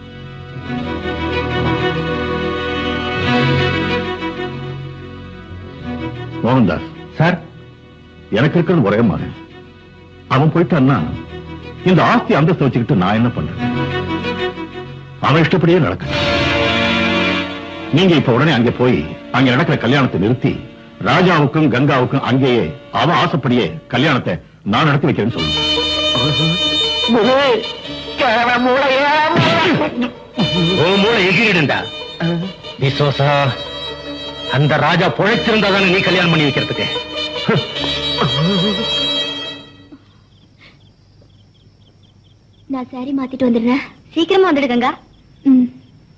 Speaker 8: மோகன்தாஸ்
Speaker 2: சார்
Speaker 8: எனக்கு இருக்கிறது ஒரே மகன் அவன் போயிட்டான்னா இந்த ஆஸ்தி அந்தஸ்து வச்சுக்கிட்டு நான் என்ன பண்றேன் அவன் இஷ்டப்படியே நடக்க நீங்க இப்ப உடனே அங்க போய் அங்க நடக்கிற கல்யாணத்தை நிறுத்தி ராஜாவுக்கும் கங்காவுக்கும் அங்கேயே அவன் ஆசைப்படியே கல்யாணத்தை நான் நடத்தி வைக்கிறேன்னு சொல்லுங்க
Speaker 2: ஓ மூளை எகிரிடுண்டா விசோசா அந்த ராஜா பொழைச்சிருந்தா தானே நீ கல்யாணம் பண்ணி வைக்கிறதுக்கு
Speaker 5: நான் சாரி மாத்திட்டு வந்துடுறேன்
Speaker 12: சீக்கிரமா வந்துடு கங்கா
Speaker 5: ம்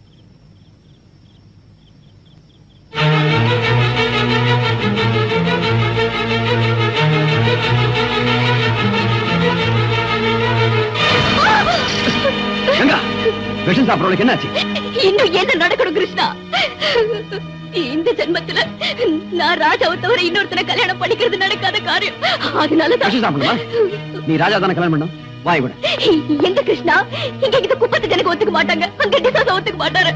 Speaker 4: கங்கா விஷம் சாப்பிடறவளுக்கு என்னாச்சு
Speaker 5: இன்னும் என்ன நடக்கணும் கிருஷ்ணா இந்த ஜென்மத்துல நான் ராஜாவை தவிர இன்னொருத்தனை கல்யாணம் பண்ணிக்கிறது நடக்காத காரியம் அதனால
Speaker 4: விஷம் சாப்பிடணுமா நீ ராஜா தானே கல்யாணம் பண்ணும் வாய் விட
Speaker 5: எங்க கிருஷ்ணா இங்க இந்த குப்பத்து ஜனக்கு ஒத்துக்க மாட்டாங்க அங்க டிசாசா ஒத்துக்க மாட்டாரு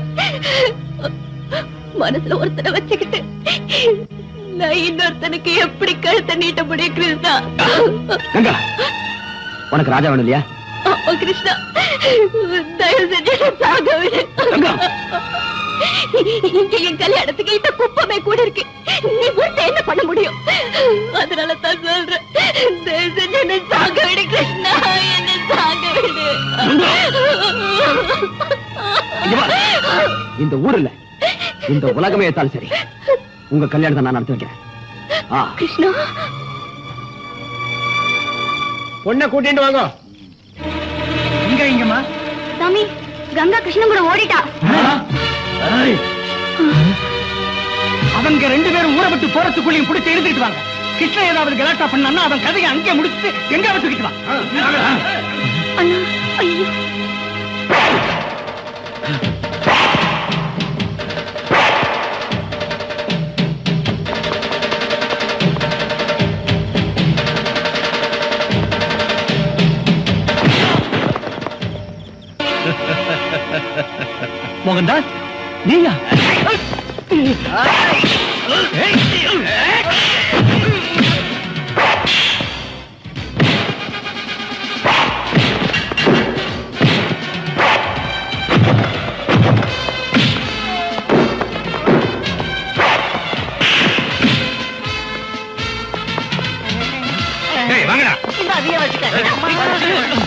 Speaker 5: மனசுல ஒருத்தனை வச்சுக்கிட்டு நான் இன்னொருத்தனுக்கு எப்படி கழுத்தை நீட்ட முடியும் கிருஷ்ணா
Speaker 4: கங்கா உனக்கு ராஜா வேணும் இல்லையா
Speaker 5: ஆமா கிருஷ்ணா தயவு செஞ்சு என்னை சாக விடு
Speaker 4: கங்கா.
Speaker 5: இங்க என் கல்யாணத்துக்கு இந்த குப்பமே கூட இருக்கு நீ ஒருத்த என்ன பண்ண முடியும் அதனால தான் சொல்றேன் தயவு செஞ்சு என்னை சாக விடு கிருஷ்ணா என்னை சாக விடு
Speaker 4: இங்க வா. இந்த ஊர் இல்ல இந்த உலகமே ஏத்தாலும் சரி உங்க கல்யாணத்தை நான் நடத்தி வைக்கிறேன் ஆ
Speaker 5: கிருஷ்ணா
Speaker 2: பொண்ணை கூட்டிட்டு வாங்க
Speaker 11: இங்க இங்கம்மா
Speaker 12: சாமி கங்கா கிருஷ்ணன் கூட ஓடிட்டா
Speaker 11: அவங்க ரெண்டு பேரும் ஊரை விட்டு போறதுக்குள்ளேயும் பிடிச்சு எழுதிட்டு வாங்க கிருஷ்ணன் ஏதாவது கலாட்டா பண்ணான்னா அவன் கதையை அங்கேயே முடிச்சுட்டு எங்க தூக்கிட்டு வா
Speaker 12: அண்ணா ஐயோ
Speaker 9: மோகன்தாஸ் நீயா
Speaker 2: ஏய், வாங்கடா
Speaker 10: இந்த அதிக வச்சுக்க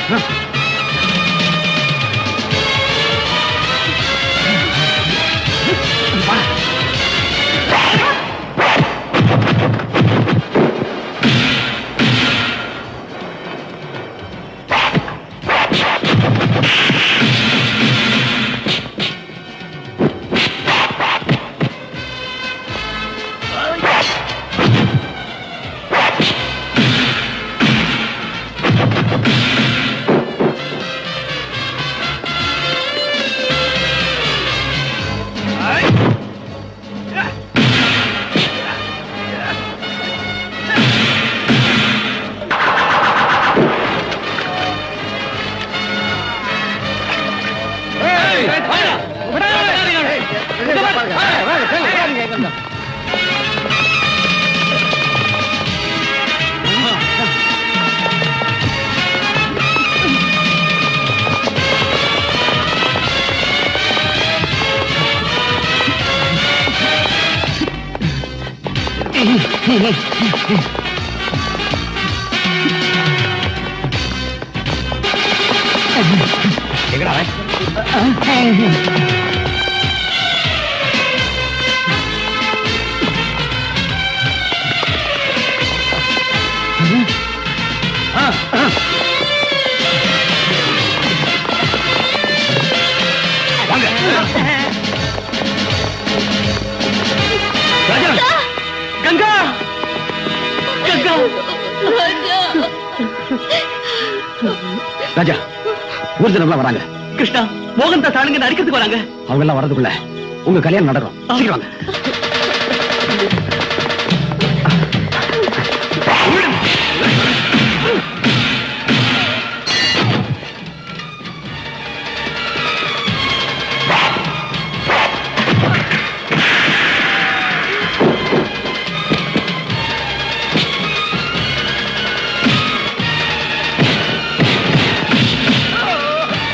Speaker 11: கங்கா கங்கா
Speaker 4: ராஜா ஊர்ஜனம்லாம் வராங்க
Speaker 11: கிருஷ்ணா மோகன் தாஸ் ஆளுங்க அடிக்கிறதுக்கு வராங்க
Speaker 4: அவங்க எல்லாம் வரதுக்குள்ள உங்க கல்யாணம் நடக்கும் சீக்கிரம் வாங்க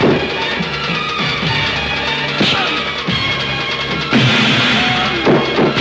Speaker 11: ஆ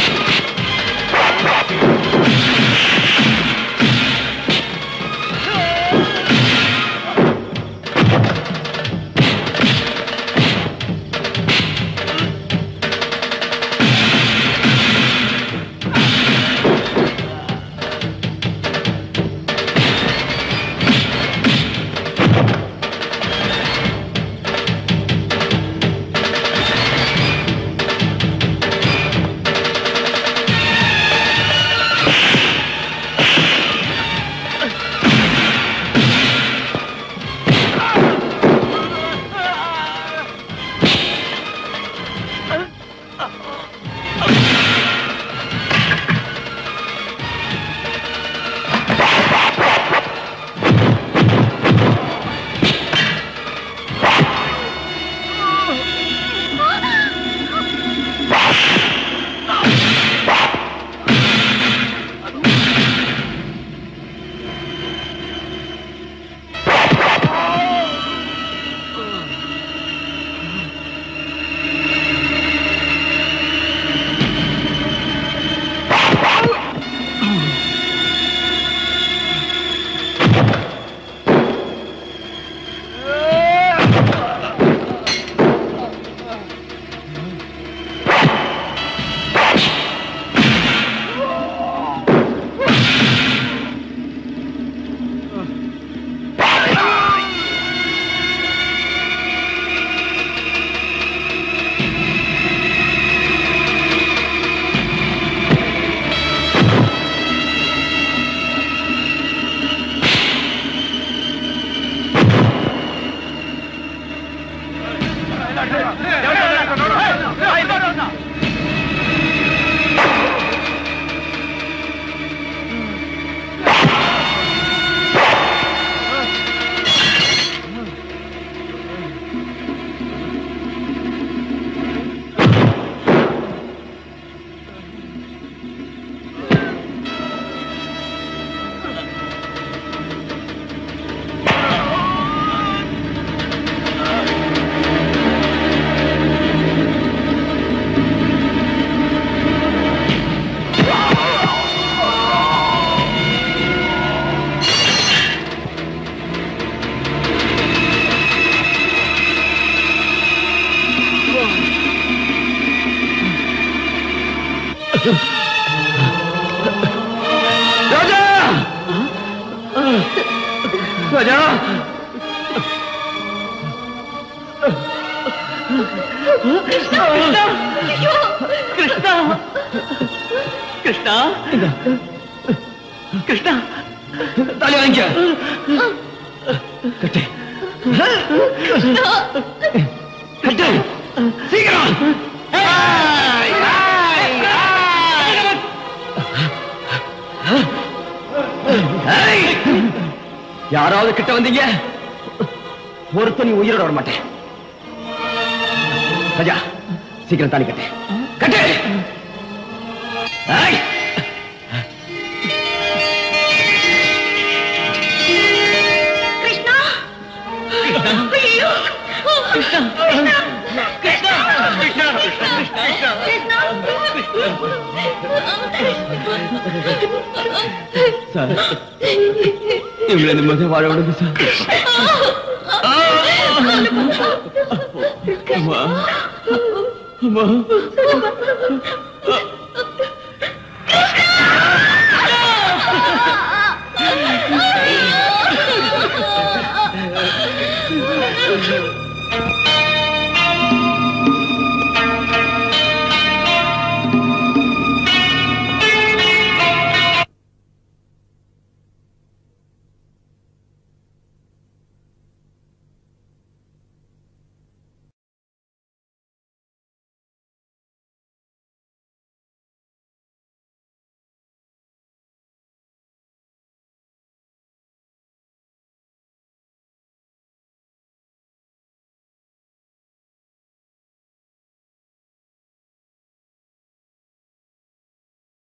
Speaker 4: ராஜா
Speaker 7: கிருஷ்ணா கிருஷ்ணா கிருஷ்ணா
Speaker 4: தாலி வாங்கிக்க கட்டு கட்டு சீக்கிரம் ஏய்! யாராவது கிட்ட வந்தீங்க ஒருத்தன் நீ உயிரோட வர மாட்டேன் ராஜா சீக்கிரம் தாலி கட்டு கட்டு ஏய்!
Speaker 7: கிருஷ்ணா ஐயோ கிருஷ்ணா கிருஷ்ணா கிருஷ்ணா கிருஷ்ணா
Speaker 4: சார் இவங்களை நிம்மதியா வாழ விடுங்க சார் அம்மா அம்மா